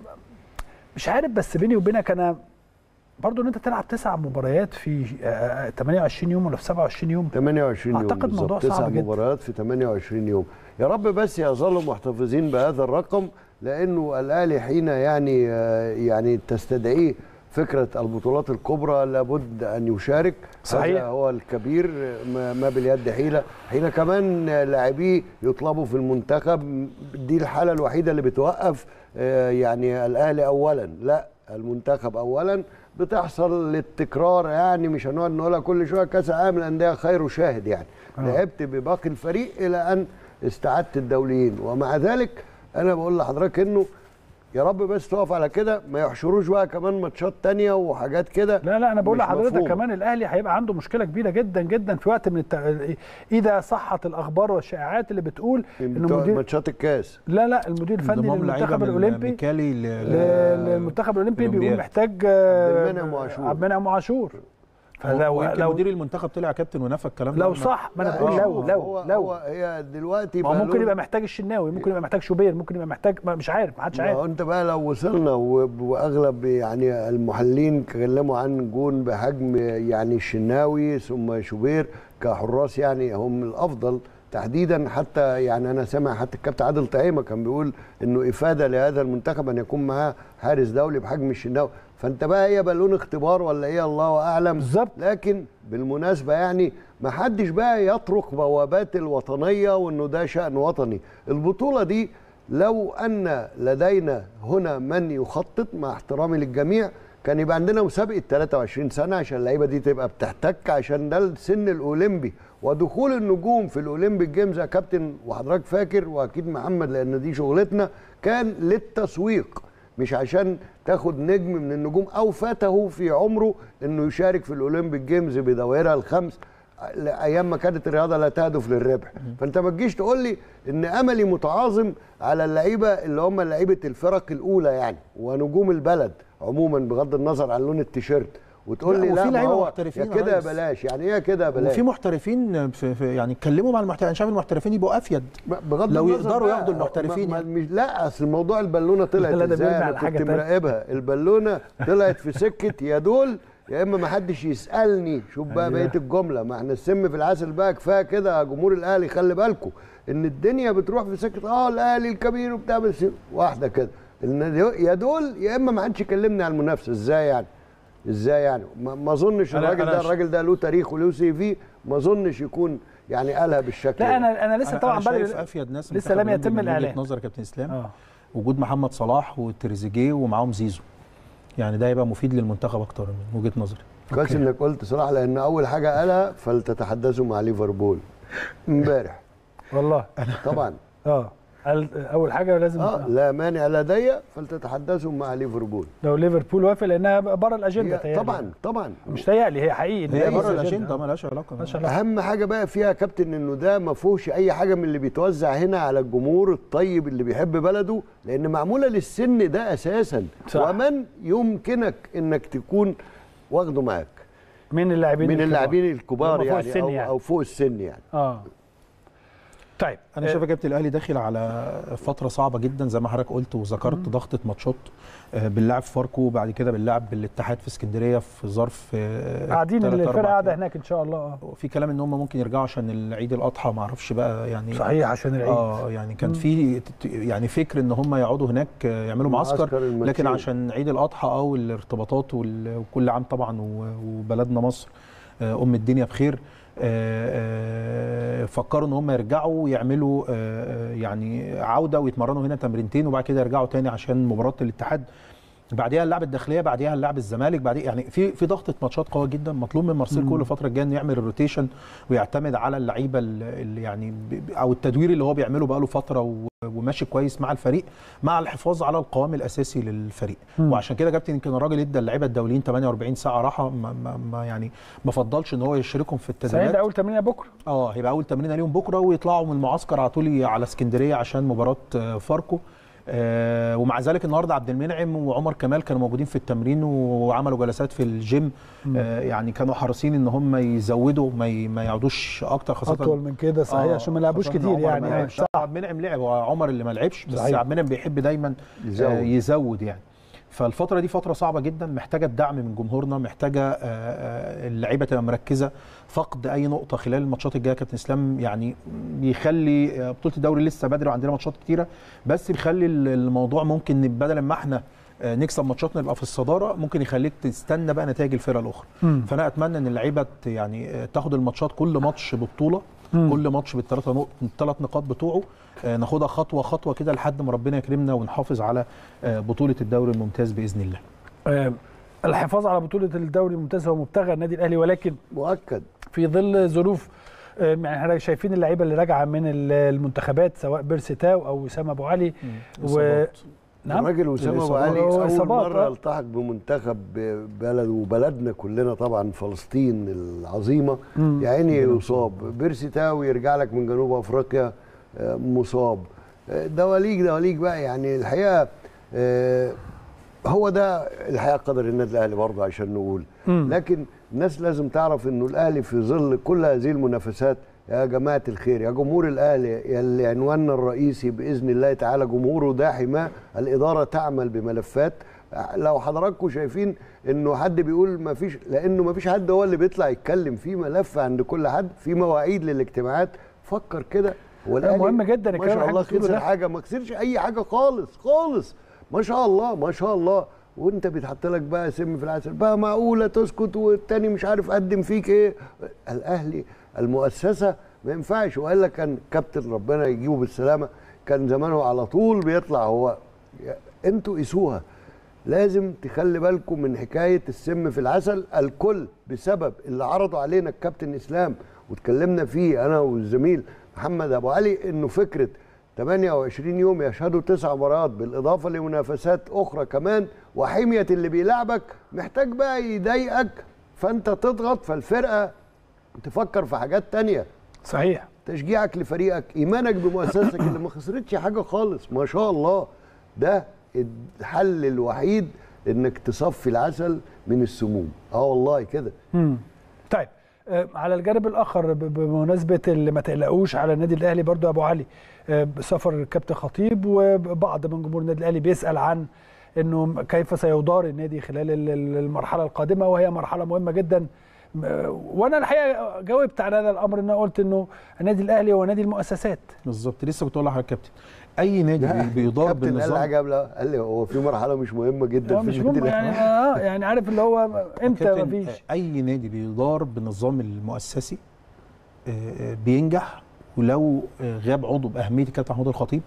مش عارف بس بيني وبينك انا برضو ان انت تلعب تسع مباريات في آه، 28 يوم ولا في 27 يوم 28 يوم أعتقد بالظبط. موضوع تسع صعب جدا. مباريات في 28 يوم يا رب بس يظلوا محتفظين بهذا الرقم لانه الاهلي حين يعني آه، يعني تستدعيه فكره البطولات الكبرى لابد ان يشارك صحيح. هذا هو الكبير ما ما باليد حيله حين كمان لاعبيه يطلبوا في المنتخب دي الحاله الوحيده اللي بتوقف آه، يعني الاهلي اولا لا المنتخب اولا بتحصل للتكرار يعني مش هنقعد نقولها كل شويه كاس العالم للانديه خير شاهد يعني لعبت بباقي الفريق الى ان استعدت الدوليين ومع ذلك انا بقول لحضرتك انه يا رب بس تقف على كده ما يحشروش بقى كمان ماتشات تانية وحاجات كده لا لا انا بقول مش لحضرتك مفهومة. كمان الاهلي هيبقى عنده مشكله كبيره جدا جدا في وقت من الت... اذا صحت الاخبار والشائعات اللي بتقول ان بتوع المدير ماتشات الكاس لا لا المدير الفني انضمام لعيبة للمنتخب من الاولمبي ميكالي ل- ل- للمنتخب الاولمبي بيقول الأولمبياد. محتاج آه، عبد المنعم وعاشور. عبد المنعم وعاشور لو فلو لو لو مدير المنتخب طلع كابتن ونفى الكلام ده لو قلنا- صح ما انا لا، بقول هو- لو لو هو لو هو هي دلوقتي ما هو ممكن بقالهم- يبقى محتاج الشناوي ممكن يبقى محتاج شوبير ممكن يبقى محتاج ما- مش عارف ما حدش ما عارف هو انت بقى لو وصلنا و- واغلب يعني المحللين اتكلموا عن جون بحجم يعني الشناوي ثم شوبير كحراس يعني هم الافضل تحديدا حتى يعني انا سامع حتى الكابتن عادل طعيمه كان بيقول انه افاده لهذا المنتخب ان يكون معاه حارس دولي بحجم الشناوي فانت بقى هي بالون اختبار ولا ايه الله اعلم بالظبط. لكن بالمناسبه يعني ما حدش بقى يطرق بوابات الوطنيه وانه ده شان وطني البطوله دي لو ان لدينا هنا من يخطط مع احترامي للجميع كان يبقى عندنا مسابقه 23 سنه عشان اللعيبه دي تبقى بتحتك عشان ده السن الاولمبي ودخول النجوم في الاولمبيك جيمز يا كابتن وحضرتك فاكر واكيد محمد لان دي شغلتنا كان للتسويق مش عشان تاخد نجم من النجوم او فاته في عمره انه يشارك في الاولمبيك جيمز بدوائرها الخمس ايام ما كانت الرياضه لا تهدف للربح فانت ما تجيش تقول لي ان املي متعاظم على اللعيبه اللي هم لعيبه الفرق الاولى يعني ونجوم البلد عموما بغض النظر عن لون التيشيرت وتقول لا، لي وفي لا ما لعيبة هو محترفين يا يا كده يا ريس. بلاش يعني ايه كده يا بلاش وفي محترفين في في يعني اتكلموا مع المحترفين انا شايف المحترفين يبقوا افيد بغض لو النظر يقدروا بقى، ياخدوا ما- المحترفين ما يعني. مش لا اصل الموضوع البالونه طلعت لا، ده ازاي بيرمي انا على حاجة كنت تانية. مراقبها البالونه طلعت في سكه يا دول يا اما ما حدش يسالني شوف بقى أيوة. بقيه الجمله ما احنا السم في العسل بقى كفايه كده يا جمهور الاهلي خلي بالكم ان الدنيا بتروح في سكه اه الاهلي الكبير وبتاع بس واحده كده إن يا دول يا اما ما حدش يكلمني عن المنافسه ازاي يعني ازاي يعني ما ما اظنش أنا- الراجل أنا ده ش- الراجل ده له تاريخ وله سي في ما اظنش يكون يعني قالها بالشكل لا ده. انا انا لسه أنا- طبعا أنا شايف بدري افيد ناس لسه المنتخب لم الأولمبي يتم من وجهة الاعلان نظر يا كابتن اسلام اه وجود محمد صلاح وتريزيجيه ومعاهم زيزو يعني ده يبقى مفيد للمنتخب اكتر من وجهه نظري كويس انك قلت صلاح لان اول حاجه قالها فلتتحدثوا مع ليفربول امبارح والله طبعا اه قال- اول حاجه لازم اه لا مانع لدي فلتتحدثوا مع ليفربول لو ليفربول وافق لانها بره الاجنده هي تهيألي. طبعا طبعا مش تهيألي هي حقيقي إن هي بره بره الاجنده مالهاش علاقه مالهاش علاقة. اهم حاجه بقى فيها يا كابتن انه ده ما فيهوش اي حاجه من اللي بيتوزع هنا على الجمهور الطيب اللي بيحب بلده لان معموله للسن ده اساسا صح. ومن يمكنك انك تكون واخده معاك من اللاعبين من الكبار. اللاعبين الكبار هم فوق يعني, السن أو, يعني. او فوق السن يعني اه طيب انا شايف يا كابتن الاهلي داخل على فتره صعبه جدا زي ما حضرتك قلت وذكرت ضغطه ماتشات آه، باللعب فاركو وبعد كده باللعب بالاتحاد في اسكندريه في ظرف آه، قاعدين تلات الفرقه أربع قاعده أيام. هناك ان شاء الله اه في كلام ان هم ممكن يرجعوا عشان العيد الاضحى ما اعرفش بقى يعني صحيح عشان العيد اه يعني كان في ت- يعني فكر ان هم يقعدوا هناك آه، يعملوا معسكر معسكر الماتشين. لكن عشان عيد الاضحى او الارتباطات وال- وكل عام طبعا و- وبلدنا مصر آه، ام الدنيا بخير آه، آه، فكروا ان هم يرجعوا ويعملوا آه، آه، يعني عوده ويتمرنوا هنا تمرينتين وبعد كده يرجعوا تاني عشان مباراه الاتحاد بعديها اللاعب الداخليه بعديها اللاعب الزمالك بعديها يعني في في ضغطه ماتشات قويه جدا مطلوب من مارسيل كل فتره الجايه انه يعمل الروتيشن ويعتمد على اللعيبه اللي يعني ب- او التدوير اللي هو بيعمله بقاله فتره و- وماشي كويس مع الفريق مع الحفاظ على القوام الاساسي للفريق وعشان كده كابتن يمكن الراجل ادى اللعيبه الدوليين 48 ساعه راحه ما, ما, ما يعني ما فضلش ان هو يشاركهم في صحيح التدريبات ده اول تمرين بكره اه هيبقى اول تمرين ليهم بكره ويطلعوا من المعسكر على طول على اسكندريه عشان مباراه آه، فاركو آه ومع ذلك النهارده عبد المنعم وعمر كمال كانوا موجودين في التمرين وعملوا جلسات في الجيم آه يعني كانوا حريصين ان هم يزودوا ما, ي- ما يقعدوش اكتر خاصه اطول من كده صحيح آه، عشان ما لعبوش خاصة إن كتير عمر يعني ما آه، لعبش. صح عبد المنعم لعب هو عمر اللي ما لعبش بس صحيح. عبد المنعم بيحب دايما يزود. آه يزود يعني فالفترة دي فترة صعبة جدا محتاجة الدعم من جمهورنا محتاجة آه، آه، اللعيبة تبقى مركزة فقد أي نقطة خلال الماتشات الجاية كابتن إسلام يعني بيخلي آه، بطولة الدوري لسه بدري وعندنا ماتشات كتيرة بس بيخلي ال- الموضوع ممكن بدل ما احنا آه، نكسب ماتشاتنا نبقى في الصدارة ممكن يخليك تستنى بقى نتائج الفرقة الأخرى فأنا أتمنى إن اللعيبة ت- يعني آه، تاخد الماتشات كل ماتش ببطولة كل ماتش بالثلاثة نقط الثلاث نقاط بتوعه آه، ناخدها خطوة خطوة كده لحد ما ربنا يكرمنا ونحافظ على آه، بطولة الدوري الممتاز بإذن الله آه، الحفاظ على بطوله الدوري الممتاز هو مبتغى النادي الاهلي ولكن مؤكد في ظل ظروف آه، يعني احنا شايفين اللعيبه اللي راجعه من ال- المنتخبات سواء بيرسي تاو او وسام ابو علي و... إصابات. نعم الراجل وسام ابو الإصابات. علي هو اول إصابات، مره آه. التحق بمنتخب بلد وبلدنا كلنا طبعا فلسطين العظيمه يا عيني يصاب بيرسي تاو يرجع لك من جنوب افريقيا آه، مصاب آه، دواليك دواليك بقى يعني الحقيقه آه، هو ده الحقيقه قدر النادي الاهلي برضه عشان نقول لكن الناس لازم تعرف انه الاهلي في ظل كل هذه المنافسات يا جماعه الخير يا جمهور الاهلي يا اللي عنواننا الرئيسي باذن الله تعالى جمهوره ده حماه الاداره تعمل بملفات لو حضراتكم شايفين انه حد بيقول ما فيش لانه ما فيش حد هو اللي بيطلع يتكلم في ملف عند كل حد في مواعيد للاجتماعات فكر كده هو الأهلي مهم جدا ما الكلام شاء اللي الله حضرتك بتقوله خسر ده. حاجه ما خسرش اي حاجه خالص خالص ما شاء الله ما شاء الله وانت بيتحط لك بقى سم في العسل بقى معقوله تسكت والتاني مش عارف قدم فيك ايه الاهلي المؤسسه ما ينفعش والا كان كابتن ربنا يجيبه بالسلامه كان زمانه على طول بيطلع هو انتوا قيسوها لازم تخلي بالكم من حكايه السم في العسل الكل بسبب اللي عرضوا علينا الكابتن اسلام واتكلمنا فيه انا والزميل محمد ابو علي انه فكره 28 يوم يشهدوا تسع مباريات بالاضافه لمنافسات اخرى كمان وحميه اللي بيلعبك محتاج بقى يضايقك فانت تضغط فالفرقه تفكر في حاجات تانية صحيح تشجيعك لفريقك ايمانك بمؤسستك اللي ما خسرتش حاجه خالص ما شاء الله ده الحل الوحيد انك تصفي العسل من السموم اه والله كده مم. طيب آه، على الجانب الاخر ب- بمناسبه اللي ما تقلقوش على النادي الاهلي برضو يا ابو علي آه، سفر الكابتن خطيب وبعض من جمهور النادي الاهلي بيسال عن انه كيف سيدار النادي خلال ال- ال- المرحله القادمه وهي مرحله مهمه جدا م- وانا الحقيقه جاوبت على هذا الامر ان أنا قلت انه النادي الاهلي هو نادي المؤسسات بالظبط لسه كنت اقول لحضرتك يا كابتن اي نادي بي- بيدار كابتن قال لي بالنظام حاجه قبل قال لي هو في مرحله مش مهمه جدا هو في مش النادي مهم يعني الأهلي. اه يعني عارف اللي هو امتى كابتن، مفيش اي نادي بيدار بالنظام المؤسسي آه، آه، بينجح ولو آه، غاب عضو باهميه الكابتن محمود الخطيب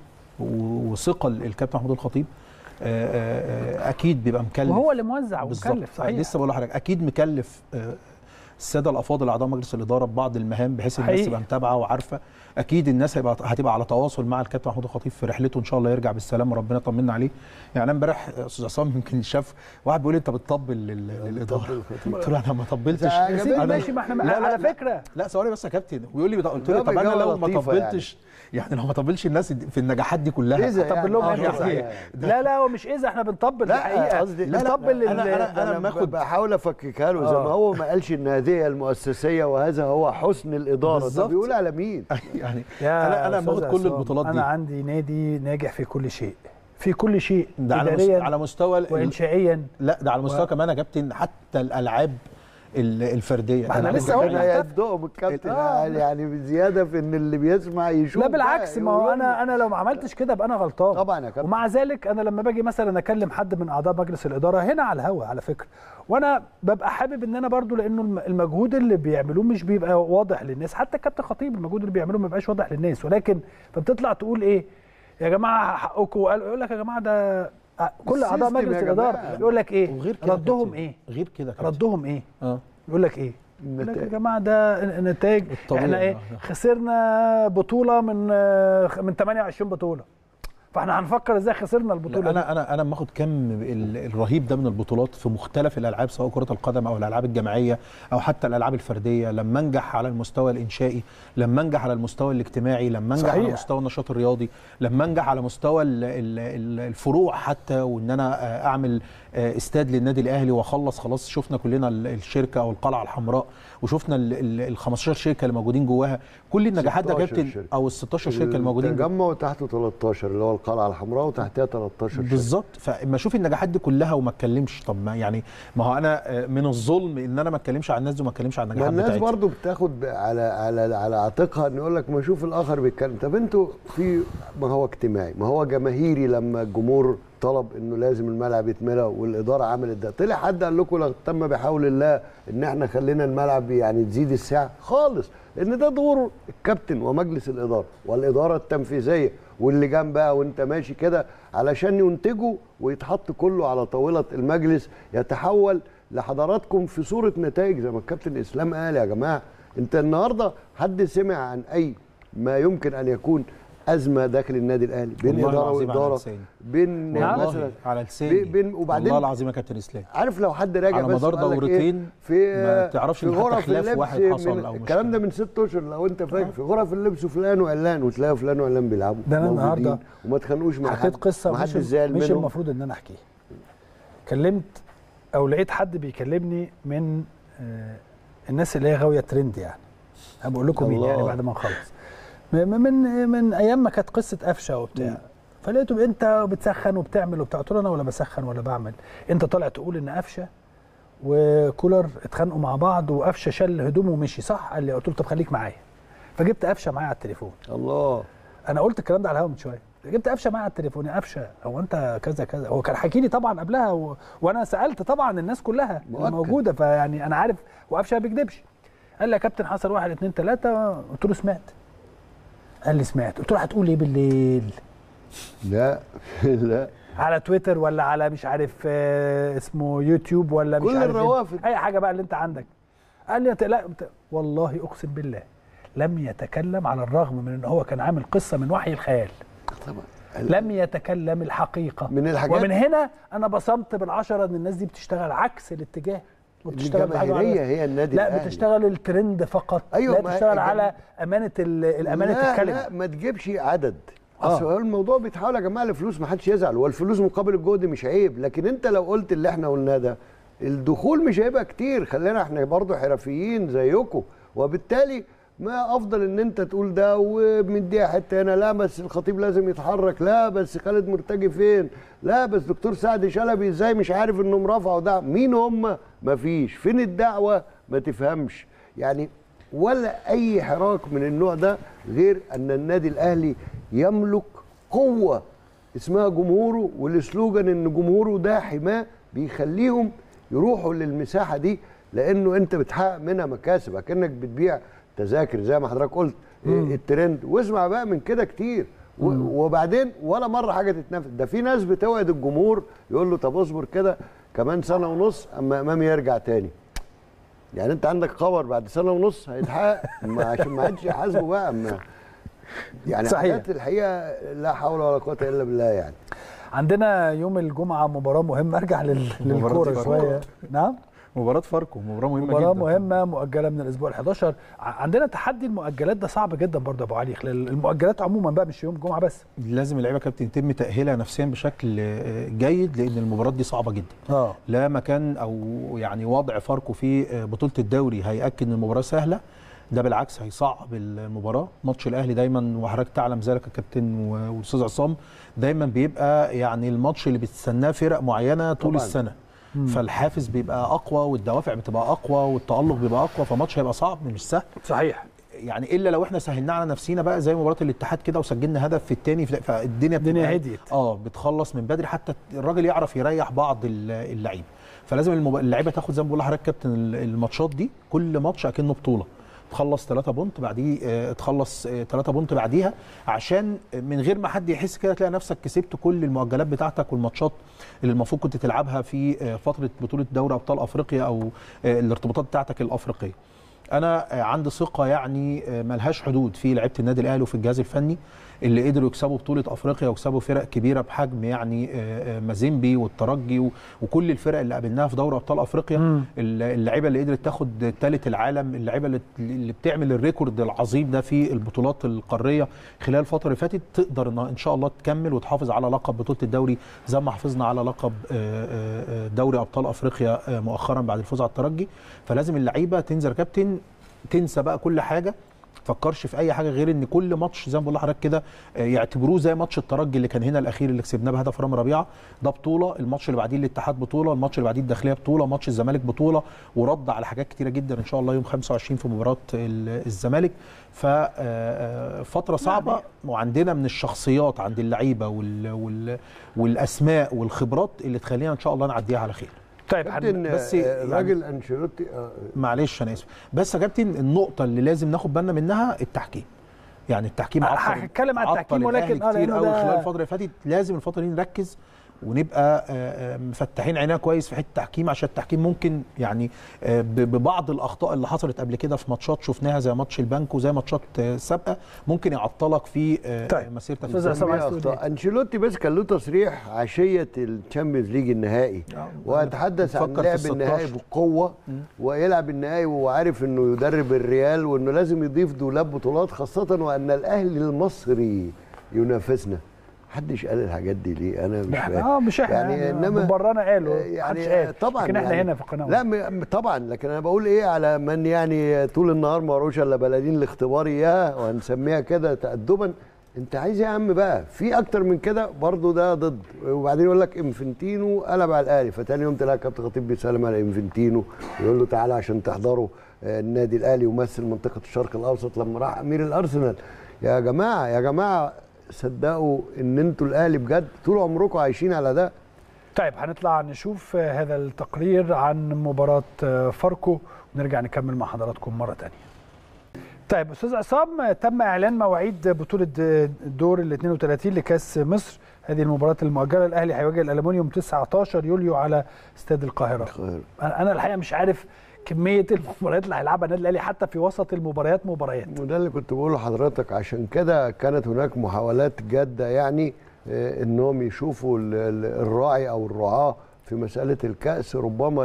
و- وثقل الكابتن محمود الخطيب آه، آه، آه، اكيد بيبقى مكلف وهو اللي موزع بالظبط. ومكلف صحيح لسه بقول لحضرتك اكيد مكلف آه، الساده الافاضل اعضاء مجلس الاداره ببعض المهام بحيث الناس حقيقي. تبقى متابعه وعارفه اكيد الناس هيبقى هتبقى على تواصل مع الكابتن محمود الخطيب في رحلته ان شاء الله يرجع بالسلامه وربنا يطمنا عليه يعني انا امبارح استاذ عصام يمكن شاف واحد بيقول لي انت بتطبل لل- للاداره قلت له انا ما طبلتش يا يا سيدي أنا- ماشي ما احنا لا، لا، على لا. فكره لا ثواني بس يا كابتن ويقول لي قلت له لا، طب انا بإجابة لو ما لطيفة طبلتش يعني لو ما طبلش الناس في النجاحات دي كلها إذا طب يعني. لهم آه، امتى يعني- صحيح لا لا هو مش اذا احنا بنطبل دي لا حقيقه قصدي لا، لا، بنطبل أنا- ال- أنا- انا باخد- بحاول افككها له زي آه. ما هو ما قالش ان هذه المؤسسيه وهذا هو حسن الاداره بالظبط. طب بيقول على مين يعني يا انا انا أستاذ باخد كل عصام، البطولات دي انا عندي نادي ناجح في كل شيء في كل شيء ده على مست- اداريا على مستوى ال- وانشائيا لا ده على مستوى كمان يا كابتن حتى الالعاب ال- الفرديه ما احنا أنا لسه عندي- قلنا. انا يصدقهم الكابتن آه. يعني بزياده في ان اللي بيسمع يشوف لا بقى، بالعكس ما هو يقول انا انا لو ما عملتش كده ابقى انا غلطان طبعا يا كابتن. ومع ذلك انا لما باجي مثلا اكلم حد من اعضاء مجلس الاداره هنا على الهوا على فكره وانا ببقى حابب ان انا برضو لانه الم- المجهود اللي بيعملوه مش بيبقى واضح للناس حتى الكابتن خطيب المجهود اللي بيعملوه ما بيبقاش واضح للناس ولكن فبتطلع تقول ايه يا جماعه حقكم وقال- يقول لك يا جماعه ده آه، كل اعضاء السيستم مجلس يا الاداره جماعة. يقول لك ايه وغير كده ردهم كابتن. ايه غير كده كابتن. ردهم ايه اه يقول لك ايه يقول لك يا النتائج. جماعه ده نتائج الطبيعي. احنا ايه آه. خسرنا بطوله من آه، من 28 بطوله فاحنا هنفكر ازاي خسرنا البطوله لا دي. انا انا انا لما اخد كم ال- الرهيب ده من البطولات في مختلف الالعاب سواء كره القدم او الالعاب الجماعيه او حتى الالعاب الفرديه لما انجح على المستوى الانشائي لما انجح على المستوى الاجتماعي لما انجح على صحيح. مستوى النشاط الرياضي لما انجح على مستوى ال- ال- ال- الفروع حتى وان انا آه، اعمل آه، استاد للنادي الاهلي واخلص خلاص شفنا كلنا ال- الشركه او القلعه الحمراء وشفنا ال 15 شركه اللي موجودين جواها كل النجاحات ده 16 كابتن شركة. او ال 16 شركه الموجودين جوا- التجمع وتحته 13 اللي هو القلعه الحمراء وتحتها 13 شركة. بالظبط فاما اشوف النجاحات دي كلها وما اتكلمش طب ما يعني ما هو انا آه، من الظلم ان انا ما اتكلمش عن الناس دي وما اتكلمش عن ما النجاحات الناس بتاعتها برضو بتاخد على على على عاتقها ان يقول لك ما اشوف الاخر بيتكلم طب انتوا في ما هو اجتماعي ما هو جماهيري لما الجمهور طلب انه لازم الملعب يتملى والاداره عملت ده طلع حد قال لكم لا تم بحول الله ان احنا خلينا الملعب يعني تزيد الساعه خالص لان ده دور الكابتن ومجلس الاداره والاداره التنفيذيه واللجان بقى وانت ماشي كده علشان ينتجوا ويتحط كله على طاوله المجلس يتحول لحضراتكم في صوره نتائج زي ما الكابتن اسلام قال يا جماعه انت النهارده حد سمع عن اي ما يمكن ان يكون ازمه داخل النادي الاهلي بين والله اداره العظيم على واداره لساني. بين والله مثلا على لساني بين وبعدين والله العظيم يا كابتن اسلام عارف لو حد راجع على بس مدار وقال لك دورتين إيه في ما تعرفش في إن حتى غرف خلاف اللبس واحد من حصل أو الكلام مشكلة. ده من ست اشهر لو انت فاكر في غرف اللبس فلان وعلان وتلاقي فلان وعلان بيلعبوا ده أنا موجودين النهاردة وما تخانقوش مع حكيت حد قصه ما مش, حدش زعل مش منهم المفروض ان انا احكيها كلمت او لقيت حد بيكلمني من آه، الناس اللي هي غاويه ترند يعني انا بقول لكم مين الله. يعني بعد ما نخلص م- م- من من ايام ما كانت قصه قفشه وبتاع فلقيته انت بتسخن وبتعمل وبتاع قلت له انا ولا بسخن ولا بعمل انت طالع تقول ان قفشه وكولر اتخانقوا مع بعض وقفشه شال هدومه ومشي صح قال لي قلت له طب خليك معايا فجبت قفشه معايا على التليفون الله انا قلت الكلام ده على الهوا من شويه جبت قفشه معايا على التليفون يا قفشه هو انت كذا كذا هو كان حكي لي طبعا قبلها و... وانا سالت طبعا الناس كلها اللي مؤكد. موجوده فيعني انا عارف وقفشه ما بيكذبش قال لي يا كابتن حصل واحد اتنين تلاته قلت له سمعت قال لي سمعت قلت له هتقول ايه بالليل لا لا على تويتر ولا على مش عارف آه، اسمه يوتيوب ولا مش كل عارف إيه. الروافد. اي حاجه بقى اللي انت عندك قال لي لا والله اقسم بالله لم يتكلم على الرغم من ان هو كان عامل قصه من وحي الخيال طبعا لم يتكلم الحقيقه من الحاجات- ومن هنا انا بصمت بالعشره ان الناس دي بتشتغل عكس الاتجاه وبتشتغل بحاجة الجماهيرية على- هي النادي لا الأهلي. بتشتغل الترند فقط أيوة، لا ما بتشتغل الجم- على امانه ال- الامانه لا الكلمه لا ما تجيبش عدد آه. اصل هو الموضوع بيتحول يا جماعه لفلوس ما حدش يزعل والفلوس مقابل الجهد مش عيب لكن انت لو قلت اللي احنا قلناه ده الدخول مش هيبقى كتير خلينا احنا برضو حرفيين زيكم وبالتالي ما افضل ان انت تقول ده ومديها حته هنا لا بس الخطيب لازم يتحرك لا بس خالد مرتجي فين لا بس دكتور سعد شلبي ازاي مش عارف انهم رفعوا دعوه مين هم مفيش فين الدعوه ما تفهمش يعني ولا اي حراك من النوع ده غير ان النادي الاهلي يملك قوه اسمها جمهوره والسلوجان ان جمهوره ده حماه بيخليهم يروحوا للمساحه دي لانه انت بتحقق منها مكاسب اكنك بتبيع تذاكر زي ما حضرتك قلت إيه الترند واسمع بقى من كده كتير و- وبعدين ولا مره حاجه تتنفذ ده في ناس بتوعد الجمهور يقول له طب اصبر كده كمان سنه ونص اما امام يرجع تاني يعني انت عندك خبر بعد سنه ونص هيتحقق ما عشان ما حدش يحاسبه بقى ما يعني صحيح. حاجات الحقيقه لا حول ولا قوه الا بالله يعني عندنا يوم الجمعه مباراه مهمه ارجع لل- مباراة للكوره فاركو. شويه نعم مباراه فاركو مباراه مهمه مباراة جدا مهمة مؤجلة من الأسبوع ال 11 ع- عندنا تحدي المؤجلات ده صعب جدا برضه يا أبو علي خلال المؤجلات عموما بقى مش يوم الجمعة بس لازم اللعيبه كابتن يتم تاهيلها نفسيا بشكل آه، جيد لان المباراه دي صعبه جدا اه لا مكان او يعني وضع فاركو في آه، بطوله الدوري هياكد ان المباراه سهله ده بالعكس هيصعب المباراه ماتش الاهلي دايما وحضرتك تعلم ذلك يا كابتن و- والاستاذ عصام دايما بيبقى يعني الماتش اللي بتستناه فرق معينه طول طبعاً. السنه فالحافز بيبقى اقوى والدوافع بتبقى اقوى والتالق بيبقى اقوى فماتش هيبقى صعب مش سهل صحيح يعني الا لو احنا سهلنا على نفسينا بقى زي مباراه الاتحاد كده وسجلنا هدف في الثاني فالدنيا الدنيا بتبقى- هديت. اه بتخلص من بدري حتى الراجل يعرف يريح بعض ال- اللعيبه فلازم المب- اللعيبه تاخد زي ما بقول لحضرتك كابتن ال- الماتشات دي كل ماتش اكنه بطوله تخلص 3 بونت بعديه آه، تخلص 3 بونت بعديها عشان من غير ما حد يحس كده تلاقي نفسك كسبت كل المؤجلات بتاعتك والماتشات اللي المفروض كنت تلعبها في آه، فتره بطوله دوري ابطال افريقيا او آه، الارتباطات بتاعتك الافريقيه انا آه، عندي ثقه يعني آه، ملهاش حدود في لعيبه النادي الاهلي وفي الجهاز الفني اللي قدروا يكسبوا بطوله افريقيا ويكسبوا فرق كبيره بحجم يعني آه، آه، مازيمبي والترجي و- وكل الفرق اللي قابلناها في دوري ابطال افريقيا مم. الل- اللعيبه اللي قدرت تاخد ثالث العالم اللعيبه اللي اللي بتعمل الريكورد العظيم ده في البطولات القاريه خلال الفتره اللي فاتت تقدر إن- ان شاء الله تكمل وتحافظ على لقب بطوله الدوري زي ما حافظنا على لقب آه، آه، آه، دوري ابطال افريقيا آه، مؤخرا بعد الفوز على الترجي فلازم اللعيبه تنزل يا كابتن تنسى بقى كل حاجه تفكرش في اي حاجه غير ان كل ماتش زي ما بقول لحضرتك كده آه، يعتبروه زي ماتش الترجي اللي كان هنا الاخير اللي كسبناه بهدف رامي ربيعه ده بطوله الماتش اللي بعديه الاتحاد بطوله الماتش اللي بعديه الداخليه بطوله ماتش الزمالك بطوله ورد على حاجات كتيره جدا ان شاء الله يوم 25 في مباراه ال- الزمالك ففتره صعبه وعندنا من الشخصيات عند اللعيبه وال وال والاسماء والخبرات اللي تخلينا ان شاء الله نعديها على خير طيب هن- كابتن بس بس يعني- الراجل انشيلوتي آه، معلش انا اسف بس يا كابتن النقطه اللي لازم ناخد بالنا منها التحكيم يعني التحكيم أه، عطل هتكلم عن عطل التحكيم الأهلي ولكن آه، كتير لأنه قوي ده- خلال الفتره اللي فاتت لازم الفتره دي نركز ونبقى آه، آه، مفتحين عينينا كويس في حته التحكيم عشان التحكيم ممكن يعني آه، ب- ببعض الاخطاء اللي حصلت قبل كده في ماتشات شفناها زي ماتش البنك وزي ماتشات آه، سابقه ممكن يعطلك في آه، طيب. مسيرتك أستاذ الفنية. عصام عايز سميها تقول أخطاء. انشيلوتي بس كان له تصريح عشيه الشامبيونز ليج النهائي آه، وتحدث عن بتفكر في لعب النهائي 16. بقوه ويلعب النهائي وهو عارف انه يدرب الريال وانه لازم يضيف دولاب بطولات خاصه وان الاهلي المصري ينافسنا محدش قال الحاجات دي ليه انا مش احنا فاهم اه مش احنا يعني, يعني انما برانا قالوا يعني محدش قال. طبعا لكن احنا يعني هنا في القناه لا م- طبعا لكن انا بقول ايه على من يعني طول النهار ما وروش الا بلالين الاختبار اياها وهنسميها كده تأدبا انت عايز ايه يا عم بقى في اكتر من كده برضو ده ضد وبعدين يقول لك انفنتينو قلب على الاهلي فتاني يوم تلاقي كابتن خطيب بيسلم على انفنتينو ويقول له تعالى عشان تحضروا آه، النادي الاهلي ومثل منطقه الشرق الاوسط لما راح امير الارسنال يا جماعه يا جماعه صدقوا ان انتوا الاهلي بجد طول عمركم عايشين على ده طيب هنطلع نشوف آه، هذا التقرير عن مباراة آه، فاركو ونرجع نكمل مع حضراتكم مرة تانية طيب أستاذ عصام آه، تم إعلان مواعيد بطولة آه، دور ال 32 لكأس مصر هذه المباراة المؤجلة الأهلي هيواجه الألمونيوم 19 يوليو على استاد القاهرة أنا أنا الحقيقة مش عارف كمية المباريات اللي هيلعبها النادي الأهلي حتى في وسط المباريات مباريات وده اللي كنت بقوله لحضرتك عشان كده كانت هناك محاولات جاده يعني آه، انهم يشوفوا ال- ال- الراعي او الرعاه في مساله الكاس ربما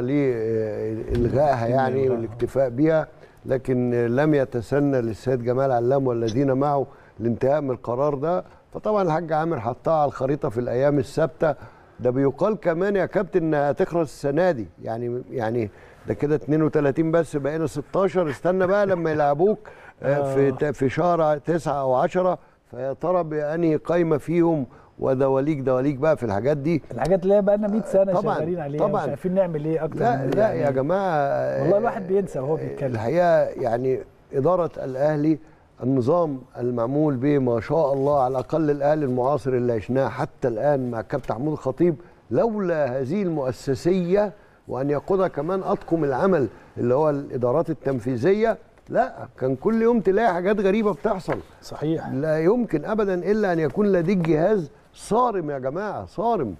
لالغائها يعني والاكتفاء بها لكن آه، لم يتسنى للسيد جمال علام والذين معه الانتهاء من القرار ده فطبعا الحاج عامر حطها على الخريطه في الايام الثابته ده بيقال كمان يا كابتن انها هتخلص السنه دي يعني يعني ده كده 32 بس بقينا 16 استنى بقى لما يلعبوك آه، في في شهر 9 او 10 فيا ترى بأنهي قايمه فيهم ودواليك دواليك بقى في الحاجات دي الحاجات اللي هي بقى لنا 100 سنة طبعا، شغالين عليها طبعا. مش عارفين نعمل إيه أكتر لا من لا يعني يا جماعه والله الواحد بينسى وهو بيتكلم الحقيقه يعني اداره الاهلي النظام المعمول به ما شاء الله على الاقل الاهلي المعاصر اللي عشناه حتى الان مع كابتن محمود الخطيب لولا هذه المؤسسيه وان يقودها كمان اطقم العمل اللي هو الادارات التنفيذيه لا كان كل يوم تلاقي حاجات غريبه بتحصل صحيح لا يمكن ابدا الا ان يكون لديك جهاز صارم يا جماعه صارم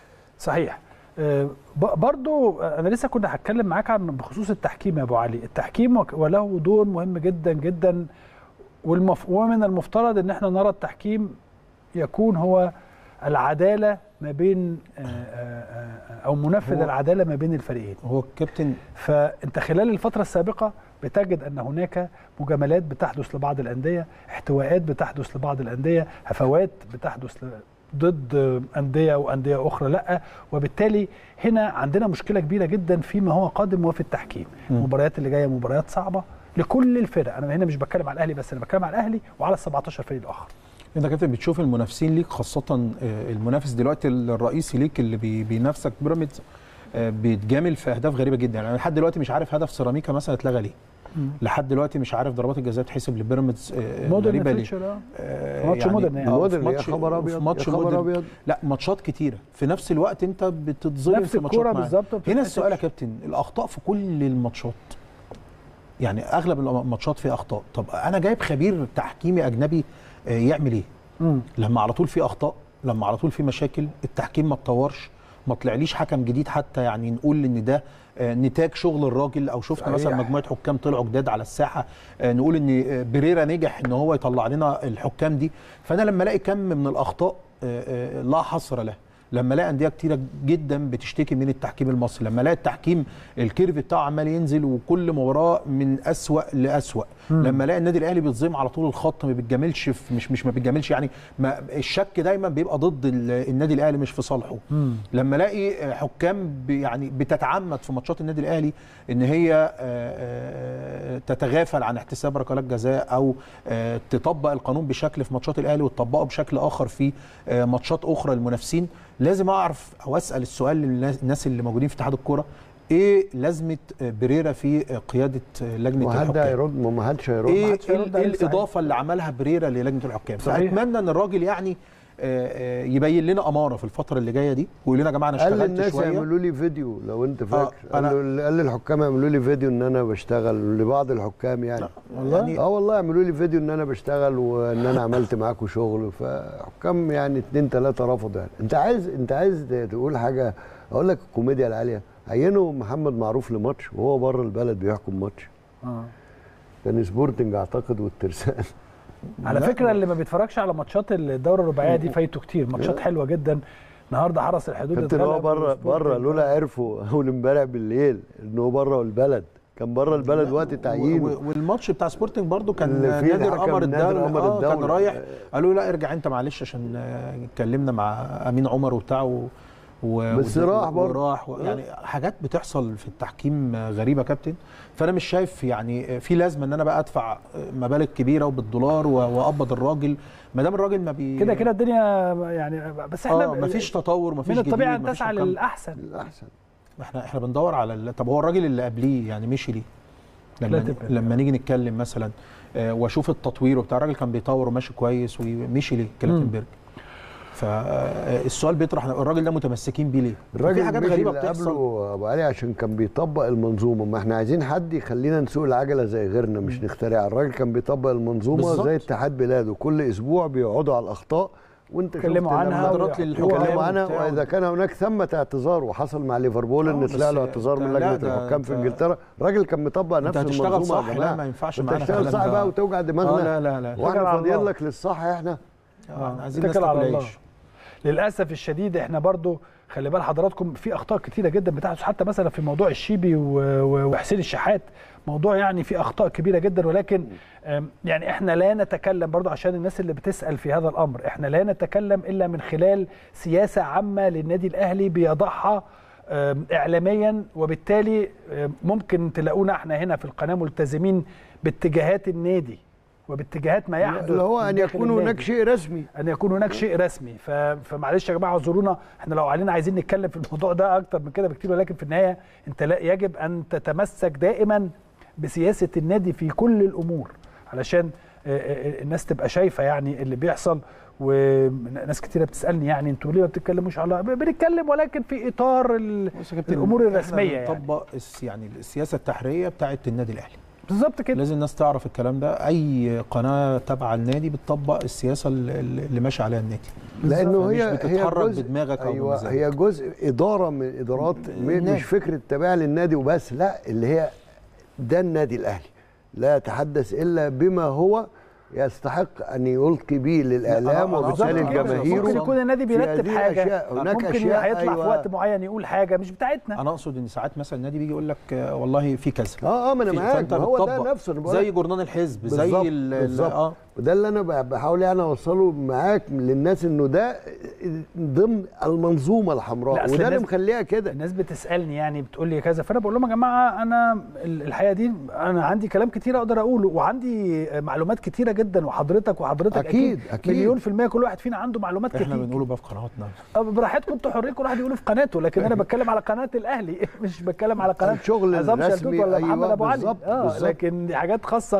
صحيح آه، ب- برضو انا لسه كنا هتكلم معاك عن بخصوص التحكيم يا ابو علي التحكيم وك- وله دور مهم جدا جدا والمف... ومن المفترض ان احنا نرى التحكيم يكون هو العداله ما بين آه، آه، آه، او منفذ هو- العداله ما بين الفريقين هو الكابتن فانت خلال الفتره السابقه بتجد ان هناك مجاملات بتحدث لبعض الانديه احتواءات بتحدث لبعض الانديه هفوات بتحدث ل- ضد انديه وانديه اخرى لا وبالتالي هنا عندنا مشكله كبيره جدا فيما هو قادم وفي التحكيم المباريات اللي جايه مباريات صعبه لكل الفرق انا هنا مش بتكلم على الاهلي بس انا بتكلم على الاهلي وعلى ال 17 فريق الاخر انت يا كابتن بتشوف المنافسين ليك خاصه آه، المنافس دلوقتي الرئيسي ليك اللي بي- بينافسك بيراميدز آه، بيتجامل في اهداف غريبه جدا يعني أنا لحد دلوقتي مش عارف هدف سيراميكا مثلا اتلغى ليه لحد دلوقتي مش عارف ضربات الجزاء بتحسب لبيراميدز آه، مودرن غريبه ليه فيوتشر آه. آه، في ماتش مودرن يعني. آه، في مودرن يا ماتش- خبر في ابيض ماتش يا خبر مودرن. ابيض لا ماتشات كتيره في نفس الوقت انت بتتظلم نفس في ماتشات الكوره معاك. بالظبط ما هنا بتتحسبش. السؤال يا كابتن الاخطاء في كل الماتشات يعني اغلب الماتشات فيها اخطاء طب انا جايب خبير تحكيمي اجنبي آه، يعمل ايه مم. لما على طول في اخطاء لما على طول في مشاكل التحكيم ما اتطورش ما طلعليش حكم جديد حتى يعني نقول ان ده آه، نتاج شغل الراجل او شفنا صحيح. مثلا مجموعه حكام طلعوا جداد على الساحه آه، نقول ان آه، بريرا نجح ان هو يطلع لنا الحكام دي فانا لما الاقي كم من الاخطاء آه، آه، لا حصر له لما الاقي انديه كتيره جدا بتشتكي من التحكيم المصري لما الاقي التحكيم الكيرف بتاعه عمال ينزل وكل مباراه من اسوا لاسوا لما الاقي النادي الاهلي بيتظلم على طول الخط ما بيتجاملش في- مش مش ما بيتجاملش يعني ما الشك دايما بيبقى ضد ال- النادي الاهلي مش في صالحه لما الاقي حكام بي- يعني بتتعمد في ماتشات النادي الاهلي ان هي آه، آه، تتغافل عن احتساب ركلات جزاء او آه، تطبق القانون بشكل في ماتشات الاهلي وتطبقه بشكل اخر في آه، ماتشات اخرى للمنافسين لازم اعرف او اسال السؤال للناس الناس اللي موجودين في اتحاد الكوره ايه لازمه آه، بريرا في آه، قياده آه، لجنه وحد الحكام هيرد ما ما حدش هيرد ايه محدش هيرد ايه عليه، صحيح. الاضافه اللي عملها بريرا للجنه الحكام صحيح. فاتمنى ان الراجل يعني آه، آه، يبين لنا اماره في الفتره اللي جايه دي ويقول لنا يا جماعه انا قال اشتغلت للناس شويه يعملوا لي فيديو لو انت فاكر أنا- قال, له- قال للحكام يعملوا لي فيديو ان انا بشتغل لبعض الحكام يعني والله؟ يعني- اه والله يعملوا لي فيديو ان انا بشتغل وان انا عملت معاكم شغل فحكام يعني اتنين تلاته رفضوا يعني انت عايز انت عايز تقول حاجه اقول لك الكوميديا العاليه عينوا محمد معروف لماتش وهو بره البلد بيحكم ماتش آه. كان سبورتنج اعتقد والترسان على فكره اللي ما بيتفرجش على ماتشات الدوره الرباعيه دي فايته كتير ماتشات حلوه جدا النهارده حرس الحدود كابتن هو اتغلب بره وسبورتنج بره لولا عرفوا اول امبارح بالليل ان هو بره البلد كان بره البلد وقت و- تعيينه و- والماتش بتاع سبورتنج برضو كان اللي فيه نادر الحكم قمر نادر الدولة قمر آه كان الدولة. رايح قالوا لا ارجع انت معلش عشان آه، اتكلمنا مع امين عمر وبتاع و و بس ود- راح برضه. وراح و... يعني حاجات بتحصل في التحكيم آه، غريبه يا كابتن فانا مش شايف يعني آه، في لازمه ان انا بقى ادفع آه، مبالغ كبيره وبالدولار و- واقبض الراجل ما دام الراجل ما بي كده كده الدنيا يعني بس احنا اه مفيش تطور مفيش من الطبيعي جديد، ان مفيش تسعى حكام. للاحسن الاحسن احنا احنا بندور على ال... طب هو الراجل اللي قبليه يعني مشي ليه؟ لما كلاتنبرج. لما نيجي نتكلم مثلا آه، واشوف التطوير وبتاع الراجل كان بيطور وماشي كويس ومشي ليه كلاتنبرج فالسؤال بيطرح الراجل ده متمسكين بيه ليه؟ الراجل في حاجات مشي غريبه اللي بتحصل قبله ابو علي عشان كان بيطبق المنظومه ما احنا عايزين حد يخلينا نسوق العجله زي غيرنا مش نخترع الراجل كان بيطبق المنظومه بالظبط. زي اتحاد بلاده كل اسبوع بيقعدوا على الاخطاء وانت يتكلموا شفت عنها لما- محاضرات للحكام يتكلموا عنها وبتاع. واذا كان هناك ثمه اعتذار وحصل مع ليفربول آه، ان طلع بس له اعتذار من لا، لجنه ده الحكام في أنت- انجلترا الراجل كان مطبق انت نفس هتشتغل المنظومه صح يا لا جماعه ما ينفعش انت معانا تشتغل الكلام صح ده. بقى وتوجع اه دماغنا لا لا لا اتكل واحنا على فاضيين الله. لك للصح احنا آه، عايزين الناس اتكل على تاكل الله عيش للاسف الشديد احنا برضو خلي بال حضراتكم في اخطاء كتيره جدا بتحدث حتى مثلا في موضوع الشيبي و- و- وحسين الشحات موضوع يعني في اخطاء كبيره جدا ولكن آم، يعني احنا لا نتكلم برضو عشان الناس اللي بتسال في هذا الامر احنا لا نتكلم الا من خلال سياسه عامه للنادي الاهلي بيضعها آم، اعلاميا وبالتالي آم، ممكن تلاقونا احنا هنا في القناه ملتزمين باتجاهات النادي وباتجاهات ما يحدث اللي هو من ان داخل يكون هناك النادي. شيء رسمي ان يكون هناك شيء رسمي ف... فمعلش يا جماعه اعذرونا احنا لو علينا عايزين نتكلم في الموضوع ده اكتر من كده بكتير ولكن في النهايه انت لا يجب ان تتمسك دائما بسياسه النادي في كل الامور علشان آه، آه، الناس تبقى شايفه يعني اللي بيحصل وناس كتيره بتسالني يعني انتوا ليه ما بتتكلموش على بنتكلم ولكن في اطار ال... بص يا كابتن، الامور احنا الرسميه يعني بنطبق الس- يعني السياسه التحريريه بتاعت النادي الاهلي بالظبط كده لازم الناس تعرف الكلام ده اي قناه تابعه للنادي بتطبق السياسه اللي, اللي ماشي عليها النادي لانه مش هي هي بتتحرك جزء بدماغك أو ايوه بمزاجك. هي جزء اداره من ادارات م- النادي. مش فكره تابعه للنادي وبس لا اللي هي ده النادي الاهلي لا يتحدث الا بما هو يستحق ان يلقي به للاعلام أنا- أنا وبالتالي أقصد- أنا أقصد- الجماهير ممكن يكون النادي في بيرتب هذه حاجه الأشياء. هناك ممكن أشياء، هيطلع في أيوة. وقت معين يقول حاجه مش بتاعتنا انا اقصد ان ساعات مثلا النادي بيجي يقول لك آه، والله في كذا اه اه ما انا في- معاك فأنت ما هو ده بتطبق. نفسه أنا بقول زي لك. جورنال الحزب زي بالظبط، ال- ال- بالظبط. اه وده اللي انا ب- بحاول يعني اوصله معاك للناس انه ده ضمن المنظومه لا، الحمراء أصل وده اللي الناس- مخليها كده الناس بتسالني يعني بتقول لي كذا فانا بقول لهم يا جماعه انا ال- الحقيقه دي انا عندي كلام كتير اقدر اقوله وعندي معلومات كتيره جدا وحضرتك وحضرتك أكيد، أكيد. مليون في الميه كل واحد فينا عنده معلومات احنا كتير بنقوله بقى في قنواتنا أه، براحتكم انتوا حرين كل واحد يقوله في قناته لكن انا بتكلم على قناه الاهلي مش بتكلم على قناه الشغل عصام الرسمي، شلتوت ولا أيوة، محمد ابو علي بالظبط، اه بالظبط. لكن دي حاجات خاصه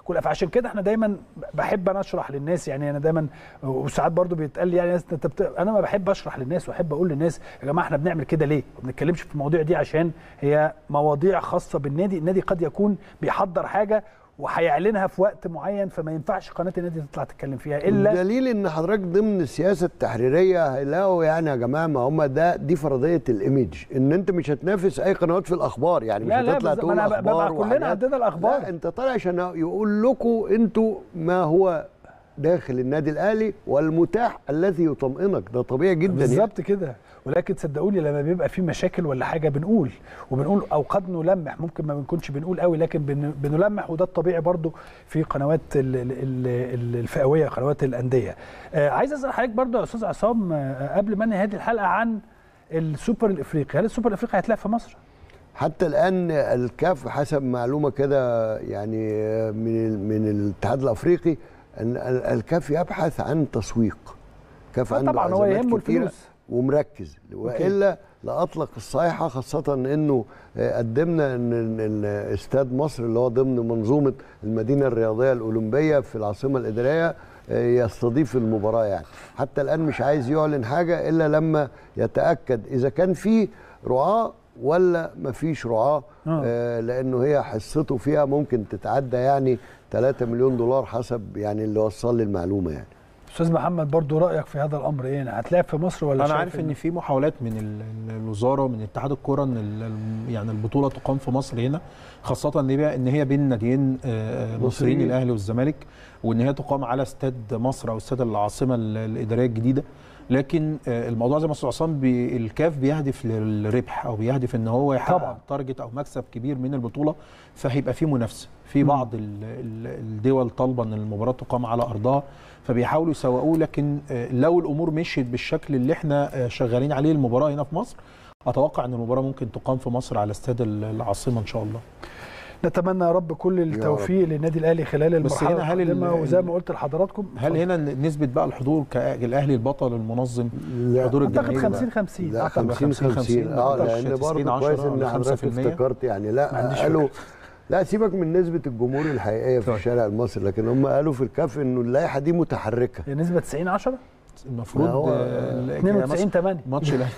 كل فعشان كده احنا دايما بحب انا اشرح للناس يعني انا دايما وساعات برضو بيتقال لي يعني ناس انت بت... انا ما بحب اشرح للناس واحب اقول للناس يا جماعه احنا بنعمل كده ليه؟ ما بنتكلمش في المواضيع دي عشان هي مواضيع خاصه بالنادي، النادي قد يكون بيحضر حاجه وهيعلنها في وقت معين فما ينفعش قناه النادي تطلع تتكلم فيها الا دليل ان حضرتك ضمن السياسه التحريريه هيلاقوا يعني يا جماعه ما هم ده دي فرضيه الايمج ان انت مش هتنافس اي قنوات في الاخبار يعني مش لا لا هتطلع بالظبط، تقول ما أنا ببقى اخبار كلنا وحاجات. عندنا الأخبار. لا انت طالع عشان يقول لكم انتوا ما هو داخل النادي الاهلي والمتاح الذي يطمئنك ده طبيعي جدا يعني. بالظبط كده ولكن صدقوني لما بيبقى في مشاكل ولا حاجه بنقول وبنقول او قد نلمح ممكن ما بنكونش بنقول قوي لكن بن- بنلمح وده الطبيعي برضو في قنوات ال- ال- ال- الفئويه قنوات الانديه آه عايز اسال حضرتك برضو يا استاذ عصام آه قبل ما انهي هذه الحلقه عن السوبر الافريقي هل السوبر الافريقي هيتلعب في مصر حتى الان الكاف حسب معلومه كده يعني من ال- من الاتحاد الافريقي ان ال- الكاف يبحث عن تسويق كاف آه عنده طبعاً، هو أزمات يهمه كتيرة الفلوس. ومركز والا لاطلق الصيحه خاصه انه آه، قدمنا ان إن- إن استاد مصر اللي هو ضمن منظومه المدينه الرياضيه الاولمبيه في العاصمه الاداريه آه، يستضيف المباراه يعني حتى الان مش عايز يعلن حاجه الا لما يتاكد اذا كان في رعاه ولا مفيش رعاه آه. آه لانه هي حصته فيها ممكن تتعدى يعني 3 مليون دولار حسب يعني اللي وصل لي المعلومه يعني استاذ محمد برضو رايك في هذا الامر ايه هتلعب في مصر ولا انا شايف عارف ان في محاولات من ال- ال- الوزاره ومن اتحاد الكره ان ال- ال- يعني البطوله تقام في مصر هنا خاصه ان هي ان هي بين ناديين آه، مصريين مصريين. الاهلي والزمالك وان هي تقام على استاد مصر او استاد العاصمه ال- الاداريه الجديده لكن آه، الموضوع زي ما استاذ عصام بي الكاف بيهدف للربح او بيهدف ان هو يحقق طبعاً. تارجت او مكسب كبير من البطوله فهيبقى في منافسه في بعض ال- ال- الدول طالبه ان المباراه تقام على ارضها فبيحاولوا يسوقوه لكن آه، لو الامور مشيت بالشكل اللي احنا آه، شغالين عليه المباراه هنا في مصر اتوقع ان المباراه ممكن تقام في مصر على استاد ال- العاصمه ان شاء الله نتمنى يا رب كل التوفيق للنادي الاهلي خلال بس المرحله هنا هل ال- القادمه وزي ما قلت لحضراتكم هل هنا نسبه بقى الحضور كالاهلي البطل المنظم حضور اعتقد الجماهير 50 50 لا أعتقد 50 50 اه لان 90 برضه 10 كويس ان ولا حضرتك 5%. افتكرت يعني ما لا عنديش قالوا لا سيبك من نسبه الجمهور الحقيقيه في طيب. الشارع المصري لكن هم قالوا في الكاف انه اللائحه دي متحركه هي نسبه 90 10 المفروض ما هو آه، ال- 92 8 ماتش الاهلي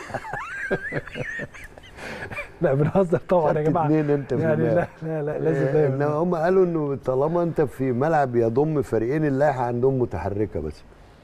لا بنهزر طبعا يا خدت جماعه اتنين انت في يعني لا الملعب. لا لا لازم آه، دايما انما هم قالوا انه طالما انت في ملعب يضم فريقين اللائحه عندهم متحركه بس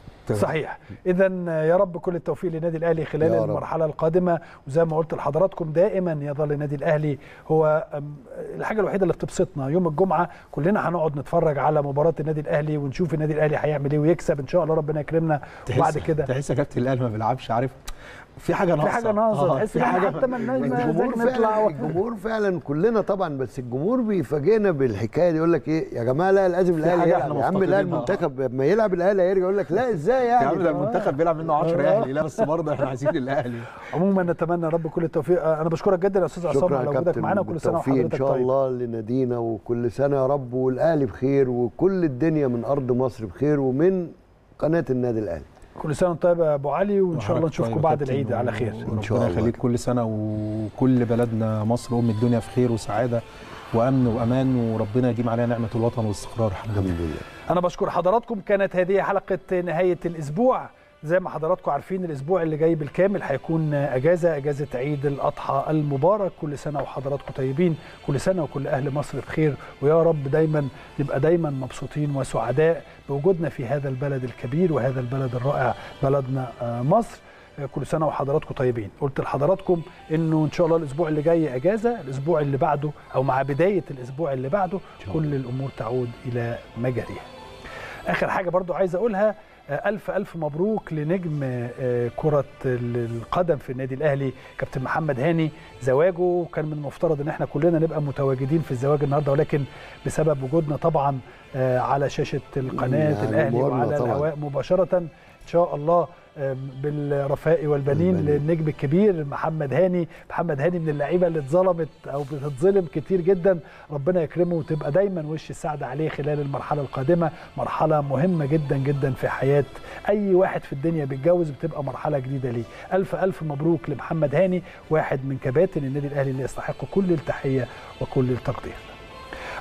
صحيح اذا يا رب كل التوفيق للنادي الاهلي خلال يا رب. المرحله القادمه وزي ما قلت لحضراتكم دائما يظل النادي الاهلي هو أم، الحاجه الوحيده اللي بتبسطنا يوم الجمعه كلنا هنقعد نتفرج على مباراه النادي الاهلي ونشوف النادي الاهلي هيعمل ايه ويكسب ان شاء الله ربنا يكرمنا وبعد تحس- كده تحس يا كابتن الاهلي ما بيلعبش عارف في حاجه ناقصه في حاجه ناقصه آه، تحس في ان احنا حاجه حتى ما لناش الجمهور مزاج نطلع فعلا و- الجمهور فعلا كلنا طبعا بس الجمهور بيفاجئنا بالحكايه دي يقول لك ايه يا جماعه لا لازم الاهلي حاجة يلعب احنا يا عم لا مفتقدينها. المنتخب ما يلعب الاهلي هيرجع يقول لك لا ازاي يا عم يعني ده المنتخب بيلعب منه 10 اهلي لا بس برضه احنا عايزين الاهلي عموما نتمنى يا رب كل التوفيق انا بشكرك جدا يا استاذ عصام شكرا على يا وجودك كابتن معانا وكل سنه بالتوفيق وحضرتك ان شاء طيب الله لنادينا وكل سنه يا رب والاهلي بخير وكل الدنيا من ارض مصر بخير ومن قناه النادي الاهلي كل سنه وانت طيب يا ابو علي وان شاء الله وحضرتك نشوفكم طيب يا بعد كابتن، العيد على خير إن شاء ربنا الله. يخليك كل سنه وكل بلدنا مصر ام الدنيا في خير وسعاده وامن وامان وربنا يديم علينا نعمه الوطن والاستقرار الحمد الحمد لله لله انا بشكر حضراتكم كانت هذه حلقه نهايه الاسبوع زي ما حضراتكم عارفين الاسبوع اللي جاي بالكامل هيكون اجازه اجازه عيد الاضحى المبارك كل سنه وحضراتكم طيبين كل سنه وكل اهل مصر بخير ويا رب دايما نبقى دايما مبسوطين وسعداء بوجودنا في هذا البلد الكبير وهذا البلد الرائع بلدنا آه، مصر آه، كل سنه وحضراتكم طيبين قلت لحضراتكم انه ان شاء الله الاسبوع اللي جاي اجازه الاسبوع اللي بعده او مع بدايه الاسبوع اللي بعده كل الامور تعود الى مجاريها اخر حاجه برضو عايز اقولها آه، الف الف مبروك لنجم آه، كره ال- القدم في النادي الاهلي كابتن محمد هاني زواجه كان من المفترض ان احنا كلنا نبقى متواجدين في الزواج النهارده ولكن بسبب وجودنا طبعا آه، على شاشه القناه يعني الاهلي مهمة وعلى طبعاً. الهواء مباشره ان شاء الله آه، بالرفاء والبنين البنين. للنجم الكبير محمد هاني محمد هاني من اللعيبه اللي اتظلمت او بتتظلم كتير جدا ربنا يكرمه وتبقى دايما وش السعد عليه خلال المرحله القادمه مرحله مهمه جدا جدا في حياه اي واحد في الدنيا بيتجوز بتبقى مرحله جديده ليه الف الف مبروك لمحمد هاني واحد من كباتن النادي الاهلي اللي يستحق كل التحيه وكل التقدير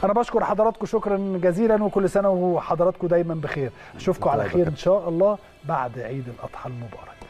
انا بشكر حضراتكم شكرا جزيلا وكل سنه وحضراتكم دايما بخير اشوفكم على خير ان شاء الله بعد عيد الاضحى المبارك